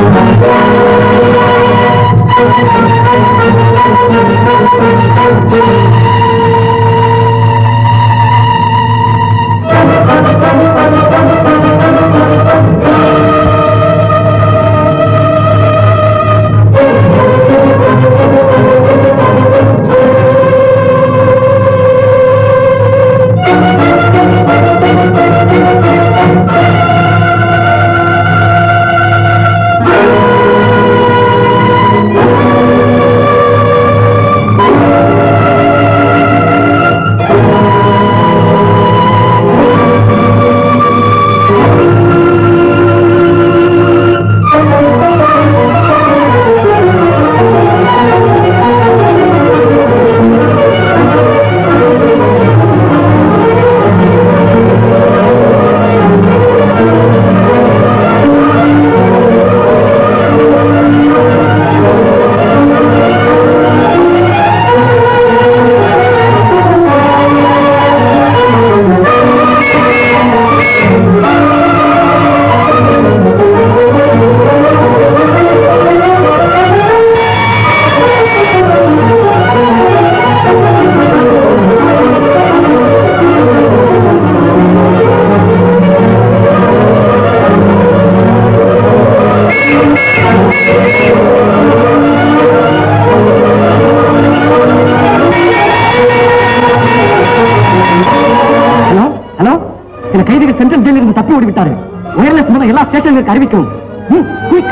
ஹலோ ஹலோ சில கைதிகள் சென்ட்ரல் ஜெயிலில் இருந்து தப்பி ஓடிவிட்டாரு ஒயர்லெஸ் மூலம் எல்லா ஸ்டேஷன்களுக்கு அறிவிக்கவும் ம், quick.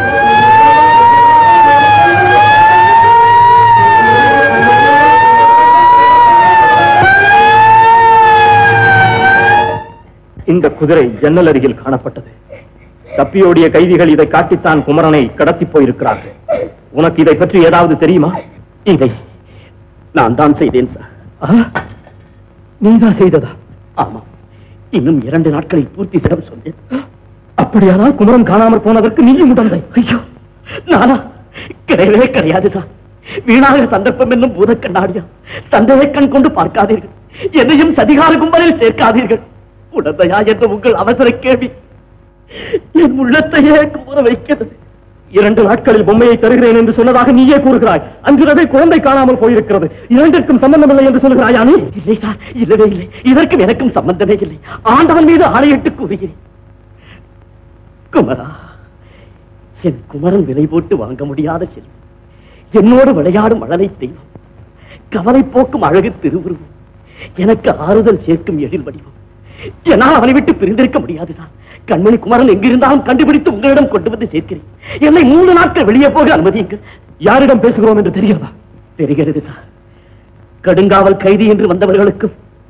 இந்த குதிரை ஜன்னல் அருகில் காணப்பட்டது தப்பியோடிய கைதிகள் இதை காட்டித்தான் குமரனை கடத்தி போயிருக்கிறார்கள் உனக்கு இதை பற்றி ஏதாவது தெரியுமா இதை நான் தான் செய்தேன் சார் ஆ? நீதான் செய்ததா ஆமாம் இன்னும் இரண்டு நாட்களில் பூர்த்தி செய்ய சொன்னேன் அப்படியானால் குமரன் காணாமற் போனதற்கு நீயும் உடந்தை ஐயோ நானா கிடையவே கிடையாது சார் வீணாக சந்தர்ப்பம் என்னும் பூத கண்ணாடியா சந்தேக கண் கொண்டு பார்க்காதீர்கள் என்னையும் சதிகார கும்பலில் சேர்க்காதீர்கள் உடந்தையா என்ற உங்கள் அவசர கேள்வி என் உள்ளத்தையே கூற வைக்கிறது இரண்டு நாட்களில் பொம்மையை தருகிறேன் என்று சொன்னதாக நீயே கூறுகிறாய் அன்றிரவே குழந்தை காணாமல் போயிருக்கிறது இரண்டிற்கும் சம்பந்தமில்லை என்று சொல்கிறாயா நீ இல்லை சார் இல்லவே இல்லை இதற்கும் எனக்கும் சம்பந்தமே இல்லை ஆண்டவன் மீது ஆணையிட்டு கூறுகிறேன் குமரா என் குமரன் விலை போட்டு வாங்க முடியாத செல்வம் என்னோடு விளையாடும் மழலை தெய்வம் கவலை போக்கும் அழகு திருவுருவம் எனக்கு ஆறுதல் சேர்க்கும் எழில் வடிவம் என்னால் அவனை விட்டு பிரிந்திருக்க முடியாது சார் கண்மணி குமரன் எங்கிருந்தாலும் கண்டுபிடித்து உங்களிடம் கொண்டு வந்து சேர்க்கிறேன் என்னை மூன்று நாட்கள் வெளியே போக அனுமதியுங்கள் யாரிடம் பேசுகிறோம் என்று தெரிகிறதா தெரிகிறது சார் கடுங்காவல் கைதி என்று வந்தவர்களுக்கும்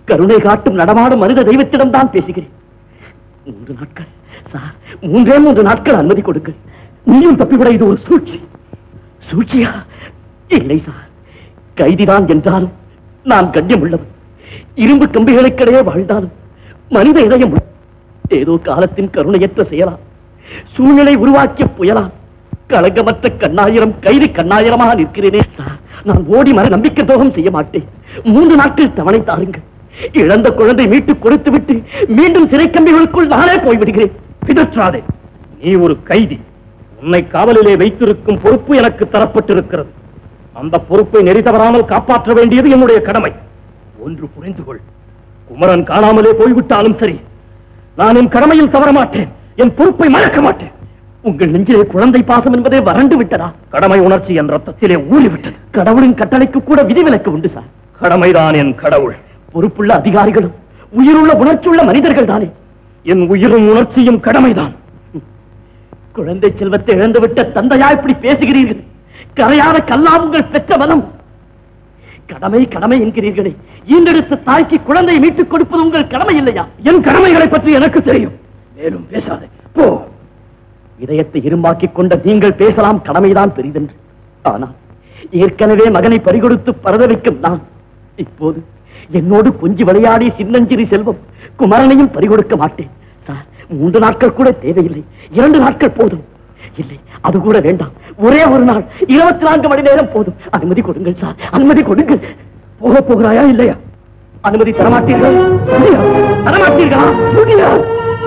கருணை காட்டும் நடமாடும் மனித தெய்வத்திடம் தான் பேசுகிறேன் மூன்று நாட்கள் சார் மூன்றே மூன்று நாட்கள் அனுமதி கொடுங்கள் நீயும் தப்பிவிட இது ஒரு சூழ்ச்சி சூழ்ச்சியா இல்லை சார் கைதிதான் என்றாலும் நான் கண்ணியம் உள்ளவன் இரும்பு கம்பிகளுக்கிடையே வாழ்ந்தாலும் மனித இதயம் உள்ள- ஏதோ காலத்தின் கருணையற்ற செயலா சூழ்நிலை உருவாக்கிய புயலா களங்கமற்ற கண்ணாயிரம் கைதி கண்ணாயிரமாக நிற்கிறேனே சார் நான் ஓடி மர நம்பிக்கை துரோகம் செய்ய மாட்டேன் மூன்று நாட்கள் தவணை தாருங்கள் இழந்த குழந்தை மீட்டுக் கொடுத்து விட்டு மீண்டும் சிறை கம்பிகளுக்குள் நானே போய்விடுகிறேன் பிதற்றாதே நீ ஒரு கைதி உன்னை காவலிலே வைத்திருக்கும் பொறுப்பு எனக்கு தரப்பட்டிருக்கிறது அந்த பொறுப்பை நெறி தவறாமல் காப்பாற்ற வேண்டியது என்னுடைய கடமை ஒன்று புரிந்து கொள் குமரன் காணாமலே போய்விட்டாலும் சரி நான் என் கடமையில் தவற மாட்டேன் என் பொறுப்பை மறக்க மாட்டேன் உங்கள் நெஞ்சிலே குழந்தை பாசம் என்பதே வறண்டு விட்டதா கடமை உணர்ச்சி என் ரத்தத்திலே ஊறிவிட்டது கடவுளின் கட்டளைக்கு கூட விதிவிலக்கு உண்டு சார் கடமைதான் என் கடவுள் பொறுப்புள்ள அதிகாரிகளும் உயிருள்ள உணர்ச்சியுள்ள மனிதர்கள் தானே என் உயிரும் உணர்ச்சியும் கடமைதான் குழந்தை செல்வத்தை இழந்துவிட்ட தந்தையா இப்படி பேசுகிறீர்கள் கரையாத கல்லா உங்கள் பெற்ற மனம் கடமை கடமை என்கிறீர்களே ஈண்டெடுத்த தாய்க்கு குழந்தையை மீட்டுக் கொடுப்பது உங்கள் கடமை இல்லையா என் கடமைகளை பற்றி எனக்கு தெரியும் மேலும் பேசாதே போ இதயத்தை இரும்பாக்கிக் கொண்ட நீங்கள் பேசலாம் கடமைதான் பெரிதென்று ஆனால் ஏற்கனவே மகனை பறிகொடுத்து பரத வைக்கும் நான் இப்போது என்னோடு கொஞ்சி விளையாடி சின்னஞ்சிறி செல்வம் குமரனையும் பறிகொடுக்க மாட்டேன் சார் மூன்று நாட்கள் கூட தேவையில்லை இரண்டு நாட்கள் போதும் இல்லை அது கூட வேண்டாம் ஒரே ஒரு நாள் இருபத்தி நான்கு மணி நேரம் போதும் அனுமதி கொடுங்கள் சார் அனுமதி கொடுங்கள் போக போகிறாயா இல்லையா அனுமதி தரமாட்டீர்கள் முடியாது. தரமாட்டீர்களா முடியாது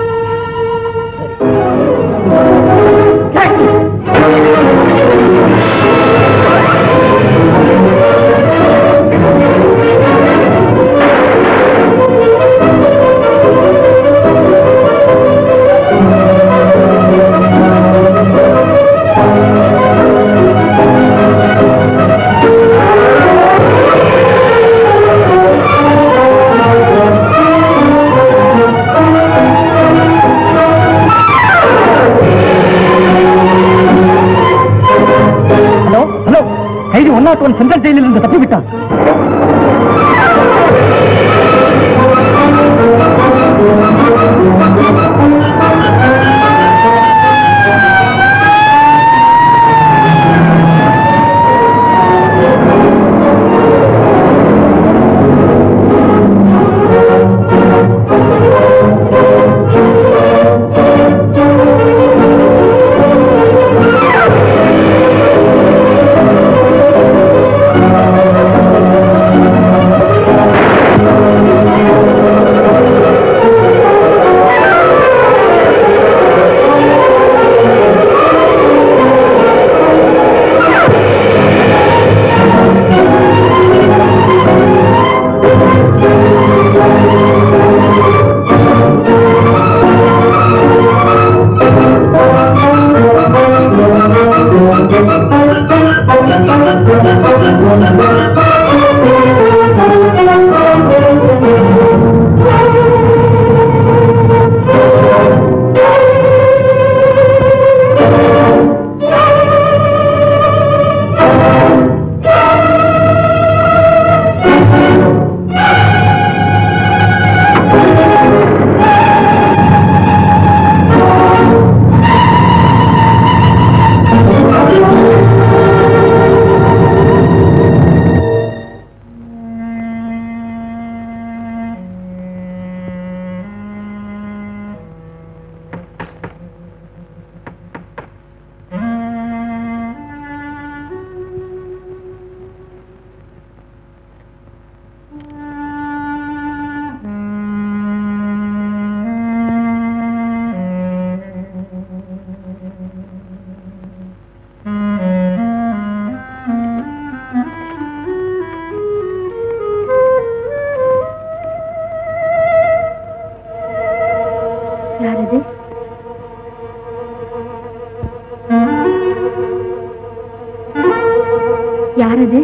சரி கேட்கு. ஹலோ ஹலோ கைதி ஒன் நாட் ஒன் சென்ட்ரல் ஜெயிலில் இருந்து தப்பிவிட்டான் யார் அது யார் அது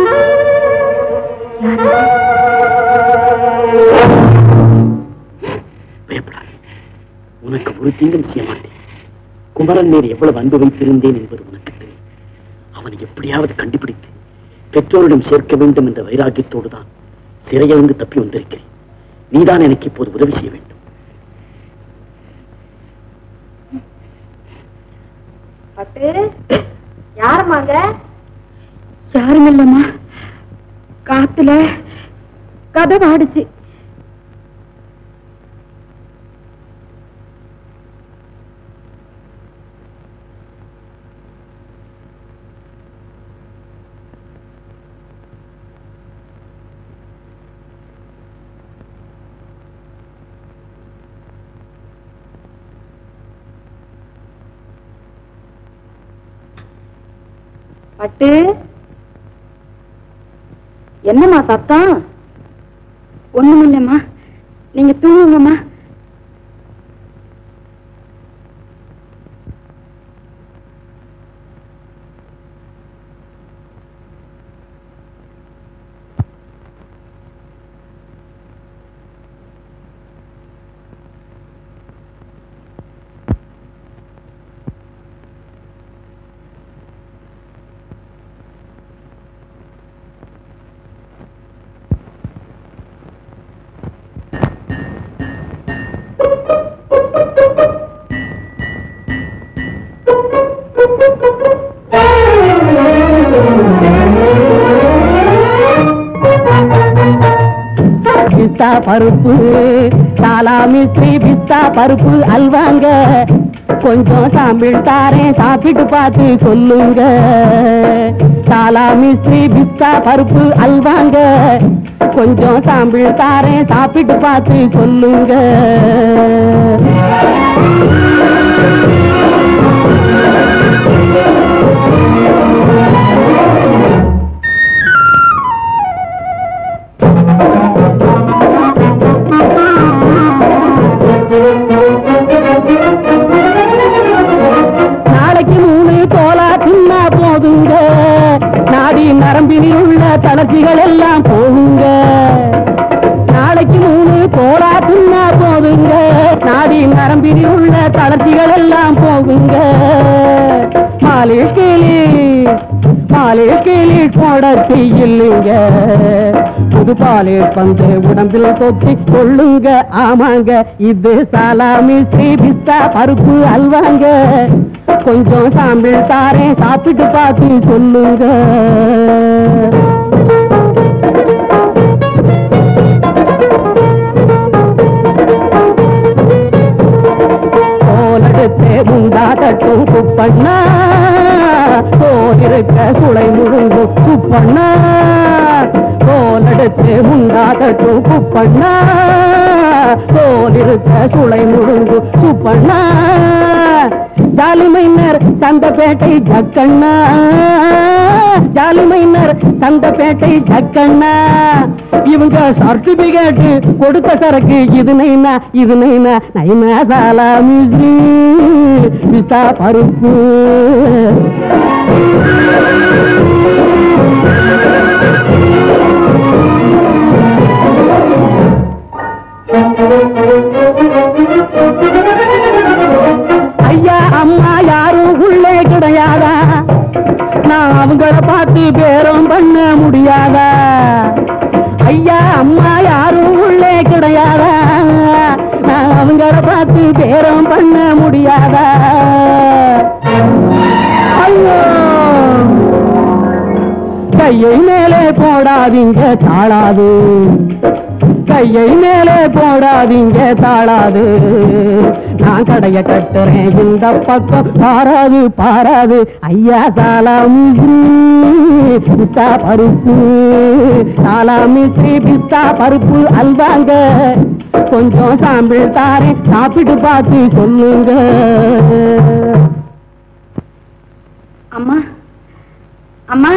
யார் அது பயப்படாதே உனக்கு ஒரு தீங்கும் செய்ய மாட்டேன் குமரன் மேல் எவ்வளவு அன்பு வைத்திருந்தேன் என்பது உனக்கு தெரியும் அவனை எப்படியாவது கண்டுபிடித்து பெற்றோரிடம் சேர்க்க வேண்டும் என்ற வைராக்கியத்தோடு தான் சிறையிலிருந்து தப்பி வந்திருக்கிறேன் நீதான் எனக்கு இப்போது உதவி செய்ய வேண்டும் பட்டு யாரம்மாங்க யாரும் இல்லம்மா காத்துல கதை பாடுச்சு பட்டு என்னம்மா சத்தம் ஒண்ணுமில்லம்மா நீங்க தூங்குங்கம்மா பிஸ்தா பருப்பு சாலாமிஸ்திரி பிஸ்தா பருப்பு அல்வாங்க கொஞ்சம் சாம்பிள் தாரேன் சாப்பிட்டு பார்த்து சொல்லுங்க சாலாமிஸ்திரி பிஸ்தா பருப்பு அல்வாங்க கொஞ்சம் சாம்பிள் தாரேன் சாப்பிட்டு பார்த்து சொல்லுங்க நாளைக்கு மூணு தோலா தின்னா போதுங்க நாடி நரம்பினில் உள்ள தளர்ச்சிகள் எல்லாம் போகுங்க நாளைக்கு மூணு தோலா தின்னா போதுங்க நாடி நரம்பினில் உள்ள தளர்ச்சிகள் எல்லாம் போகுங்க மாலே கேளி மாலே கேளி போட செய்யலுங்க புது பாலே பந்து உடம்பில் தொத்தி கொள்ளுங்க ஆமாங்க இது சாலாமி ஸ்ரீ பிஸ்தா பருப்பு அல்வாங்க கொஞ்சம் சாம்பிள் தாரேன் சாப்பிட்டு பார்த்து சொல்லுங்க கோலெடுத்து முந்தாட்டட்டும் குப்பண்ணா கோலிருக்க சுளை முழுங்கும் குப்பண்ணா கோலெடுத்து முந்தாட்டட்டும் குப்பண்ணா கோலிருக்க சுளை முழுங்கும் குப்பண்ணா ஜாலிமைனர் சந்தப்பேட்டை ஜக்கண்ணா ஜாலிமைனர் சந்தப்பேட்டை ஜக்கண்ணா இவங்க சர்டிபிகேட் கொடுத்த சரக்கு இது நைனா இது நைனா நைனா சாலா மிஸ்ரி விசா பருப்பு ஐயா அம்மா யாரும் உள்ளே கிடையாதா நான் அவங்கள பார்த்து பேரம் பண்ண முடியாதா ஐயா அம்மா யாரும் உள்ளே கிடையாதா நான் அவங்கள பார்த்து பேரம் பண்ண முடியாதா ஐயோ கையை மேலே போடாதீங்க தாளாது கையை மேலே போடாதீங்க தாளாது நான் கடைய கட்டுறேன் இந்த பக்கம் பாராது பாராது ஐயா சாலாமிஸ்ரீ பிஸ்தா பருப்பு சாலாமிஸ்ரீ பிஸ்தா பருப்பு அல்வாங்க கொஞ்சம் சாம்பிள் தாரேன் சாப்பிட்டு பார்த்து சொல்லுங்க அம்மா அம்மா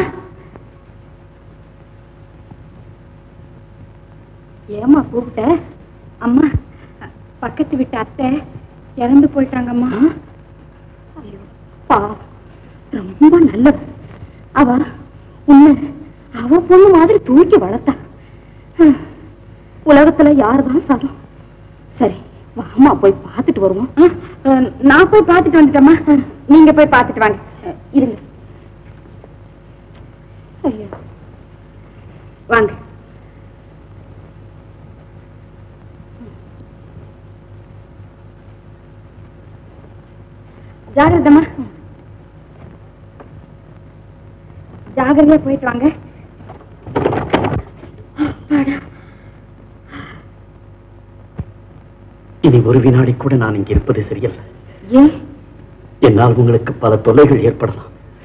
ஏம்மா கூப்பிட்ட அம்மா பக்கத்து வீட்டு அத்தை இறந்து போயிட்டாங்கம்மா ஐயோ பாவம் ரொம்ப நல்லது அவ உன்னை அவ பொண்ணு மாதிரி தூக்கி வளர்த்தா ஹம், உலகத்துல யாருதான் சரம் சரி வாமா போய் பார்த்துட்டு வருவோம் ஆ, அஹ், நான் போய் பார்த்துட்டு வந்துட்டேம்மா நீங்க போய் பார்த்துட்டு வாங்க அஹ், இருங்க ஐயோ வாங்க ஜாகிரதமா ஜாகிரதையா போயிட்டு வாங்க இனி ஒரு வினாடி கூட நான் இங்கே இருப்பது சரியல்ல ஏன் என்னால் உங்களுக்கு பல தொல்லைகள் ஏற்படலாம்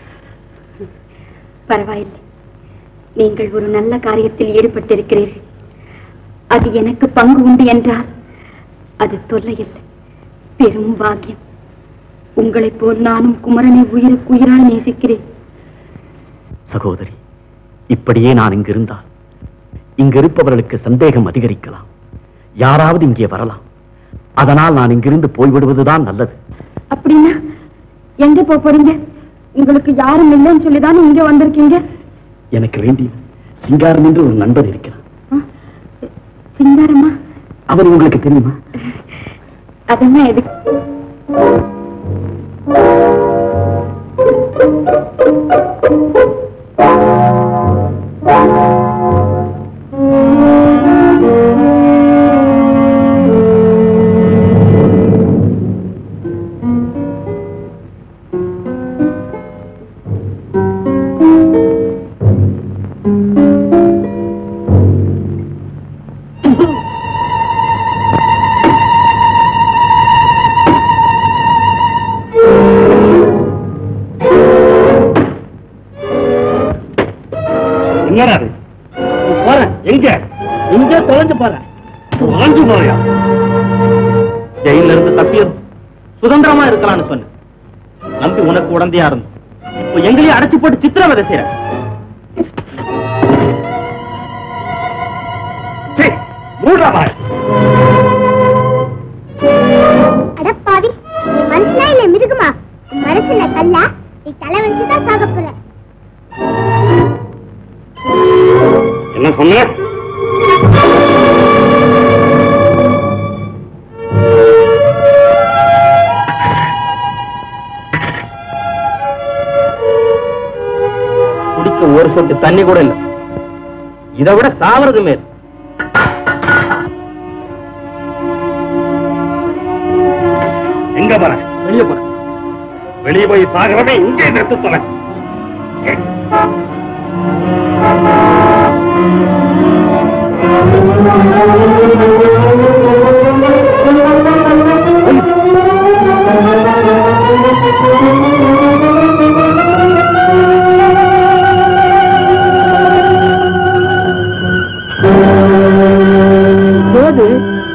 பரவாயில்லை நீங்கள் ஒரு நல்ல காரியத்தில் ஈடுபட்டிருக்கிறீர்கள் அது எனக்கு பங்கு உண்டு என்றால் அது தொல்லையல்ல பெரும் பாக்கியம் உங்களைப் போல் நானும் குமரனை உயிருக்கு உயிரால் நேசிக்கிறேன் சகோதரி இப்படியே நான் இங்கு இருந்தால் இங்கு இருப்பவர்களுக்கு சந்தேகம் அதிகரிக்கலாம் யாராவது இங்கே வரலாம் அதனால் நான் இங்கிருந்து போய்விடுவதுதான் நல்லது அப்படின்னா எங்க போக போறீங்க உங்களுக்கு யாரும் இல்லைன்னு சொல்லிதான் இங்க வந்திருக்கீங்க எனக்கு வேண்டிய சிங்காரம் என்று ஒரு நண்பர் இருக்கிறார் சிங்காரமா அவர் உங்களுக்கு தெரியுமா அதெல்லாம் எதுக்கு என்னடா அது போறேன் எங்க எங்க தொலைஞ்சு போறேன் தொலைஞ்சு போறியா ஜெயில இருந்து தப்பியது சுதந்திரமா இருக்கலாம்னு சொன்ன நம்பி உனக்கு உடந்தையா இருந்து இப்போ எங்களையும் அடைச்சு போட்டு சித்திரவதை செய்யற மூடாமா அடப்பாவி நீ மனுஷனா இல்ல மிருகமா மனுஷன கல்லா நீ தலை வச்சுதான் சாக போற என்ன சொன்ன குடிக்க ஒரு சொட்டு தண்ணி கூட இல்ல இதை விட சாவறது மேல் எங்க போற வெளியே போற வெளியே போய் சாகிறவன் இங்கே நிறுத்த சொல்ல போது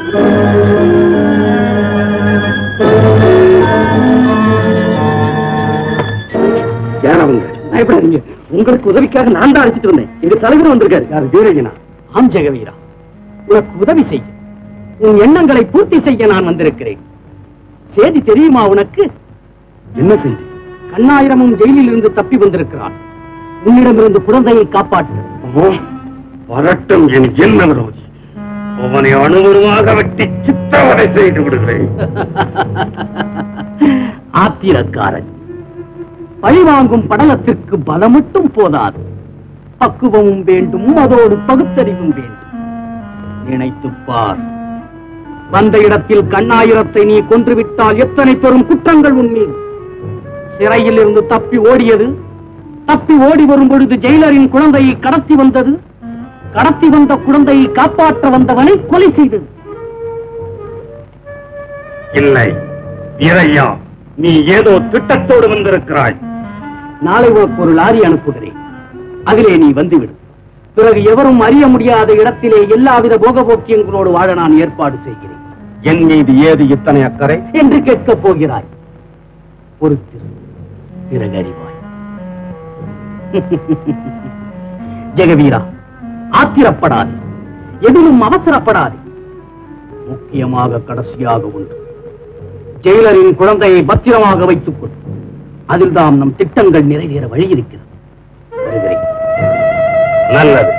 யாரவங்க பயப்படாதீங்க உங்களுக்கு உதவிக்காக நான் தான் அழைச்சிட்டு வந்தேன் எங்க தலைவர் வந்திருக்காரு யாரு வீரஜனா ஆம் ஜெகவீரா உனக்கு உதவி செய்ய உன் எண்ணங்களை பூர்த்தி செய்ய நான் வந்திருக்கிறேன் செய்தி தெரியுமா உனக்கு என்ன செய்தி கண்ணாயிரமும் ஜெயிலில் இருந்து தப்பி வந்திருக்கிறான் உன்னிடமிருந்து குழந்தையை காப்பாற்று வரட்டும் என் ஜென்ம விரோதி அவனை அணுவருமாக வெட்டி சித்திரவதை செய்து விடுகிறேன் ஆத்திரக்காரன் பழிவாங்கும் படலத்திற்கு பலம் மட்டும் போதாது பக்குவமும் வேண்டும் அதோடு பகுத்தறிவும் வேண்டும் நினைத்துப் பார் வந்த இடத்தில் கண்ணாயிரத்தை நீ கொன்றுவிட்டால் எத்தனை பெரும் குற்றங்கள் உன் மீது சிறையில் இருந்து தப்பி ஓடியது தப்பி ஓடி வரும் பொழுது ஜெயிலரின் குழந்தையை கடத்தி வந்தது கடத்தி வந்த குழந்தையை காப்பாற்ற வந்தவனை கொலை செய்தது இல்லை இறையா நீ ஏதோ திட்டத்தோடு வந்திருக்கிறாய் நாளை உனக்கு ஒரு லாரி அனுப்புகிறேன் அதிலே நீ வந்துவிடு பிறகு எவரும் அறிய முடியாத இடத்திலே எல்லாவித போகபோக்கியங்களோடு வாழ நான் ஏற்பாடு செய்கிறேன் என் மீது ஏது இத்தனை அக்கறை என்று கேட்கப் போகிறாய் பொறுத்திரு பிறகு அறிவாய் ஜெகவீரா ஆத்திரப்படாதே எதிலும் அவசரப்படாதே முக்கியமாக கடைசியாக ஒன்று ஜெயிலரின் குழந்தையை பத்திரமாக வைத்துக் கொள் அதில் தான் நம் திட்டங்கள் நிறைவேற வழி இருக்கிறது வருகிறேன் நல்லது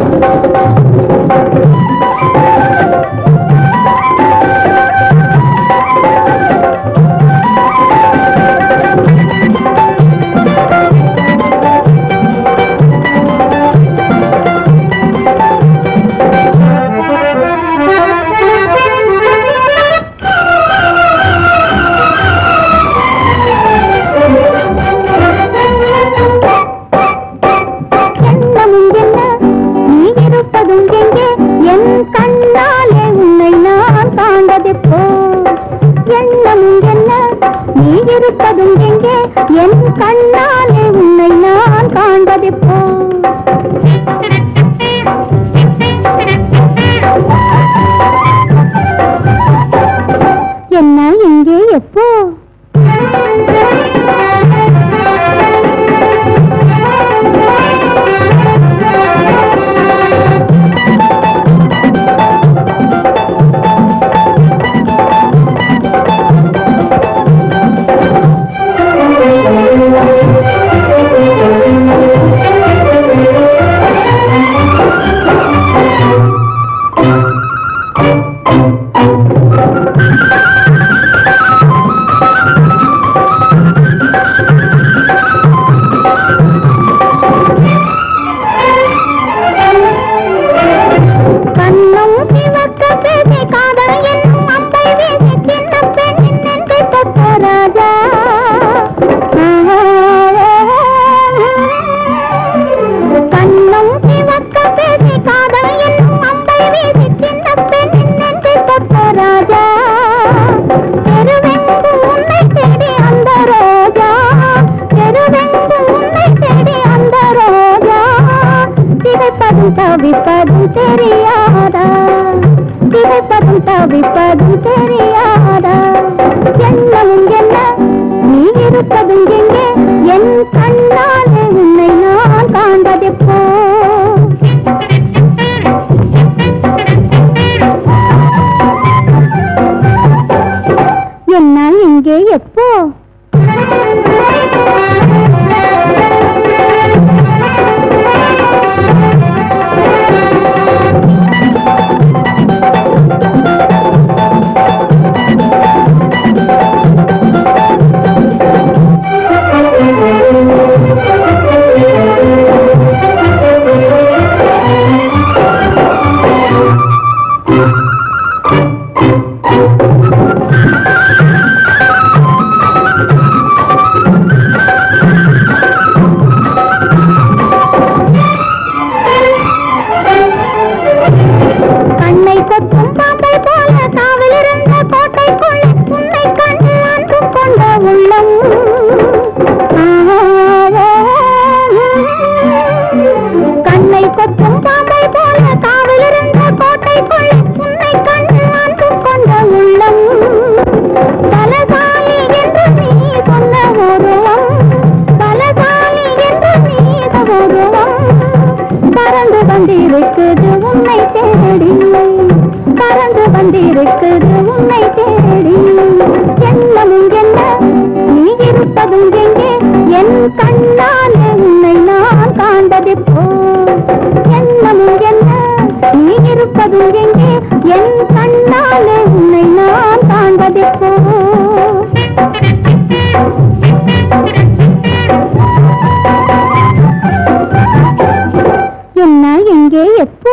ஆ என் கண்ணாலே உன்னை நான் காண்பதெப்போ என்ன இங்கே எப்போ கண்ணும் சிவக்க பேசி காதல் என்னும் அம்பை வீசி சின்ன பெண்ணின் நெஞ்சை தொட்ட ராஜா கண்ணும் சிவக்க பேசி காதல் என்னும் அம்பை வீசி சின்ன பெண்ணின் நெஞ்சை தொட்ட ராஜா தெருவெங்கும் உன்னை தேடி அந்த ரோஜா தெருவெங்கும் உன்னை தேடி அந்த ரோஜா திகைப்பதும் தவிப்பதும் தெரியாதா திகைப்பதும் தவிப்பதும் தெரியாதா என்னவும் என்ன நீ இருப்பதும் எங்கே என் கண்ணாலே உன்னை நான் காண்பதெப்போ என்ன இங்கே எப்போ கண்ணை கொத்தும் பாம்பை போல காவலிருந்த கோட்டைக்குள்ளே உன்னை கண்டு அன்பு கொண்ட உள்ளம் கண்ணை கொத்தும் பாம்பை போல காவலிருந்த கோட்டைக்குள்ளே உன்னை கண்டு அன்பு கொண்ட உள்ளம் பலசாலி என்று நீ சொன்ன உருவம் பலசாலி என்று நீ சொன்ன உருவம் பறந்து வந்திருக்குது உன்னை தேடி பறந்து வந்திருக்குது உன்னை தேடி என்னமும் என்ன நீ இருப்பதும் எங்கே என் கண்ணாலே உன்னை நான் காண்பதெப்போ என்னமும் என்ன நீ இருப்பதும் எங்கே என் கண்ணாலே உன்னை நான் காண்பதெப்போ என்ன எங்கே எப்போ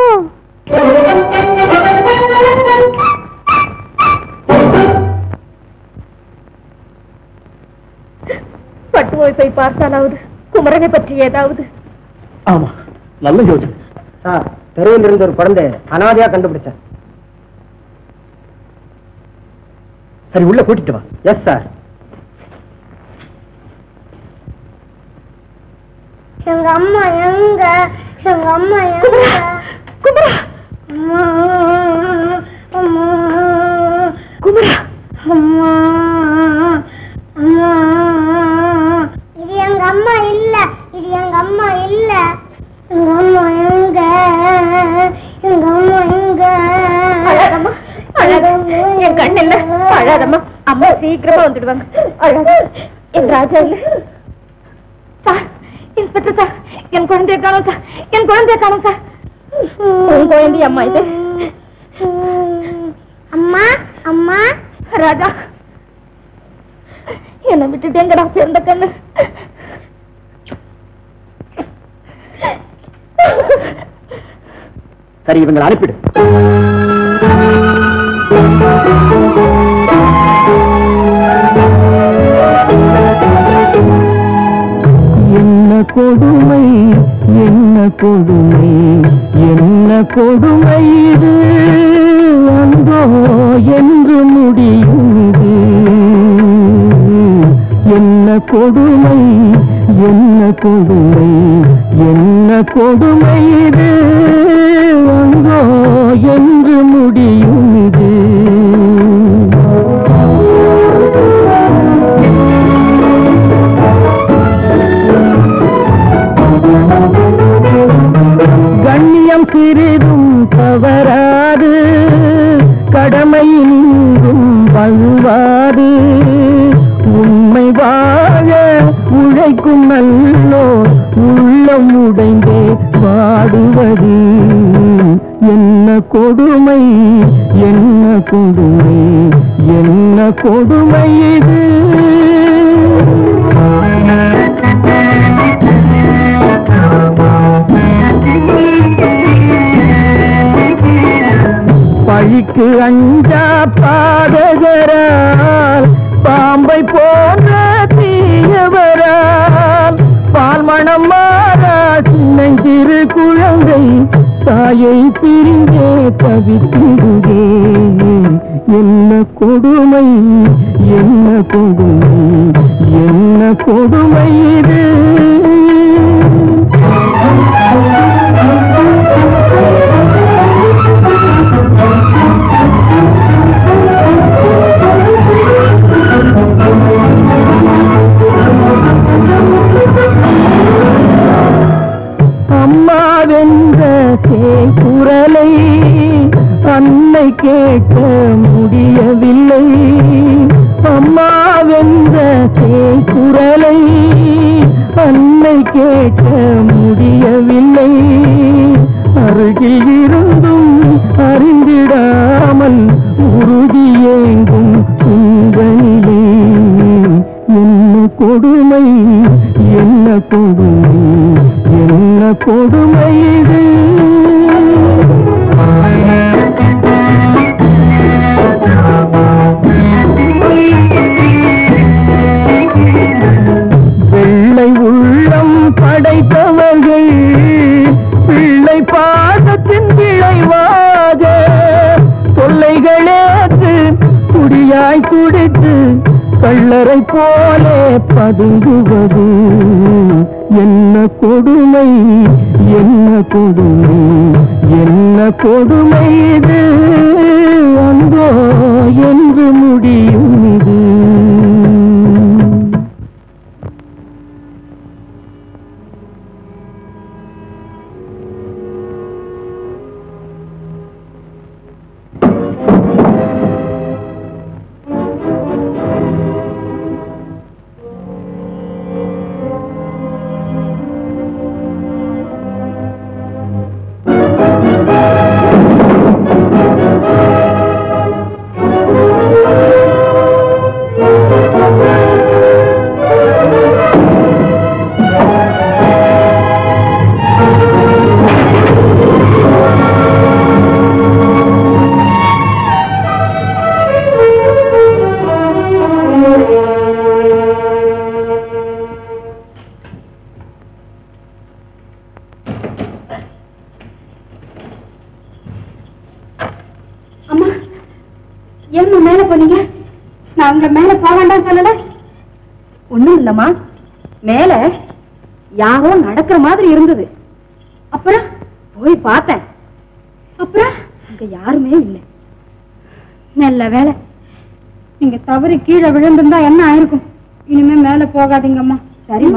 பட்டுவோய் போய் பார்த்தாலாவது குமரனை பற்றி ஏதாவது ஆமா நல்ல யோசனை சார் தெருவில் இருந்த ஒரு குழந்தை அனாதையா கண்டுபிடிச்சேன் சரி உள்ள கூட்டிட்டு வா எஸ் சார் எங்க அம்மா எங்க எங்க அம்மா எங்க குமரா அம்மா அம்மா குமரா அம்மா அம்மா இது எங்க அம்மா இல்ல இது எங்க அம்மா இல்ல எங்க அம்மா எங்க எங்க அம்மா எங்க அழாதம்மா அழாத என் கண் இல்ல அழாதம்மா அம்மா சீக்கிரமா வந்துடுவாங்க அழாத என் ராஜா இல்ல சார் இன்ஸ்பெக்டர் சார் என் குழந்தைய காணும் சார் என் குழந்தைய காணும் சார் உன் குழந்தை அம்மா இது அம்மா அம்மா ராஜா என்னை விட்டுட்டு எங்கடா பிறந்த கண்ணு சரி இவங்களை அனுப்பிடு என்ன கொடுமை என்ன கொடுமை என்ன கொடுமை இது அந்தோ என்று முடியுது என்ன கொடுமை என்ன கொடுமை என்ன கொடுமை இது அங்கோ என்று முடியும் இது கண்ணியம் சிறிதும் தவறாது கடமை நின்றும் வழுவாது உண்மை வாழ உழைக்கும் நல்லோ உள்ளம் உடைந்தே வாடுவது என்ன கொடுமை என்ன கொடுமை என்ன கொடுமை இது பழிக்கு அஞ்சா பாதகரால் பாம்பை போன்ற தீயவரால் பால் மணம் மாறா சின்னஞ்சிறு குழந்தை தாயை பிரிந்தே தவித்திடுதே என்ன கொடுமை என்ன கொடுமை என்ன கொடுமை இது அம்மாவென்ற குரலை அன்னை கேட்க முடியவில்லை அம்மாவென்ற குரலை அன்னை கேட்க முடியவில்லை அருகில் இருந்தும் அறிந்திடாமல் உறுதி ஏங்கும் உங்களிலே என்ன கொடுமை என்ன கொடுமை என்ன கொடுமை இது வெள்ளை உள்ளம் படைத்தவர்கள் பிள்ளை பாசத்தின் விளைவாக தொல்லைகளேற்று குடியாய் துடித்து கள்ளரை போலே பதுங்குவது என்ன கொடுமை என்ன கொடுமை என்ன கொடுமை இது அங்கோ என்று முடியும் இது அம்மா ஏம்மா மேல போனீங்க நான் அங்க மேல போக வேண்டாம் சொல்லல ஒண்ணும் இல்லம்மா மேல யாரோ நடக்கிற மாதிரி இருந்தது அப்புறம் போய் பார்த்தேன் அப்புறம் அங்க யாருமே இல்லை நல்ல வேலை நீங்க தவறி கீழே விழுந்திருந்தா என்ன ஆயிருக்கும் இனிமே மேல போகாதீங்கம்மா சரிம்மா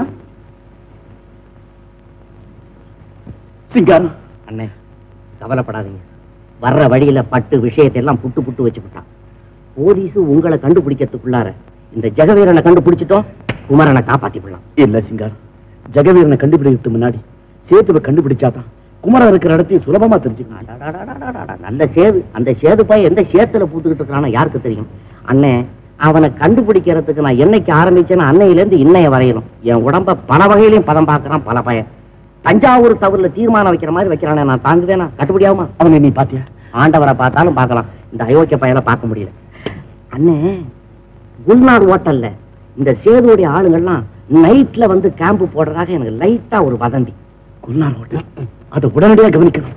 சிங்காரம் அண்ணே கவலைப்படாதீங்க வர்ற வழியில பட்டு விஷயத்தை எல்லாம் புட்டு புட்டு வச்சு விட்டான் போலீஸ் உங்களை கண்டுபிடிக்கிறதுக்குள்ளார இந்த ஜெகவீரனை கண்டுபிடிச்சிட்டோம் குமரனை காப்பாத்தி விடலாம் இல்ல சிங்காரம் ஜெகவீரனை கண்டுபிடிக்கிறதுக்கு முன்னாடி சேத்துவை கண்டுபிடிச்சாதான் குமரன் இருக்கிற இடத்தையும் சுலபமா தெரிஞ்சுக்கலாம் அடடடடடடட, நல்ல சேது அந்த சேது பையன் எந்த சேத்துல பூத்துக்கிட்டு இருக்கானோ யாருக்கு தெரியும் அண்ணே அவனை கண்டுபிடிக்கிறதுக்கு நான் என்னைக்கு ஆரம்பிச்சேன்னு அன்னையில இருந்து இன்னைய வரையணும் என் உடம்ப பல வகையிலையும் பதம் பார்க்கறான் பல பையன் தஞ்சாவூர் தவறுல தீர்மானம் வைக்கிற மாதிரி வைக்கிறானே நான் தாங்குவேனா கட்டுப்படியாகுமா அவனை நீ பாத்தியா ஆண்டவரை பார்த்தாலும் பார்க்கலாம் இந்த அயோக்கிய பையனை பார்க்க முடியல அண்ணே குல்நாடு ஹோட்டல்ல இந்த சேதுவோடைய ஆளுங்கள்லாம் நைட்ல வந்து கேம்ப் போடுறதாக எனக்கு லைட்டா ஒரு வதந்தி குன்னார் ஹோட்டல் அதை உடனடியாக கவனிக்கணும்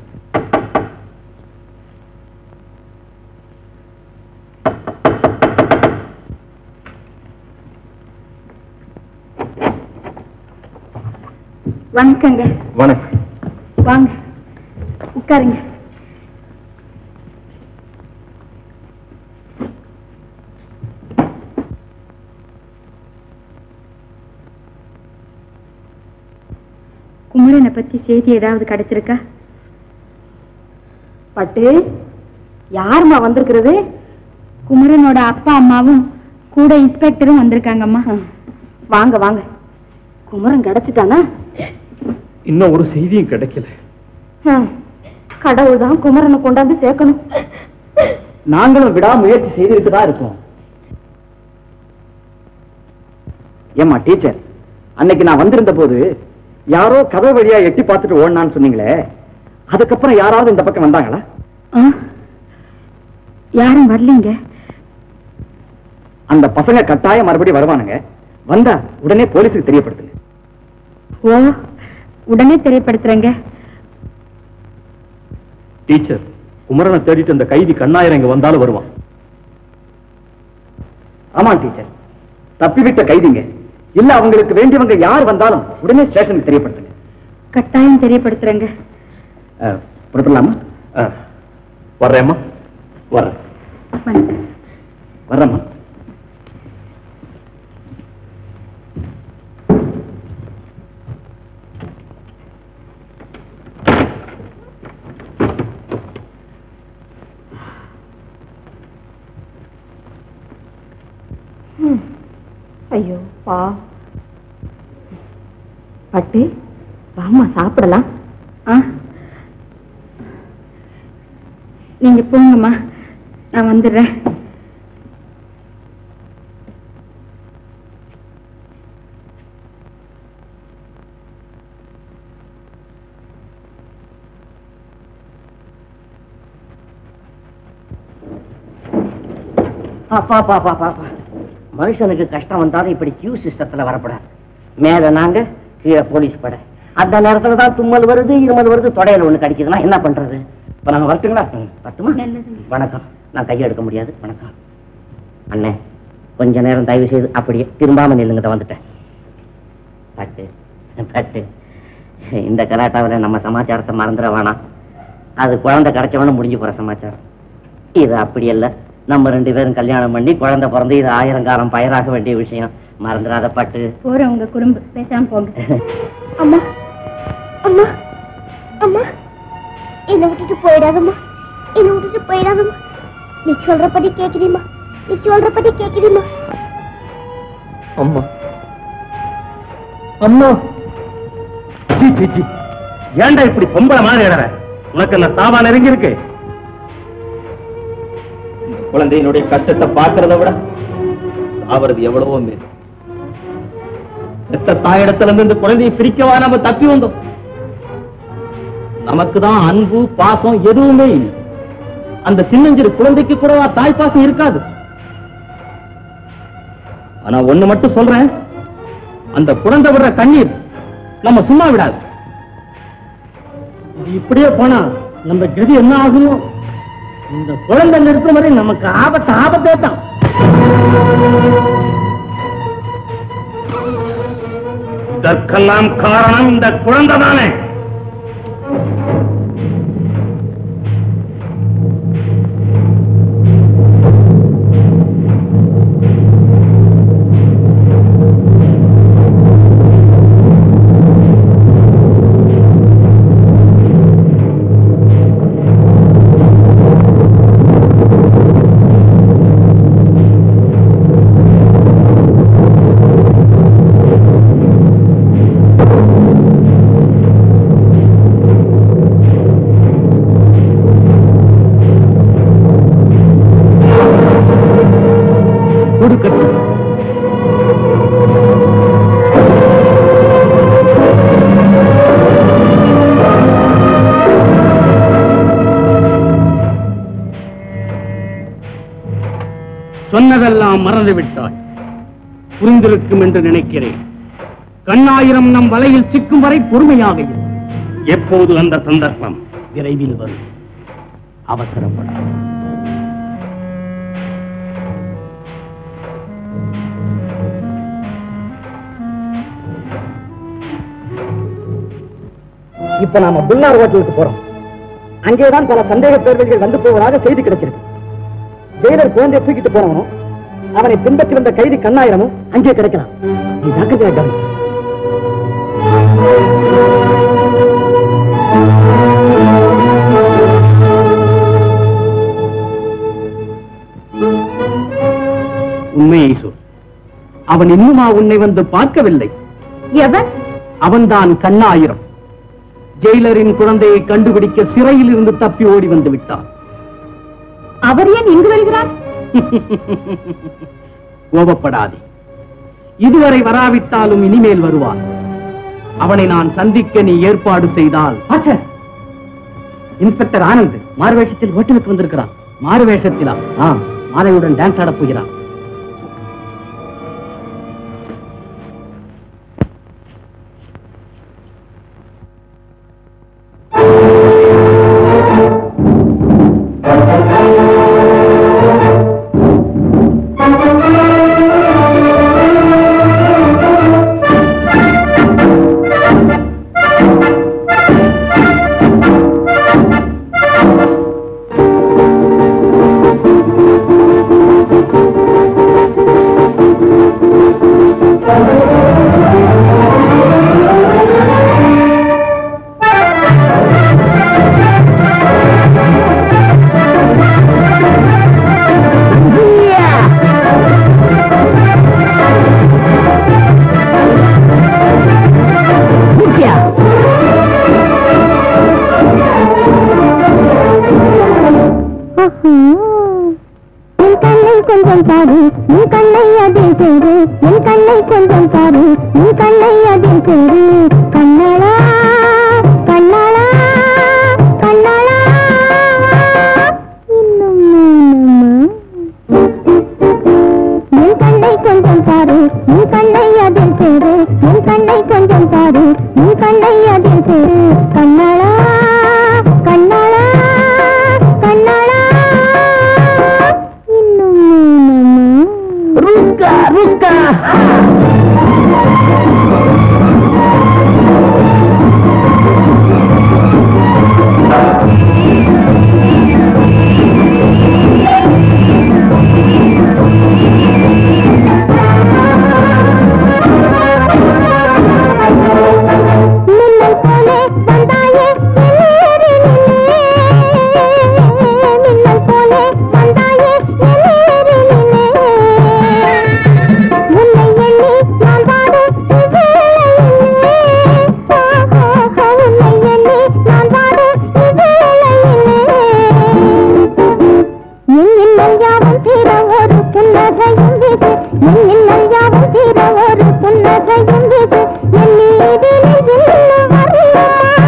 வணக்கங்க வணக்கம் வாங்க உட்காருங்க குமரனை பத்தி செய்தி ஏதாவது கிடைச்சிருக்கா பட்டு யாரும்மா வந்திருக்கிறது குமரனோட அப்பா அம்மாவும் கூட இன்ஸ்பெக்டரும் வந்திருக்காங்கம்மா வாங்க வாங்க குமரன் கிடைச்சிட்டானா இன்னும் ஒரு செய்தியும் கிடைக்கல கடவுள் தான் குமரனை கொண்டாந்து சேர்க்கணும் நாங்களும் விடாமுயற்சி செய்துட்டு தான் இருக்கோம் ஏமா டீச்சர் அன்னைக்கு நான் வந்திருந்த போது யாரோ கதை வழியா எட்டி பார்த்துட்டு ஓடினான்னு சொன்னீங்களே அதுக்கப்புறம் யாராவது இந்த பக்கம் வந்தாங்களா ஆ? யாரும் வரலீங்க அந்த பசங்க கட்டாயம் மறுபடியும் வருவானுங்க வந்தா உடனே போலீஸுக்கு தெரியப்படுத்துங்க ஓ உடனே தெரியப்படுத்துறேங்க டீச்சர் குமரனை தேடிட்டு அந்த கைதி கண்ணாயிரம் இங்க வந்தாலும் வருவான் ஆமா டீச்சர் தப்பிவிட்ட கைதிங்க இல்ல அவங்களுக்கு வேண்டியவங்க யார் வந்தாலும் உடனே ஸ்டேஷனுக்கு தெரியப்படுத்துங்க கட்டாயம் தெரியப்படுத்துறேங்க அஹ், புறப்படலாமா வர்றேம்மா வர்றேன் வணக்கம் வர்றேம்மா ஐயோ பா பட்டு வாமா சாப்பிடலாம் ஆ நீங்க போங்கம்மா நான் வந்துடுறேன் அப்பா பா பா பா பா. மனுஷனுக்கு கஷ்டம் வந்தாலும் இப்படி கியூ சிஸ்டத்துல வரக்கூடாது மேல நாங்க கீழே போலீஸ் படை அந்த நேரத்துல தான் தும்மல் வருது இருமல் வருது தொடையில ஒண்ணு கடிக்குதுன்னா என்ன பண்றது இப்ப நாங்க வரட்டுங்களா ம், வரட்டுமா வணக்கம் நான் கையெடுக்க முடியாது வணக்கம் அண்ணே கொஞ்ச நேரம் தயவு செய்து அப்படியே திரும்பாம நில்லுங்க இதோ வந்துட்டேன் பட்டு பட்டு இந்த கலாட்டாவில் நம்ம சமாச்சாரத்தை மறந்துட வேணாம் அது குழந்தை கிடைச்சவன முடிஞ்சு போற சமாச்சாரம் இது அப்படி இல்ல நம்ம ரெண்டு பேரும் கல்யாணம் பண்ணி குழந்தை பிறந்து இது ஆயிரம் காலம் பயிராக வேண்டிய விஷயம் மறந்துடாத பட்டு போற உங்க குறும்பு பேசாம போங்க அம்மா அம்மா அம்மா என்னை விட்டுட்டு போயிடாதம்மா என்னை விட்டுட்டு போயிடாதம்மா நீ சொல்றபடி கேக்குறீமா நீ சொல்றபடி கேக்குறீமா அம்மா அம்மா சீ, சீ, சீ. ஏன்டா இப்படி பொம்பளை மாதிரி இடற உனக்கு என்ன சாவா நெருங்கி இருக்கு இந்த குழந்தையினுடைய கஷ்டத்தை பார்க்கறத விட சாவறது எவ்வளவோ மேல் பெத்த தாயிடத்துல இருந்து இந்த குழந்தையை பிரிக்கவா நம்ம தப்பி வந்தோம் நமக்கு தான் அன்பு பாசம் எதுவுமே இல்லை அந்த சின்னஞ்சிறு குழந்தைக்கு கூடவா தாய் பாசம் இருக்காது ஆனா ஒண்ணு மட்டும் சொல்றேன் அந்த குழந்தை விடுற கண்ணீர் நம்ம சும்மா விடாது இது இப்படியே போனா நம்ம கதி என்ன ஆகுமோ இந்த குழந்தை நிறுத்தும் வரை நமக்கு ஆபத்து ஆபத்தே தான் இதற்கெல்லாம் காரணம் இந்த குழந்தை தானே கொடுக்கட்டும் சொன்னதெல்லாம் மறந்து விட்டாய் புரிந்திருக்கும் என்று நினைக்கிறேன் கண்ணாயிரம் நம் வலையில் சிக்கும் வரை பொறுமையாக இரு. எப்போது அந்த சந்தர்ப்பம் விரைவில் வரும் அவசரப்படாது இப்ப நாம புல்லார் ஹோட்டலுக்கு போறோம் அங்கேதான் பல சந்தேக பேர்வழிகள் வந்து போவதாக செய்தி கிடைச்சிருக்கு ஜெயிலர் குழந்தையை தூக்கிட்டு போனவனும் அவனை பின்பற்றி வந்த கைதி கண்ணாயிரமும் அங்கே கிடைக்கலாம் நீ ஜாக்கிரதையா கவனி உண்மையை சொல் அவன் இன்னுமா உன்னை வந்து பார்க்கவில்லை எவன் அவன்தான் கண்ணாயிரம் ஜெயிலரின் குழந்தையை கண்டுபிடிக்க சிறையில் இருந்து தப்பி ஓடி வந்து விட்டான் அவர் ஏன் இங்கு வருகிறார் கோபப்படாதே இதுவரை வராவிட்டாலும் இனிமேல் வருவான் அவனை நான் சந்திக்க நீ ஏற்பாடு செய்தால் இன்ஸ்பெக்டர் ஆனந்த் மாறுவேஷத்தில் ஹோட்டலுக்கு வந்திருக்கிறான் மாறுவேஷத்திலா ஆ மாலையுடன் டான்ஸ் ஆடப் போகிறான் என் கண்ணை கொஞ்சம் பாரு என் கண்ணை அதில் சேரு என் கண்ணை கொஞ்சம் பாரு என் கண்ணை அதில் சேரு கண்ணளா கண்ணளா கண்ணளா இன்னும் என் கண்ணை கொஞ்சம் பாரு என் கண்ணை அதில் சேரு என் கண்ணை கொஞ்சம் பாரு என் கண்ணை அதில் சேரு கண்ணளா கண்ணளா கண்ணளா இன்னும் ருக்கா ருக்கா மின்னல் போலே வந்தாயே என்னேறி நின்னே மின்னல் போலே வந்தாயே என்னேறி நின்னே உன்னை எண்ணி நான் பாடு இவ்வேளையிலே ஆஹா, உன்னை எண்ணி நான் பாடு இவ்வேளையிலே என் இன்னல் யாவும் தீர ஒரு புன்னகையும் வீசு என் இன்னல் யாவும் தீர ஒரு புன்னகையும் வீசு என் மீது நெஞ்சில் வரலாமா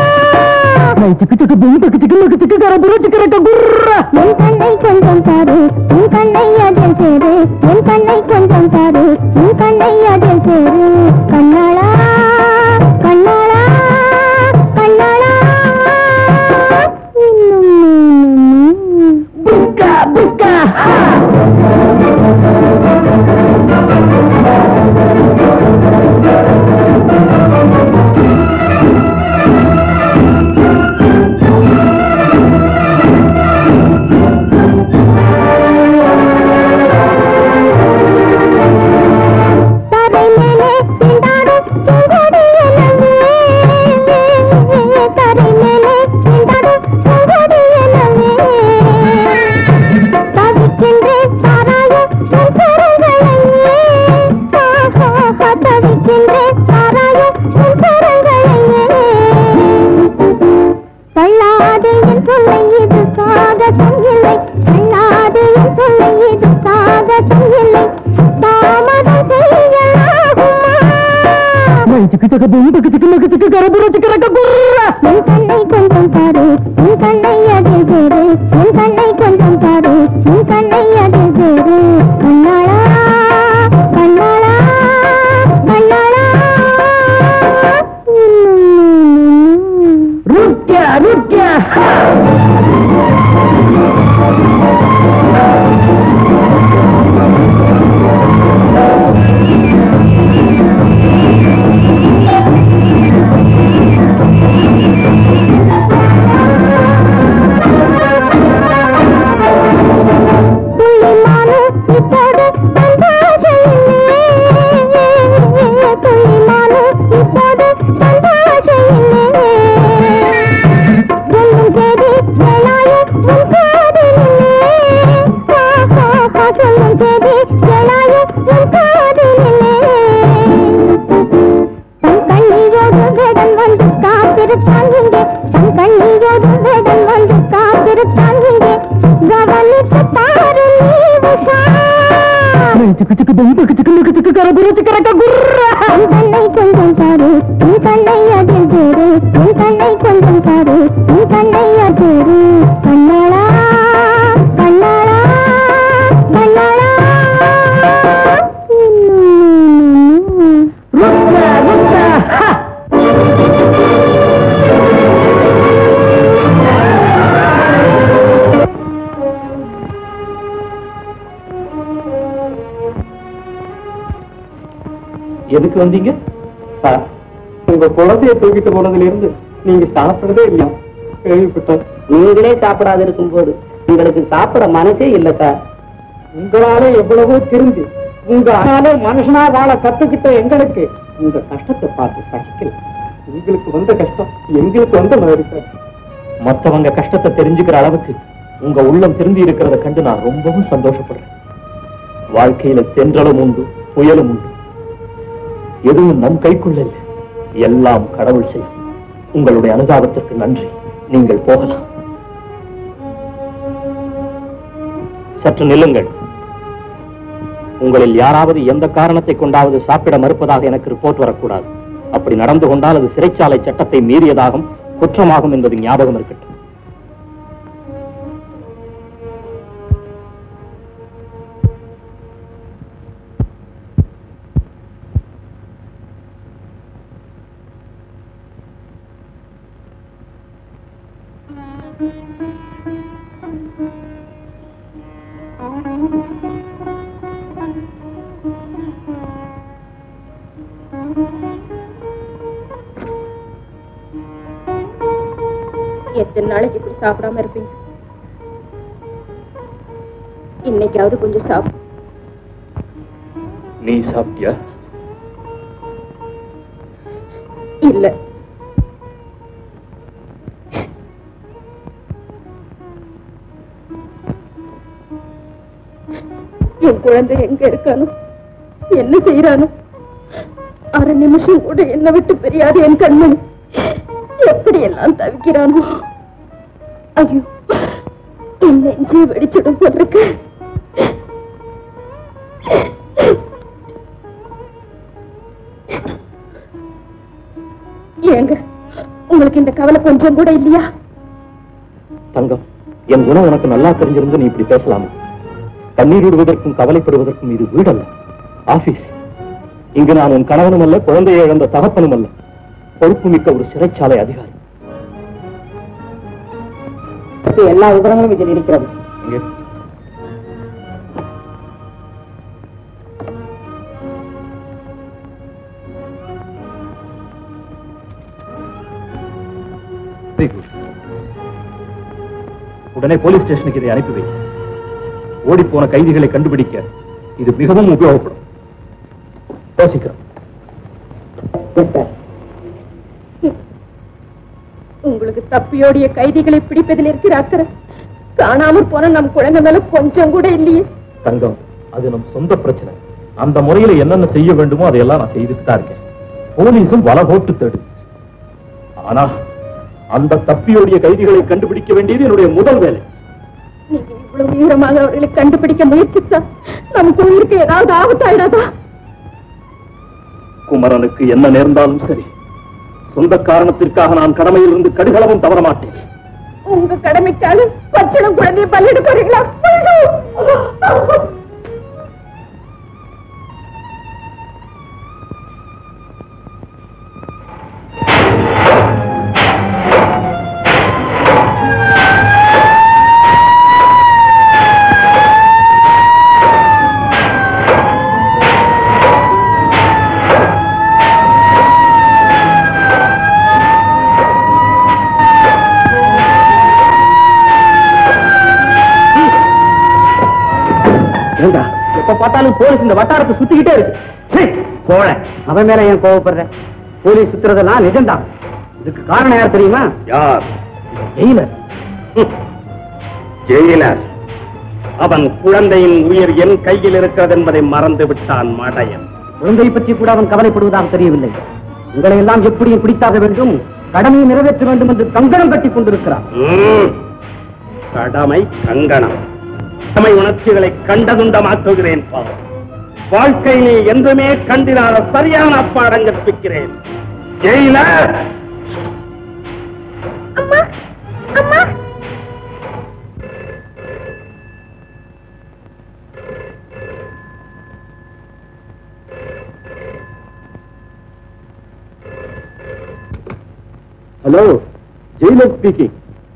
என் கண்ணை கொஞ்சம் பாரு என் கண்ணை அதில் சேரு என் கண்ணை கொஞ்சம் பாரு என் கண்ணை அதில் சேரு கண்ணாளா கண்ணாளா கண்ணாளா இன்னும் புக்கா புக்கா தரை மேலே திண்டாடு செங்கோடி எனவே தரை மேலே திண்டாடு செங்கோடி எனவே தவிக்கின்றேன் சாராய உன் கரங்களையே ஆஹா, தவிக்கின்றேன் சாராய உன் கரங்களையே தள்ளாது என் சொல்லை இது சாகசம் இல்லை தள்ளாது என் சொல்லை இது சாகசம் இல்லை தாமதம் செய்யலாகுமா என் கண்ணை கொஞ்சம் பாரு என் கண்ணை அதில் சேரு என் கண்ணை கொஞ்சம் பாரு என் கண்ணை அதில் சேரு கண்ணாளா கண்ணாளா கண்ணாளா ருக்கியா ருக்கியா Thank உன் கண்ணை கொஞ்சம் பாரு உன் கண்ணை அதில் தேரு உன் கண்ணை கொஞ்சம் பாரு உன் கண்ணை அதிரு கண்ணாளா கண்ணாளா கண்ணாளா எதுக்கு வந்தீங்க சார் உங்க குழந்தைய தூக்கிட்டு போனதுல இருந்து நீங்க சாப்பிடுறதே இல்லையா கேள்விப்பட்டோம் நீங்களே சாப்பிடாது இருக்கும்போது உங்களுக்கு சாப்பிட மனசே இல்ல சார் உங்களால எவ்வளவோ திருந்து உங்க ஆனாலே மனுஷனா வாழ கத்துக்கிட்ட எங்களுக்கு உங்க கஷ்டத்தை பார்த்து சகிக்கல உங்களுக்கு வந்த கஷ்டம் எங்களுக்கு வந்த மாதிரி சார் மத்தவங்க கஷ்டத்தை தெரிஞ்சுக்கிற அளவுக்கு உங்க உள்ளம் திரும்பி இருக்கிறத கண்டு நான் ரொம்பவும் சந்தோஷப்படுறேன் வாழ்க்கையில தென்றலும் உண்டு புயலும் உண்டு எதுவும் நம் கைக்குள்ள இல்லை எல்லாம் கடவுள் செய்யும் உங்களுடைய அனுதாபத்திற்கு நன்றி நீங்கள் போகலாம் சற்று நில்லுங்கள் உங்களில் யாராவது எந்த காரணத்தை கொண்டாவது சாப்பிட மறுப்பதாக எனக்கு ரிப்போர்ட் வரக்கூடாது அப்படி நடந்து கொண்டால் அது சிறைச்சாலை சட்டத்தை மீறியதாகும் குற்றமாகும் என்பது ஞாபகம் இருக்கட்டும் எத்தனை நாளைக்கு இப்படி சாப்பிடாம இருப்பீங்க இன்னைக்காவது கொஞ்சம் சாப்பிடு நீ சாப்பிட்டியா இல்ல என் குழந்தை எங்க இருக்கானோ என்ன செய்யறானோ அரை நிமிஷம் கூட என்ன விட்டு பிரியாது என் கண்மணி எப்படி எல்லாம் தவிக்கிறானோ ஐயோ என் நெஞ்சே வெடிச்சிடும் போல இருக்கு ஏங்க உங்களுக்கு இந்த கவலை கொஞ்சம் கூட இல்லையா தங்கம் என் குணம் உனக்கு நல்லா தெரிஞ்சிருந்து நீ இப்படி பேசலாமா கண்ணீர் விடுவதற்கும் கவலைப்படுவதற்கும் இது வீடல்ல ஆபீஸ் இங்கு நான் உன் கணவனும் அல்ல குழந்தையை இழந்த தகப்பனும் அல்ல பொறுப்பு மிக்க ஒரு சிறைச்சாலை அதிகாரி எல்லா விவரங்களும் இதில் இருக்கிறது இங்கே Very good. உடனே போலீஸ் ஸ்டேஷனுக்கு இதை அனுப்பி வை ஓடிப்போன கைதிகளை கண்டுபிடிக்க இது மிகவும் உபயோகப்படும் யோசிக்கிறோம் உங்களுக்கு தப்பியோடிய கைதிகளை பிடிப்பதில் இருக்கிற அக்கறை காணாம போன நம் குழந்தை மேல கொஞ்சம் கூட இல்லையே தங்கம் அது நம் சொந்த பிரச்சனை அந்த முறையில என்னென்ன செய்ய வேண்டுமோ அதையெல்லாம் நான் செய்துட்டு தான் இருக்கேன் போலீஸும் வலை போட்டு தேடு ஆனா அந்த தப்பியோடிய கைதிகளை கண்டுபிடிக்க வேண்டியது என்னுடைய முதல் வேலை நீங்க இவ்வளவு தீவிரமாக அவர்களை கண்டுபிடிக்க முயற்சித்தா நமக்கு உயிருக்கு ஏதாவது ஆபத்தாயிடாதா குமரனுக்கு என்ன நேர்ந்தாலும் சரி சொந்த காரணத்திற்காக நான் கடமையிலிருந்து கடுகளவும் தவற மாட்டேன் உங்க கடமைக்காக பச்சளம் குழந்தைய பல்லிட போறீங்களா ஏண்டா எப்ப பார்த்தாலும் போலீஸ் இந்த வட்டாரத்தை சுத்திக்கிட்டே இருக்கு சீ, கோழ அவன் மேல ஏன் கோவப்படுற போலீஸ் சுத்துறதெல்லாம் நிஜம்தான் இதுக்கு காரணம் யார் தெரியுமா யார் ஜெயிலர் ஜெயிலர் அவன் குழந்தையின் உயிர் என் கையில் இருக்கிறது என்பதை மறந்து விட்டான் மடையன் குழந்தை பற்றி கூட அவன் கவலைப்படுவதாக தெரியவில்லை உங்களை எல்லாம் எப்படியும் பிடித்தாக வேண்டும் கடமையை நிறைவேற்ற வேண்டும் என்று கங்கணம் கட்டிக் கொண்டிருக்கிறார் ம். கடமை கங்கணம் கடமை உணர்ச்சிகளை கண்டதுண்டமாக்குகிறேன் பாவம் வாழ்க்கையில் என்றுமே கண்டிராத சரியான பாடம் கற்பிக்கிறேன் ஜெயிலர் அம்மா அம்மா ஹலோ ஜெயிலர் ஸ்பீக்கிங்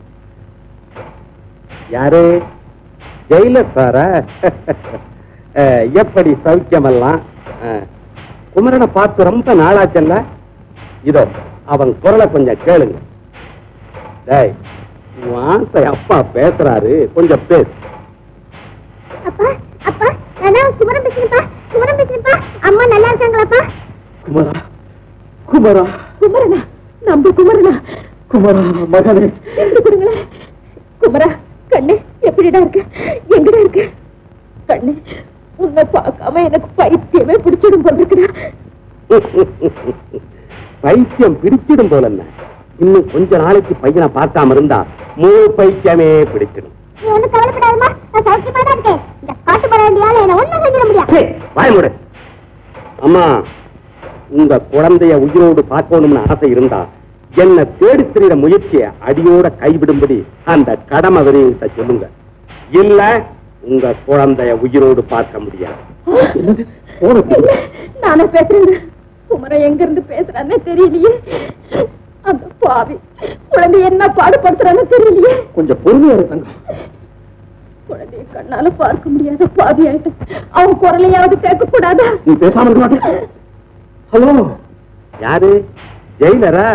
யாரு ஜெயிலர் சாரா அஹ், எப்படி சௌக்கியமெல்லாம் அஹ், குமரனை பார்த்து ரொம்ப நாளாச்சல்ல இதோ அவன் குரலை கொஞ்சம் கேளுங்க டேய் உன் ஆசை அப்பா பேசுறாரு கொஞ்சம் பேசு அப்பா அப்பா நான் குமரன் பேசுறேன்ப்பா குமரன் பேசுறேன்ப்பா அம்மா நல்லா இருக்காங்களாப்பா குமரா குமரா குமரனா நம்ம குமரனா குமரா மகனே எடுத்து கொடுங்களேன் குமரா கண்ணு எப்படிடா இருக்கு எங்கடா இருக்கு கண்ணு உன்னை பார்க்காம எனக்கு பைத்தியமே பிடிச்சிடும் போல இருக்குடா பைத்தியம் பிடிச்சிடும் போல என்ன இன்னும் கொஞ்ச நாளைக்கு பையனை பார்க்காம இருந்தா முழு பைத்தியமே பிடிச்சிடும் நீ ஒண்ணும் கவலைப்படாதம்மா நான் சௌக்கியமா தான் இருக்கேன் இந்த காட்டு பட வேண்டியால என்ன ஒண்ணும் செஞ்சிட முடியாது சே, வாய மூடு அம்மா உங்க குழந்தைய உயிரோடு பார்க்கணும்னு ஆசை இருந்தா என்ன தேடி திரிகிற முயற்சியை அடியோட கைவிடும்படி அந்த கடமை விரைவிட்ட சொல்லுங்க இல்ல உங்க குழந்தைய உயிரோடு பார்க்க முடியாது இல்ல, நானே பேசுறேன் குமரன் எங்க இருந்து பேசுறான்னு தெரியலையே அந்த பாவி குழந்தை என்ன பாடுபடுத்துறான்னு தெரியலையே கொஞ்சம் பொறுமையா இருக்காங்க குழந்தைய கண்ணால பார்க்க முடியாத பாவி ஆயிட்டு அவன் குரலையாவது கேட்க கூடாதா நீ பேசாம இருக்க மாட்டே ஹலோ யாரு ஜெயிலரா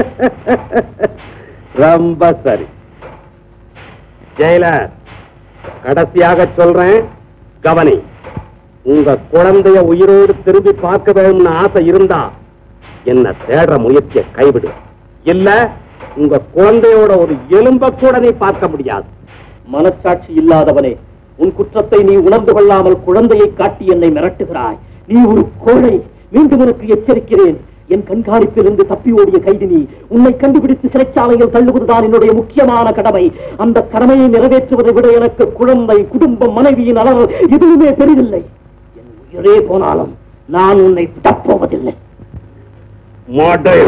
ரொம்ப சரி ஜெயிலர் கடைசியாக சொல்றேன் கவனி உங்க குழந்தைய உயிரோடு திரும்பி பார்க்க வேணும்னு ஆசை இருந்தா என்ன தேடுற முயற்சியை கைவிடு இல்ல உங்க குழந்தையோட ஒரு எலும்ப கூட நீ பார்க்க முடியாது மனச்சாட்சி இல்லாதவனே உன் குற்றத்தை நீ உணர்ந்து கொள்ளாமல் குழந்தையை காட்டி என்னை மிரட்டுகிறாய் நீ ஒரு கோழை மீண்டும் உனக்கு எச்சரிக்கிறேன் என் கண்காணிப்பிலிருந்து தப்பி ஓடிய கைதி நீ உன்னை கண்டுபிடித்து சிறைச்சாலையில் தள்ளுவதுதான் என்னுடைய முக்கியமான கடமை அந்த கடமையை நிறைவேற்றுவதை விட எனக்கு குழந்தை குடும்பம் மனைவியின் அளவு எதுவுமே பெரிதில்லை என் உயிரே போனாலும் நான் உன்னை விடப்போவதில்லை மாட்டை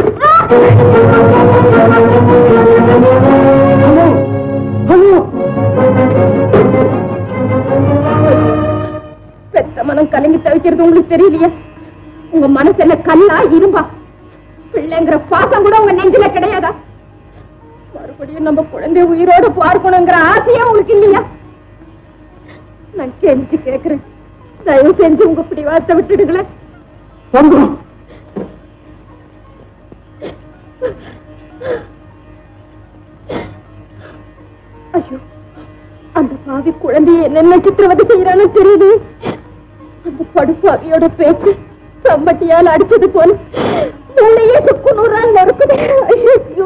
பெத்த மனம் கலங்கி தவிக்கிறது உங்களுக்கு தெரியலையே உங்க மனசுல கல்லா இரும்பா பிள்ளைங்கிற பாசம் கூட உங்க நெஞ்சில கிடையாதா மறுபடியும் நம்ம குழந்தை உயிரோட பார்க்கணுங்கிற ஆசையா உங்களுக்கு இல்லையா நான் கெஞ்சி கேக்குறேன் தயவு செஞ்சு உங்க பிடிவாதத்தை விட்டுடுங்களேன் தங்கம் ஐயோ அந்த பாவி குழந்தைய என்னென்ன சித்திரவதை செய்யறான்னு தெரியுது அந்த படுபாவியோட பேச்சு சம்பட்டியால் அடிச்சது போல மூளையே சுக்கு நூறால் நறுக்குது ஐயோ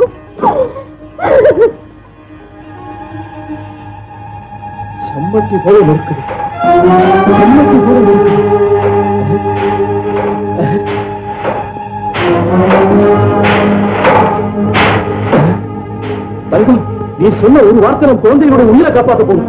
சம்மட்டி போல இருக்குது சம்மட்டி போல இருக்குது தங்கம் நீ சொன்ன ஒரு வார்த்தை நம் குழந்தையோட உயிரை காப்பாத்த போகும்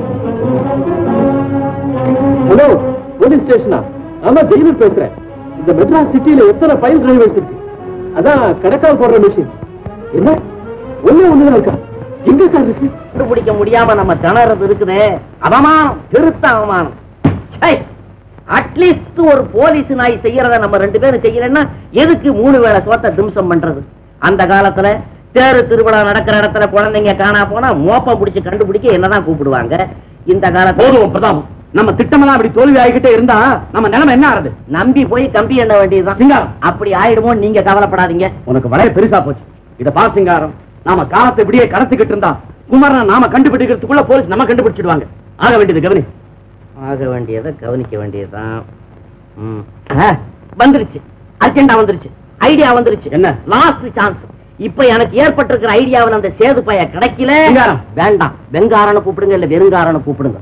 ஹலோ போலீஸ் ஸ்டேஷனா ஆமா ஜெயிலர் பேசுறேன் இந்த மெட்ராஸ் சிட்டியில எத்தனை ஃபைல் டிரைவர்ஸ் இருக்கு அதான் கணக்கால் போடுற மிஷின் என்ன ஒண்ணே ஒண்ணுதான் இருக்கா எங்க சார் இருக்கு கண்டுபிடிக்க முடியாம நம்ம திணறது இருக்குதே அவமானம் பெருத்த அவமானம் அட்லீஸ்ட் ஒரு போலீஸ் நாய் செய்யறத நம்ம ரெண்டு பேரும் செய்யலன்னா எதுக்கு மூணு வேளை சோத்த திம்சம் பண்றது அந்த காலத்துல தேரு திருவிழா நடக்கிற இடத்துல குழந்தைங்க காணா போனா மோப்பம் பிடிச்சு கண்டுபிடிக்க என்னதான் கூப்பிடுவாங்க இந்த காலத்துல போதும் பிரதாபம் நம்ம திட்டமெல்லாம் அப்படி தோல்வி ஆகிக்கிட்டே இருந்தா நம்ம நிலைமை என்ன ஆறுது நம்பி போய் கம்பி எண்ண வேண்டியதுதான் சிங்காரம் அப்படி ஆயிடுமோ நீங்க கவலைப்படாதீங்க உனக்கு வளைய பெருசா போச்சு இத பா சிங்காரம் நாம காலத்தை இப்படியே கடத்திக்கிட்டு இருந்தா குமரனை நாம கண்டுபிடிக்கிறதுக்குள்ள போலீஸ் நம்ம கண்டுபிடிச்சிடுவாங்க ஆக வேண்டியது கவனி ஆக வேண்டியதை கவனிக்க வேண்டியதுதான் ம். ஆ, வந்துருச்சு அர்ஜென்டா வந்துருச்சு ஐடியா வந்துருச்சு என்ன? லாஸ்ட் சான்ஸ் இப்ப எனக்கு ஏற்பட்டிருக்கிற ஐடியாவில் அந்த சேது பைய கிடைக்கல வெங்காரம். வேண்டாம் வெங்காரனை கூப்பிடுங்க இல்ல வெறுங்காரனை கூப்பிடுங்க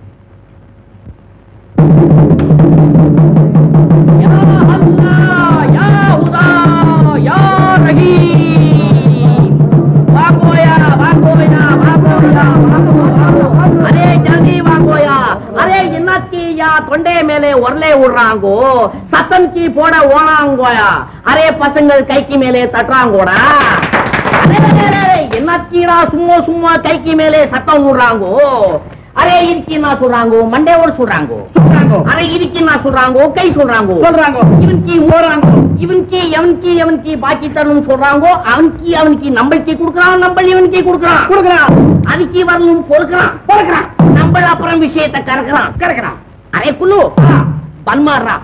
யா அல்லாஹ், யா ஹுதா, யா ரஹீம். வாங்கோயா, வாங்கோயா, வாங்கோயா, வாங்கோ, வாங்கோ. அரே ஜல்தி வாங்கோயா அரே இன்னத்தியா தொண்டை மேலே ஒரலே விடுறாங்கோ சத்தம் கீ போட ஓனாங்கோயா அரே பசங்கள் கைக்கு மேலே தட்டுறாங்கோடா அரே, அரே, அரே, அரே, என்னக்கீடா சும்மா சும்மா கைக்கு மேலே சத்தம் விடுறாங்கோ அரே இதுக்கு என்ன சொல்றாங்கோ மண்டேவோட சொல்றாங்கோ அரே இதுக்கு என்ன சொல்றாங்கோ கை சொல்றாங்கோ சொல்றாங்கோ இவன்கி ஓடுறாங்கோ இவன்கி எவன்கி எவன்கி பாக்கி தரணும் சொல்றாங்கோ அவன்கி அவன்கி நம்மளுக்கு கொடுக்குறான் நம்ம இவனுக்கு கொடுக்குறான் கொடுக்குறான் அதுக்கு வரணும் பொறுக்கிறான் பொறுக்கிறான் நம்ம அப்புறம் விஷயத்தை கறக்குறான் கறக்குறான் அரே குல்லு பன்மாறா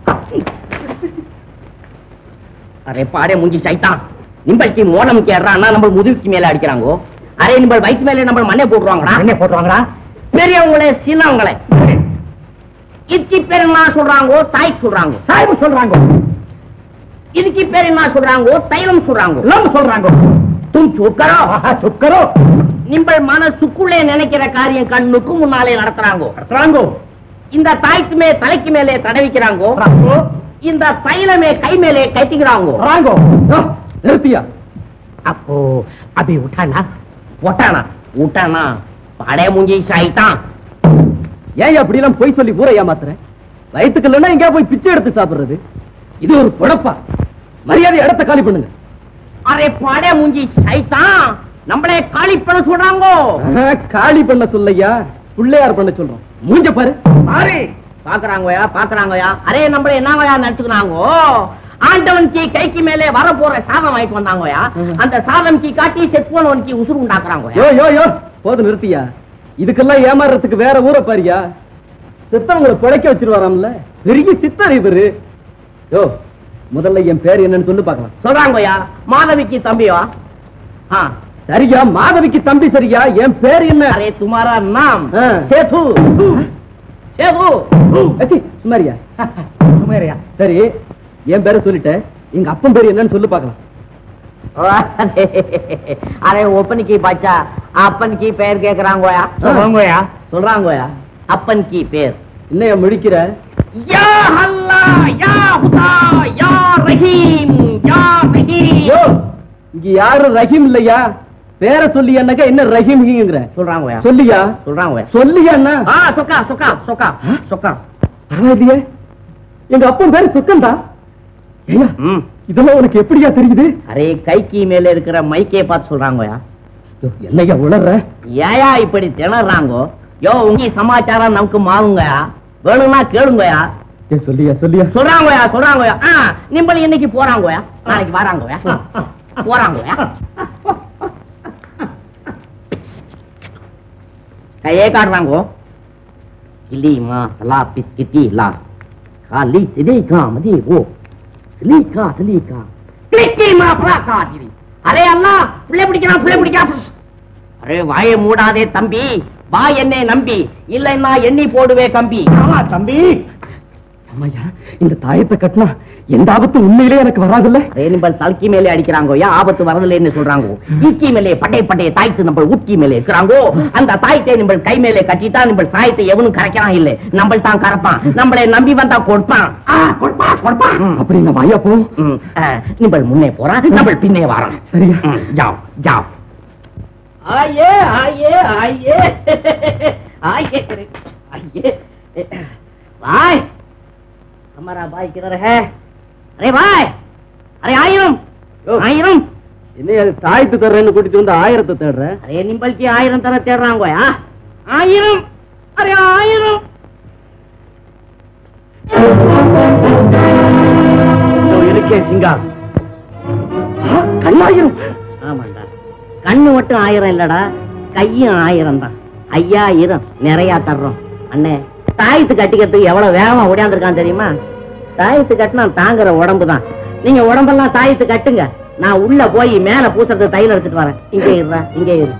அரே பாடே முஞ்சி சைத்தான் நிம்பளுக்கு மோனம் கேடுறான்னா நம்ம முதுகுக்கு மேல அடிக்கிறாங்கோ அரே நம்ம வயிற்று மேல நம்ம மண்ணை போட்டுருவாங்கடா என்ன போட்டுருவாங்களா பெரியவங்களே சின்னவங்களே இதுக்கு பேர் என்ன சொல்றாங்கோ தாய் சொல்றாங்க சாய்வு சொல்றாங்க இதுக்கு பேர் என்ன சொல்றாங்கோ தைலம் சொல்றாங்க லம்பு சொல்றாங்க தும் சுக்கரோ சுக்கரோ நிம்பள் மனசுக்குள்ளே நினைக்கிற காரியம் கண்ணுக்கு முன்னாலே நடத்துறாங்கோ நடத்துறாங்கோ இந்த தாய்க்கு மே தலைக்கு மேலே தடவிக்கிறாங்கோ ராங்கோ இந்த தைலமே கை மேலே கட்டிக்கிறாங்கோ ராங்கோ நிறுத்தியா அப்போ அபி உட்டானா ஒட்டானா உட்டானா படைய முஞ்சி சாயிட்டான் ஏன் அப்படி எல்லாம் பொய் சொல்லி ஊரை ஏமாத்துற வயிற்றுக்கு இல்லைன்னா எங்கேயா போய் பிச்சை எடுத்து சாப்பிடுறது இது ஒரு குழப்பா மரியாதை இடத்த காலி பண்ணுங்க அரே படைய முஞ்சி சாயிட்டான் நம்மளே காலி பண்ண சொல்றாங்கோ ஆஹா, காலி பண்ண சொல்லையா பிள்ளையார் பண்ண சொல்றோம் மூஞ்ச பாரு பாரு பாக்குறாங்கயா பாக்குறாங்கயா அரே நம்மள என்னங்கயா நினைச்சுக்கிறாங்கோ ஆண்டவன்கி கைக்கு மேலே வர போற சாதம் வாங்கிட்டு வந்தாங்கயா அந்த சாதம் கீ காட்டி செத்போனவன்கி உசுறு உண்டாக்குறாங்கயா யோ யோ யோ போதும் நிறுத்தியா இதுக்கெல்லாம் ஏமாறுறதுக்கு வேற ஊரை பாரியா சித்தவங்களை பிழைக்க வச்சிருவாராம்ல பெரிய சித்தர் இவரு யோ முதல்ல என் பேர் என்னன்னு சொல்லு பார்க்கலாம் சொல்றாங்கயா மாதவிக்கு தம்பியா ஆ சரியா மாதவிக்கு தம்பி சரியா என் பேர் என்ன அரே துமாரா நாம் ஆ. சேது சேது அச்சி, சும்மாரியா சுமேரியா சரி என் பேரை சொல்லிட்டேன் எங்க அப்பன் பேர் என்னன்னு சொல்லு பார்க்கலாம் அரே ஒப்பனுக்கு பாச்சா அப்பனுக்கு பேர் கேக்குறாங்கோயா சொல்றாங்கோயா சொல்றாங்கோயா அப்பனுக்கு பேர் என்னையா முழிக்கிற யா அல்லாஹ் யா ஹுதா யா ரஹீம் யா ரஹீம் யோ இங்க யாரும் ரஹீம் இல்லையா பேரை சொல்லி என்னக்கா என்ன ரஹீம்ங்கிற சொல்றாங்கோயா சொல்லியா சொல்றாங்கோயா சொல்லியா அண்ணா ஆ சொக்கா சொக்கா சொக்கா சொக்கா பரவாயில்லையே எங்க அப்பன் பேரு சுக்கந்தா ஐயா ம் இதெல்லாம் உனக்கு எப்படியா தெரியுது அரே கைக்கு மேல இருக்கிற மைக்கே பார்த்து சொல்றாங்கோயா யோ, என்னய்யா உளர்ற ஏயா இப்படி திணறாங்கோ யோ உங்க சமாச்சாரம் நமக்கு மாவுங்கயா வேணும்னா கேளுங்கயா ஏய், சொல்லியா சொல்லியா சொல்றாங்கோயா சொல்றாங்கோயா ஆ நிம்பள் இன்னைக்கு போறாங்கோயா நாளைக்கு வராங்கோயா போறாங்கோயா கையே காட்டுறாங்கோ கிளிமா சலா பிஸ்கிட்டி லா காலி திலீகா மதி ஓ திலீகா திலீகா கிளிக்கிமா பலாக்கா திலி அரே அண்ணா பிள்ளை பிடிக்கிறான் பிள்ளை பிடிக்கிறான் அரே வாயை மூடாதே தம்பி வா என்னை நம்பி இல்லைன்னா எண்ணி போடுவே கம்பி ஆமா தம்பி அம்மையா இந்த தாயத்தை கட்டினா எந்த ஆபத்து உண்மையிலே எனக்கு வராதுல்ல அரே நிம்பள் தல்கி மேலே அடிக்கிறாங்கோ யா ஆபத்து வரதில்லைன்னு சொல்றாங்கோ ஈக்கி மேலே பட்டை பட்டை தாய்த்து நம்ம ஊக்கி மேலே இருக்கிறாங்கோ அந்த தாயத்தை நிம்பள் கை மேலே கட்டிட்டா நிம்பள் சாயத்தை எவனும் கரைக்கிறான் இல்ல நம்மள் தான் கறப்பான் நம்மளை நம்பி வந்தா கொடுப்பான் ஆ, கொடுப்பான் கொடுப்பான் ம். அப்படி நான் வாயா போ ம், ஆ, நிம்பள் முன்னே போறான் நம்மள் பின்னே வரான் சரியா ம், ஜாவ் ஜாவ் आइए आइए आइए आइए आइए भाई हमारा भाई किधर है अरे भाई अरे आயிரம் ஆயிரம் என்ன அது தாயத்து தர்றேன்னு கூட்டிட்டு வந்து ஆயிரத்தை தேடுற அரே நிம்பல்க்கு ஆயிரம் தர தேடுறாங்கோயா ஆயிரம் அரே ஆயிரம் இதோ இருக்கேன் சிங்கா கண்ணாயிரம் ஆமாண்டா கண்ணு மட்டும் ஆயிரம் இல்லடா கையும் ஆயிரம் தான் ஐயாயிரம் நிறைய தர்றோம் அண்ணே தாயத்து கட்டிக்கிறதுக்கு எவ்வளவு வேகமா ஓடியாந்துருக்கான் தெரியுமா தாயத்து கட்டினா தாங்குற உடம்பு தான் நீங்க உடம்பெல்லாம் தாயத்து கட்டுங்க நான் உள்ள போய் மேல பூசறது தைலம் எடுத்துட்டு வரேன் இங்கே இருடா இங்கே இரு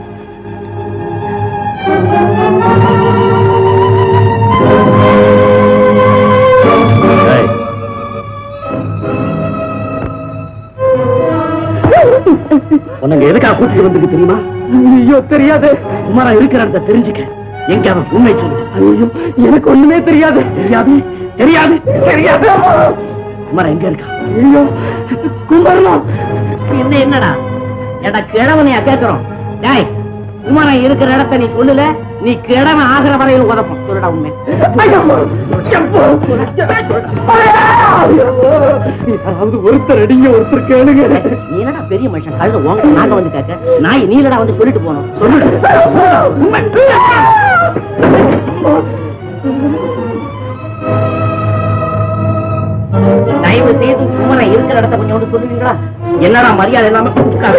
உனக்கு எதுக்கா கூட்டிட்டு வந்துக்கு தெரியுமா ஐயோ தெரியாது சுமாரா இருக்கிற இடத்த தெரிஞ்சுக்க எங்க அவன் உண்மை சொல்லிட்டு ஐயோ எனக்கு ஒண்ணுமே தெரியாது தெரியாது தெரியாது தெரியாது குமாரா எங்க இருக்கா ஐயோ குமரலாம் என்ன என்னடா எடா கிழவனையா கேக்குறோம் டேய் குமரன் இருக்கிற இடத்த நீ சொல்லல நீ கிழமை ஆகிற வரையில் உதப்போம் சொல்லடா உண்மை யாராவது ஒருத்தர் அடிங்க ஒருத்தர் கேளுங்க நீ என்னடா பெரிய மனுஷன் கழுத உங்க நாங்க வந்து கேட்க நாய் நீலடா வந்து சொல்லிட்டு போனோம் சொல்லு தயவு செய்து குமரன் இருக்கிற இடத்த கொஞ்சம் வந்து சொல்லுவீங்களா என்னடா மரியாதை இல்லாம உட்காரு.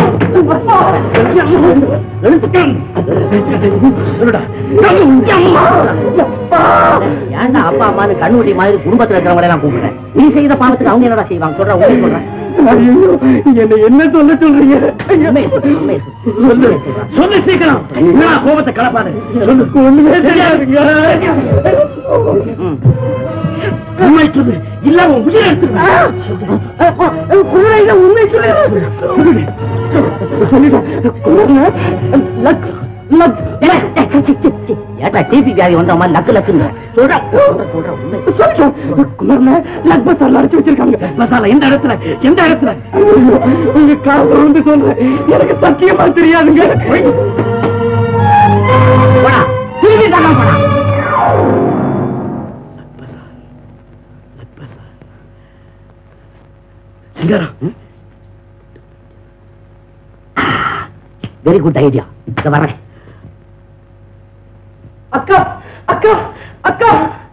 எழுந்து. சொல்லுடா. ஏன்டா அப்பா அம்மான்னு கண்ணுட்டி மாதிரி குடும்பத்துல இருக்கிறவங்களை எல்லாம் கூப்பிடுறேன் நீ செய்த பாவத்துக்கு அவங்க என்னடா செய்வாங்க சொல்ற உண்மை சொல்றேன் என்ன என்ன சொல்ல சொல்றீங்க உண்மையை சொல்லு, உண்மையை சொல்லு. சொல்லு சொல்றேன். சொல்லு சீக்கிரம் என்னடா கோபத்தை கலப்பாரு எனக்கு ஒண்ணுமே தெரியாதுங்க ம். உண்மை சொல்லு இல்ல உன் உயிரை எடுத்துக்கிறேன் உண்மை சொல்லு சொல்லுங்க லக் லக் ஏய், ஏய், சி, சி, சி. ஏட்டா டிபி வியாதி வந்த மாதிரி லக்கு லக்குங்க சொல்ற சொல்ற சொல்ற உண்மை குமரன லக் மசாலா அரைச்சு வச்சிருக்காங்க மசாலா எந்த இடத்துல எந்த இடத்துல உங்க காதல் வந்து சொல்றேன் எனக்கு சத்தியமா தெரியாதுங்க போடா திரும்பி தாங்க போடா சிங்காரம் வெரி குட் ஐடியா இத வரேன் அக்கா அக்கா அக்கா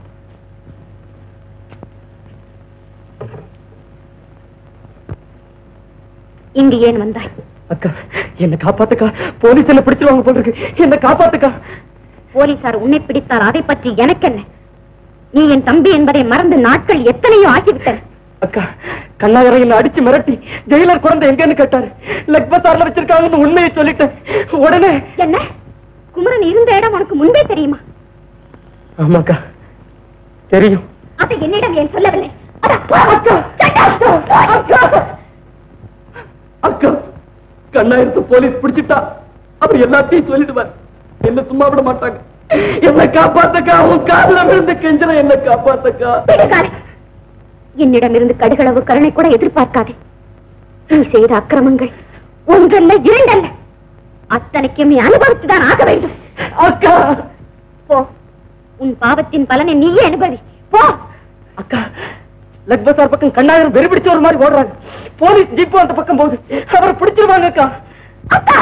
இங்கு ஏன் வந்தாய் அக்கா என்ன காப்பாத்துக்கா போலீஸ் என்ன பிடிச்சிருவாங்க போல இருக்கு என்ன காப்பாத்துக்கா போலீசார் உன்னை பிடித்தார் அதை பற்றி எனக்கென்ன நீ என் தம்பி என்பதை மறந்து நாட்கள் எத்தனையோ ஆகிவிட்டன அக்கா கண்ணாயிரம் என்ன அடிச்சு மிரட்டி ஜெயிலர் குழந்தை எங்கன்னு கேட்டாரு லக்பத்தார்ல வச்சிருக்காங்கன்னு உண்மையை சொல்லிட்டேன் உடனே என்ன குமரன் இருந்த இடம் உனக்கு முன்பே தெரியுமா ஆமாக்கா தெரியும் அதை என்னிடம் ஏன் சொல்லவில்லை அட, அக்கா அக்கா அக்கா கண்ணாயிரத்து போலீஸ் பிடிச்சிட்டா அவர் எல்லாத்தையும் சொல்லிடுவார் என்ன சும்மா விட மாட்டாங்க என்ன காப்பாத்தக்கா உன் காதுல விழுந்து கெஞ்சல என்ன காப்பாத்தக்கா விடுகாரே. என்னிடமிருந்து கடுகளவு கருணை கூட எதிர்பார்க்காதே நீ செய்த அக்கிரமங்கள் ஒன்றல்ல இரண்டல்ல அத்தனைக்கும் நீ அனுபவித்துதான் ஆக வேண்டும் அக்கா போ உன் பாவத்தின் பலனை நீயே அனுபவி போ அக்கா லக்பசார் பக்கம் கண்ணாயிரம் வெறி பிடிச்ச ஒரு மாதிரி ஓடுறாங்க போலீஸ் ஜீப் அந்த பக்கம் போகுது அவரை பிடிச்சிருவாங்க அக்கா அக்கா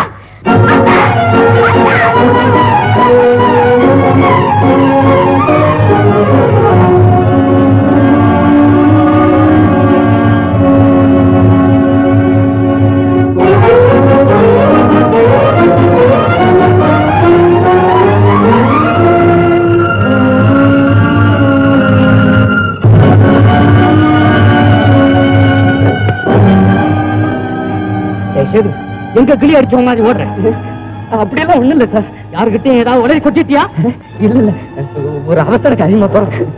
சேது எங்க கிளி அடிச்ச மாதிரி ஓடுறேன் அப்படியெல்லாம் ஒண்ணும் இல்ல சார் யாருக்கிட்டையும் ஏதாவது உடனே கொட்டிட்டியா இல்ல இல்ல ஒரு அவசர காரியமா போறேன்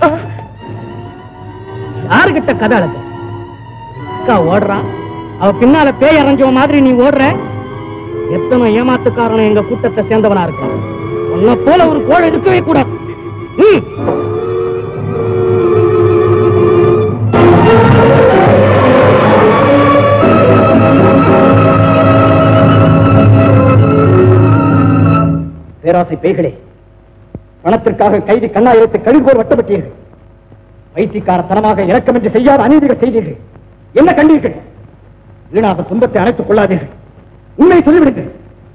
யாருகிட்ட கதை அளக்க அக்கா ஓடுறான் அவ பின்னால பேய் அரைஞ்சவ மாதிரி நீ ஓடுற எத்தனை ஏமாத்துக்காரன் எங்க கூட்டத்தை சேர்ந்தவனா இருக்கான் உன்னை போல ஒரு கோழை இருக்கவே கூடாது ம். பேராசை பேய்களே பணத்திற்காக கைதி கண்ணாயிரத்தை கழுகோர் வட்டப்பட்டீர்கள் வைத்தியக்காரத்தனமாக இறக்கமின்றி செய்யாத அநீதிகள் செய்தீர்கள் என்ன கண்டீர்கள் வீணாக துன்பத்தை அணைத்துக் கொள்ளாதீர்கள் உண்மையை சொல்லிவிடுங்கள்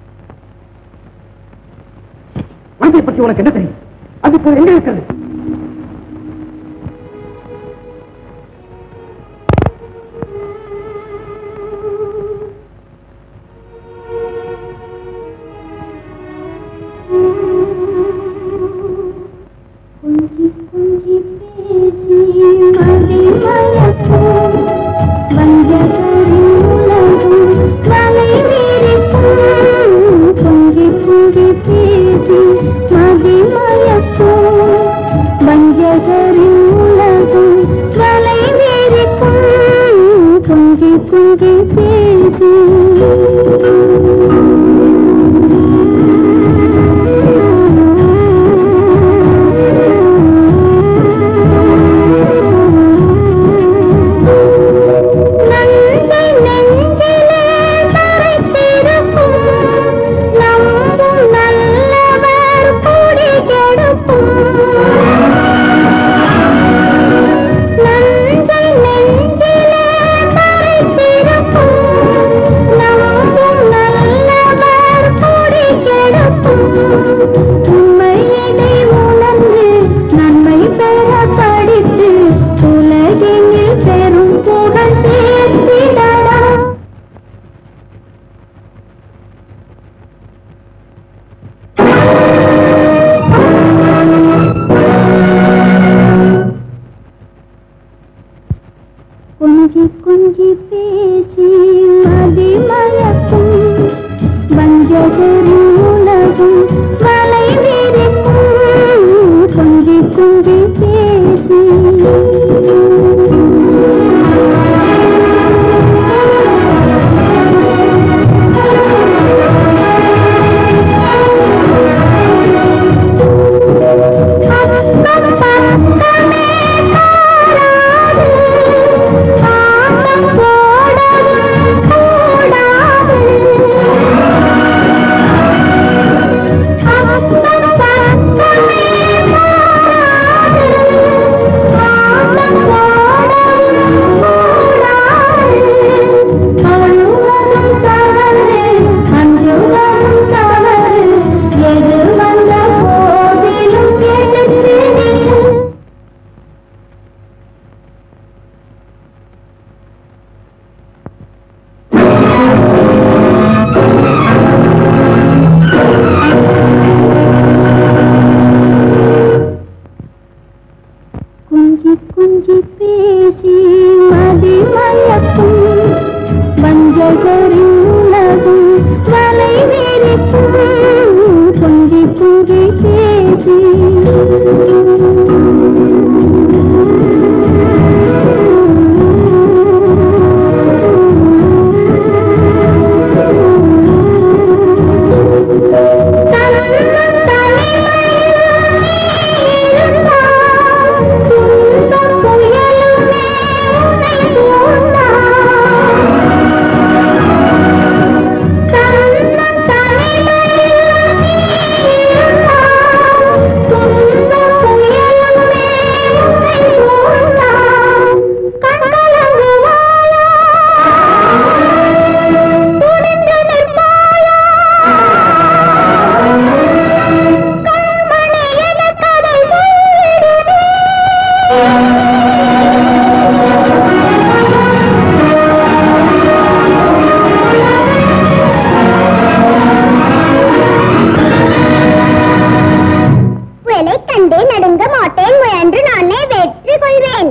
குழந்தையை பற்றி உனக்கு என்ன தெரியும் அது இப்போ எங்க இருக்கிறது கொஞ்சி கொஞ்சி பேசி மதிமயக்கும் வஞ்சகரின் உலகும் வலை விரிக்கும் கொஞ்சி கொஞ்சி பேசி மதிமயக்கும் வஞ்சகரின் உலகும் வலை விரிக்கும் கொஞ்சி கொஞ்சி நஞ்சை நெஞ்சிலே மறைத்திருக்கும் நம் வஞ்சகரின் உலகும் வலை விரிக்கும் கொஞ்சி குஞ்சி பேசி எது வந்த போதிலும் கேட்டு குஞ்சி குஞ்சி பேசி மதி மயக்கும் வஞ்சகரின் உலகும் வலை விரிக்கும் குஞ்சி குஞ்சி பேசி வேலை கண்டே நடுங்க மாட்டேன் முயன்று நானே வெற்றி கொள்வேன்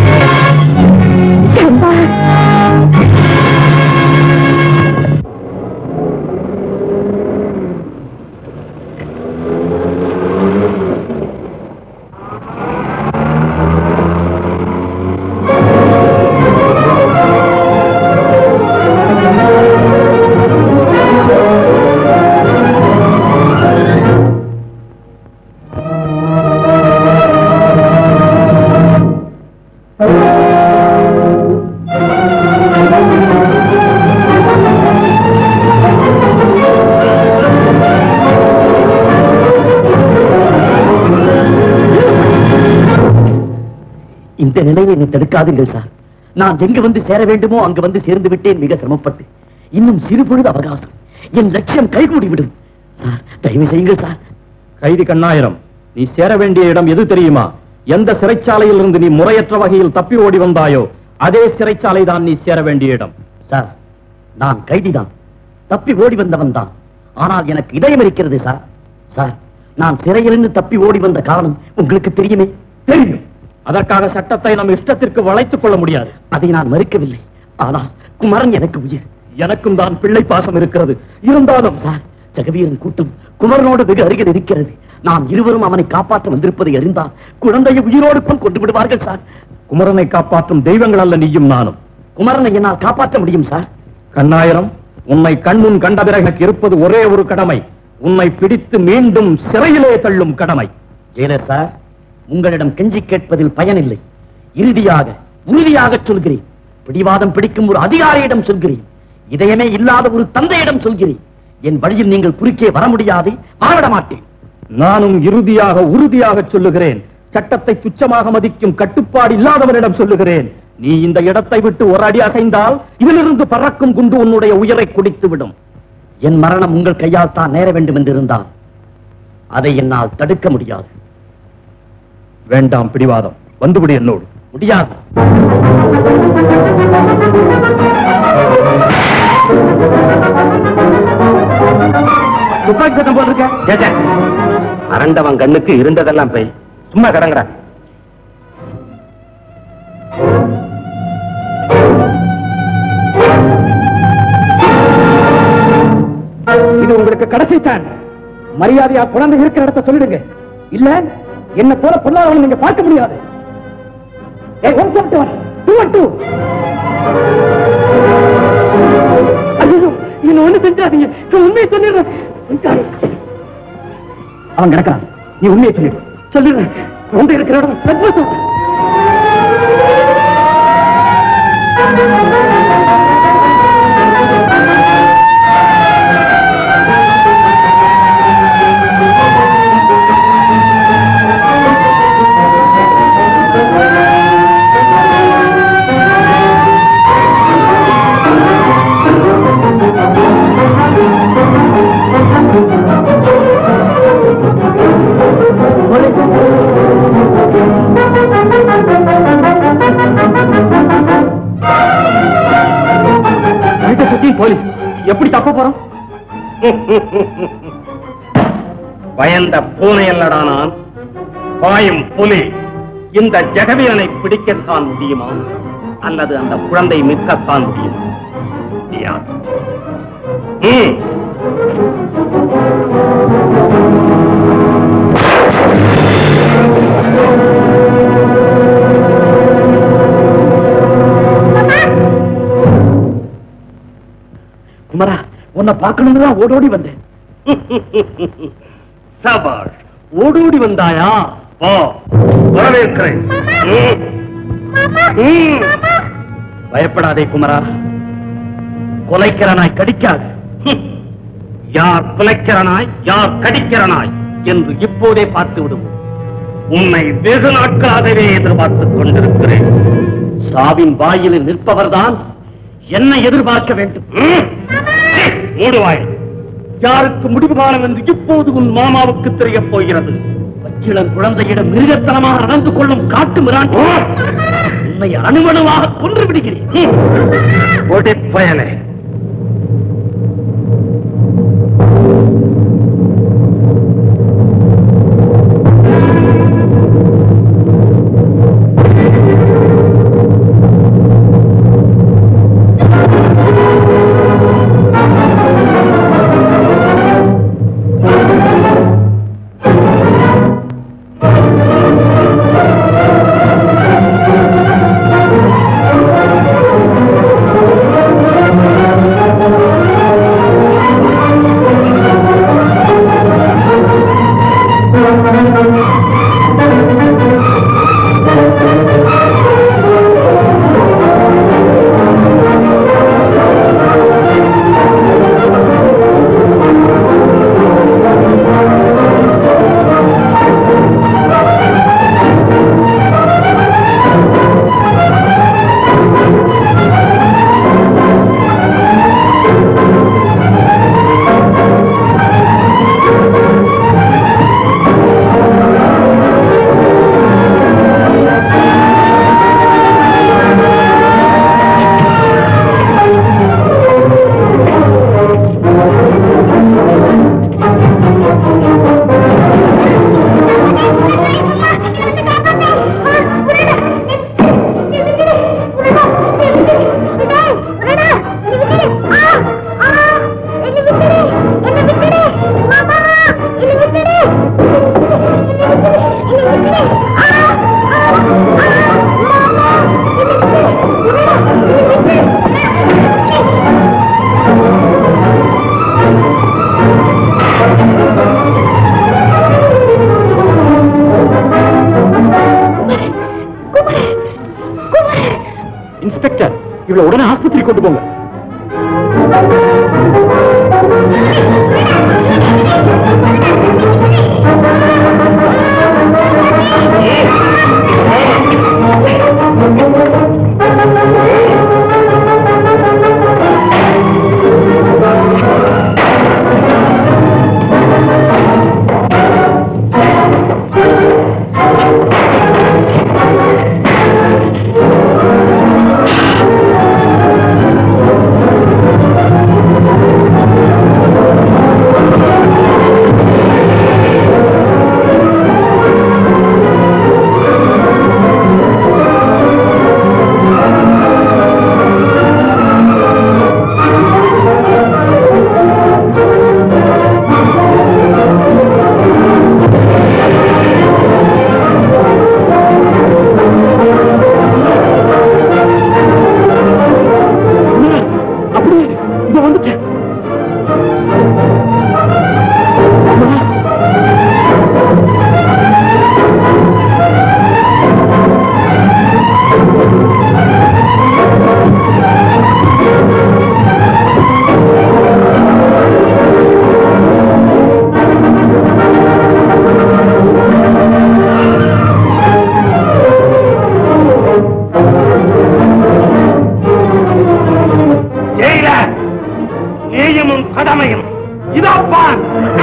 இந்த நிலையை என்னை தடுக்காதீர்கள் சார் நான் எங்கு வந்து சேர வேண்டுமோ அங்கு வந்து சேர்ந்து விட்டேன் மிக சிரமப்பட்டு இன்னும் சிறு பொழுது அவகாசம் என் லட்சியம் கைகூடி விடும் சார் தயவு செய்யுங்கள் சார் கைதி கண்ணாயிரம் நீ சேர வேண்டிய இடம் எது தெரியுமா எந்த சிறைச்சாலையில் இருந்து நீ முறையற்ற வகையில் தப்பி ஓடி வந்தாயோ அதே சிறைச்சாலை தான் நீ சேர வேண்டிய இடம் சார் நான் கைதிதான் தப்பி ஓடி வந்தவன் தான் ஆனால் எனக்கு இதயம் இருக்கிறது சார் சார் நான் சிறையிலிருந்து தப்பி ஓடி வந்த காரணம் உங்களுக்கு தெரியுமே தெரியும் அதற்காக சட்டத்தை நம் இஷ்டத்திற்கு வளைத்துக் கொள்ள முடியாது அதை நான் மறுக்கவில்லை ஆனால் குமரன் எனக்கு உயிர் எனக்கும் தான் பிள்ளை பாசம் இருக்கிறது இருந்தாலும் சார் ஜெகவீரன் கூட்டம் குமரனோடு வெகு அருகில் இருக்கிறது நாம் இருவரும் அவனை காப்பாற்ற வந்திருப்பதை அறிந்தால் குழந்தையை உயிரோடு போல் கொண்டு விடுவார்கள் சார் குமரனை காப்பாற்றும் தெய்வங்கள் அல்ல நீயும் நானும் குமரனை என்னால் காப்பாற்ற முடியும் சார் கண்ணாயிரம் உன்னை கண்முன் கண்ட பிறகு எனக்கு இருப்பது ஒரே ஒரு கடமை உன்னை பிடித்து மீண்டும் சிறையிலே தள்ளும் கடமை ஜெயலர் சார் உங்களிடம் கெஞ்சி கேட்பதில் பயனில்லை இறுதியாக உறுதியாக சொல்கிறேன் பிடிவாதம் பிடிக்கும் ஒரு அதிகாரியிடம் சொல்கிறேன் இதயமே இல்லாத ஒரு தந்தையிடம் சொல்கிறேன் என் வழியில் நீங்கள் குறுக்கே வர முடியாது வரவிட மாட்டேன் நானும் இறுதியாக உறுதியாக சொல்லுகிறேன் சட்டத்தை துச்சமாக மதிக்கும் கட்டுப்பாடு இல்லாதவனிடம் சொல்லுகிறேன் நீ இந்த இடத்தை விட்டு ஒரு அடி அசைந்தால் இதிலிருந்து பறக்கும் குண்டு உன்னுடைய உயிரை குடித்துவிடும் என் மரணம் உங்கள் கையால் தான் நேர வேண்டும் என்றிருந்தால் அதை என்னால் தடுக்க முடியாது வேண்டாம் பிடிவாதம் வந்துவிடு என்னோடு முடியாது துப்பாக்கி சத்தம் போட்டிருக்க சேச்சே, அரண்டவன் கண்ணுக்கு இருந்ததெல்லாம் போய் சும்மா கடங்குறா இது உங்களுக்கு உங்களுக்கு கடைசி சான்ஸ் மரியாதையா குழந்தை இருக்கிற இடத்த சொல்லிடுங்க இல்ல என்ன போல பொல்லாதவன் நீங்க பார்க்க முடியாது ஏய் one seventy one two one two ஐயோ என்ன ஒண்ணு செஞ்சாதீங்க நான் உண்மையை சொல்லிடுறேன் அவன் கிடக்கிறான் நீ உண்மையை சொல்லிடு சொல்லிடுறேன் குழந்தை இருக்கிற இடம் சத்வசம் வீட்டை சுத்தி போலீஸ் எப்படி தப்ப போறோம் பயந்த பூனை அல்லடா நான் பாயும் புலி இந்த ஜெகவீரனை பிடிக்கத்தான் முடியுமா அல்லது அந்த குழந்தை மிக்கத்தான் முடியுமா முடியாது. ம். குமரா உன்னை பார்க்கணும்னு தான் ஓடோடி வந்தேன் சபாஷ் ஓடோடி வந்தாயா ஓ வரவேற்கிறேன் ம். ம். பயப்படாதே குமரா கொலைக்கிற நாய் கடிக்காது ஹம். யார் குலைக்கிற நாய் யார் கடிக்கிற நாய் என்று இப்போதே பார்த்து விடுவோம் உன்னை வெகு நாட்களாகவே எதிர்பார்த்துக் கொண்டிருக்கிறேன் சாவின் வாயிலில் நிற்பவர்தான் என்ன எதிர்பார்க்க வேண்டும் ம். மூடுவாய் யாருக்கு முடிவு காலம் என்று இப்போது உன் மாமாவுக்கு தெரியப் போகிறது பச்சிளம் குழந்தையிடம் மிருகத்தனமாக நடந்து கொள்ளும் காட்டு மிரான் உன்னை அணுவணுவாக கொன்று விடுகிறேன் பயலே இன்ஸ்பெக்டர் இவளை உடனே ஆஸ்பத்திரி கொண்டு போங்க ஆ நியாயமும் கடமையும் இதோ பார்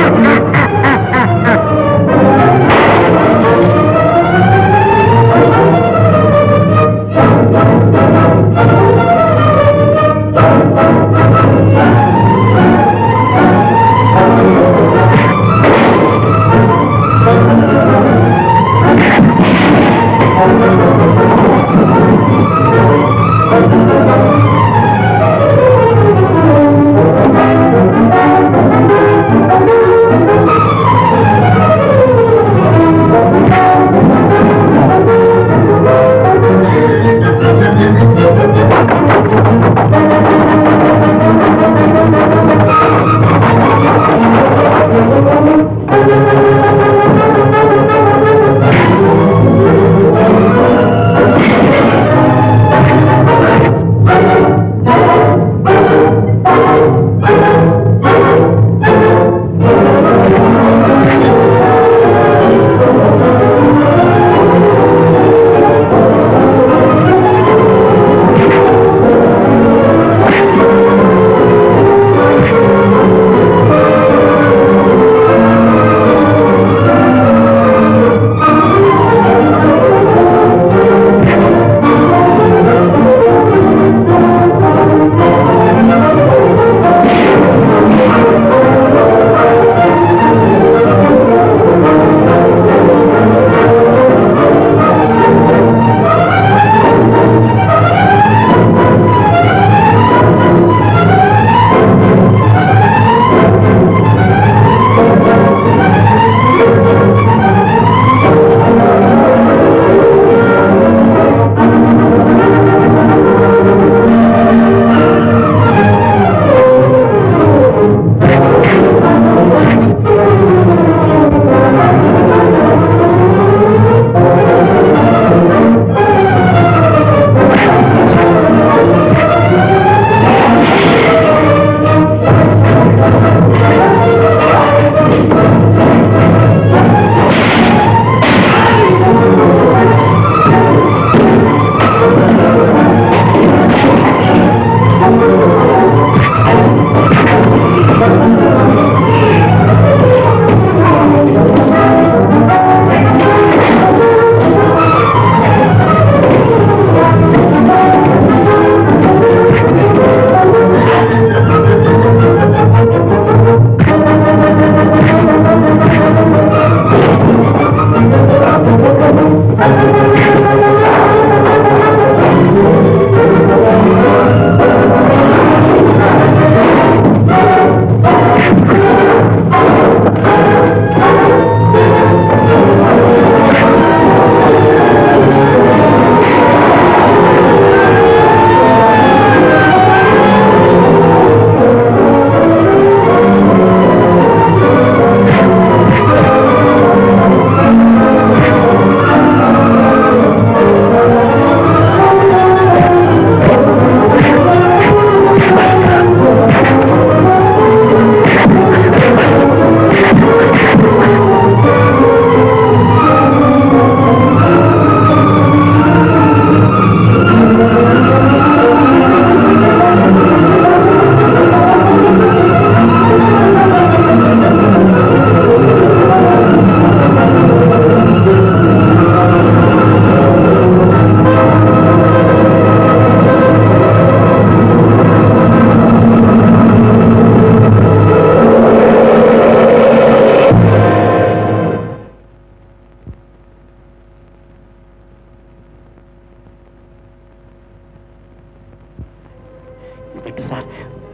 இன்ஸ்பெக்டர் சார்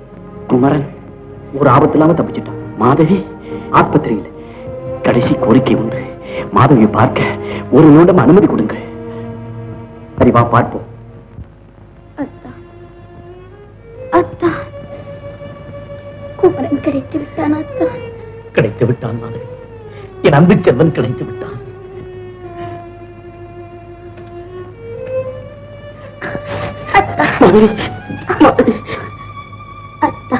குமரன் ஒரு ஆபத்து இல்லாம தப்பிச்சிட்டான் மாதவி ஆஸ்பத்திரியில் கடைசி கோரிக்கை உண்டு மாதவியை பார்க்க ஒரு நிமிடம் அனுமதி கொடுங்க சரி வா பார்ப்போம் அத்தா அத்தா குமரன் கிடைத்து விட்டான் அத்தா கிடைத்து விட்டான் மாதவி என் அன்பு செல்வன் கிடைத்து விட்டான் அத்தா மாதவி மாதவி அத்தா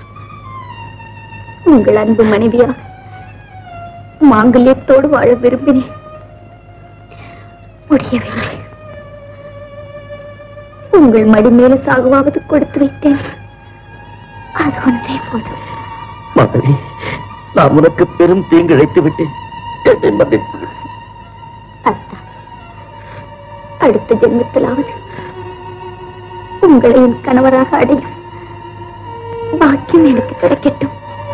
உங்கள் அன்பு மனைவியாக மாங்கல்யத்தோடு வாழ விரும்பினேன் முடியவில்லை உங்கள் மடி மேல சாகுவாவது கொடுத்து வைத்தேன் அது ஒன்றே போதும் மாதவி நான் உனக்கு பெரும் தீங்கு இழைத்து விட்டேன் என்னை மன்னித்து விடு. அத்தா அடுத்த ஜென்மத்திலாவது உங்களை என் கணவராக அடையும் பாக்கியம் எனக்கு கிடைக்கட்டும்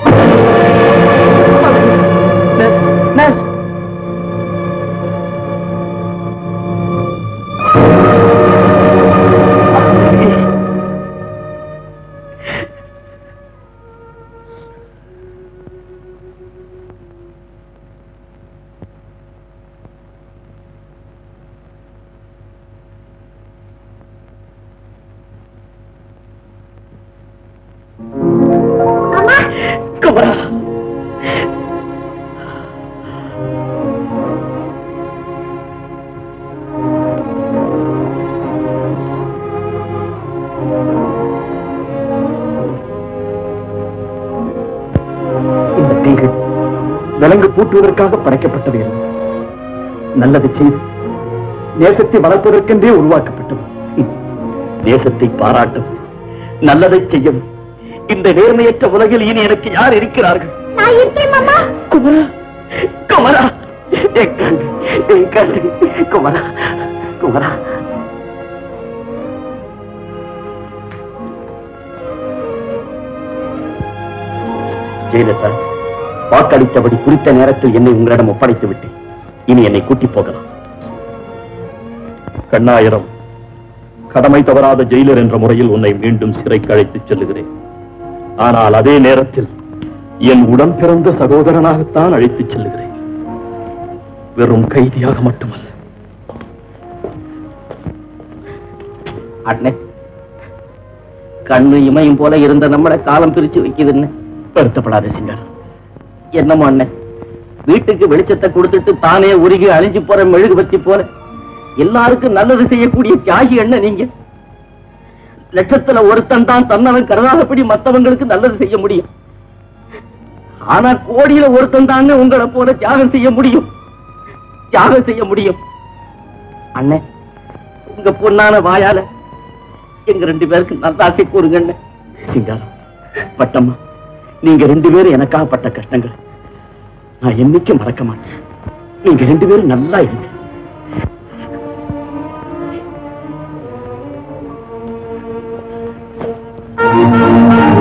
குமரா இந்த தீகள் விலங்கு பூட்டுவதற்காக படைக்கப்பட்டது அல்ல. நல்லது செய்து நேசத்தை வளர்ப்பதற்கென்றே உருவாக்கப்பட்டது நேசத்தை பாராட்டவும் நல்லதை செய்யவும் இந்த நேர்மையற்ற உலகில் இனி எனக்கு யார் இருக்கிறார்கள் நான் இருக்கேன் மாமா குமரா குமரா என் கண்டு என் கண்டு குமரா குமரா ஜெயலலிதா வாக்களித்தபடி குறித்த நேரத்தில் என்னை உங்களிடம் ஒப்படைத்து விட்டேன் இனி என்னை கூட்டி போகலாம் கண்ணாயிரம் கடமை தவறாத ஜெயிலர் என்ற முறையில் உன்னை மீண்டும் சிறைக்கு அழைத்துச் செல்லுகிறேன் ஆனால் அதே நேரத்தில் என் உடன் பிறந்த சகோதரனாகத்தான் அழைத்துச் செல்லுகிறேன் வெறும் கைதியாக மட்டுமல்ல அண்ணே கண்ணு இமையும் போல இருந்த நம்மள காலம் பிரிச்சு வைக்குதுன்னு வருத்தப்படாத சிங்காரம் என்னமோ அண்ணன் வீட்டுக்கு வெளிச்சத்தை கொடுத்துட்டு தானே உருகி அழிஞ்சு போற மெழுகுபத்தி போல எல்லாருக்கும் நல்லது செய்யக்கூடிய தியாகி என்ன நீங்க லட்சத்துல ஒருத்தன் தான் தன்னவன் கருதாதபடி மத்தவங்களுக்கு நல்லது செய்ய முடியும் ஆனா கோடியில ஒருத்தன் தானே உங்களை போல தியாகம் செய்ய முடியும் தியாகம் செய்ய முடியும் அண்ணே உங்க பொண்ணான வாயால எங்க ரெண்டு பேருக்கு நல்லாசை கூறுங்க அண்ணே சிங்காரம் பட்டம்மா நீங்க ரெண்டு பேரும் எனக்காக பட்ட கஷ்டங்கள் நான் என்னைக்கும் மறக்க மாட்டேன் நீங்க ரெண்டு பேரும் நல்லா இருங்க ஆ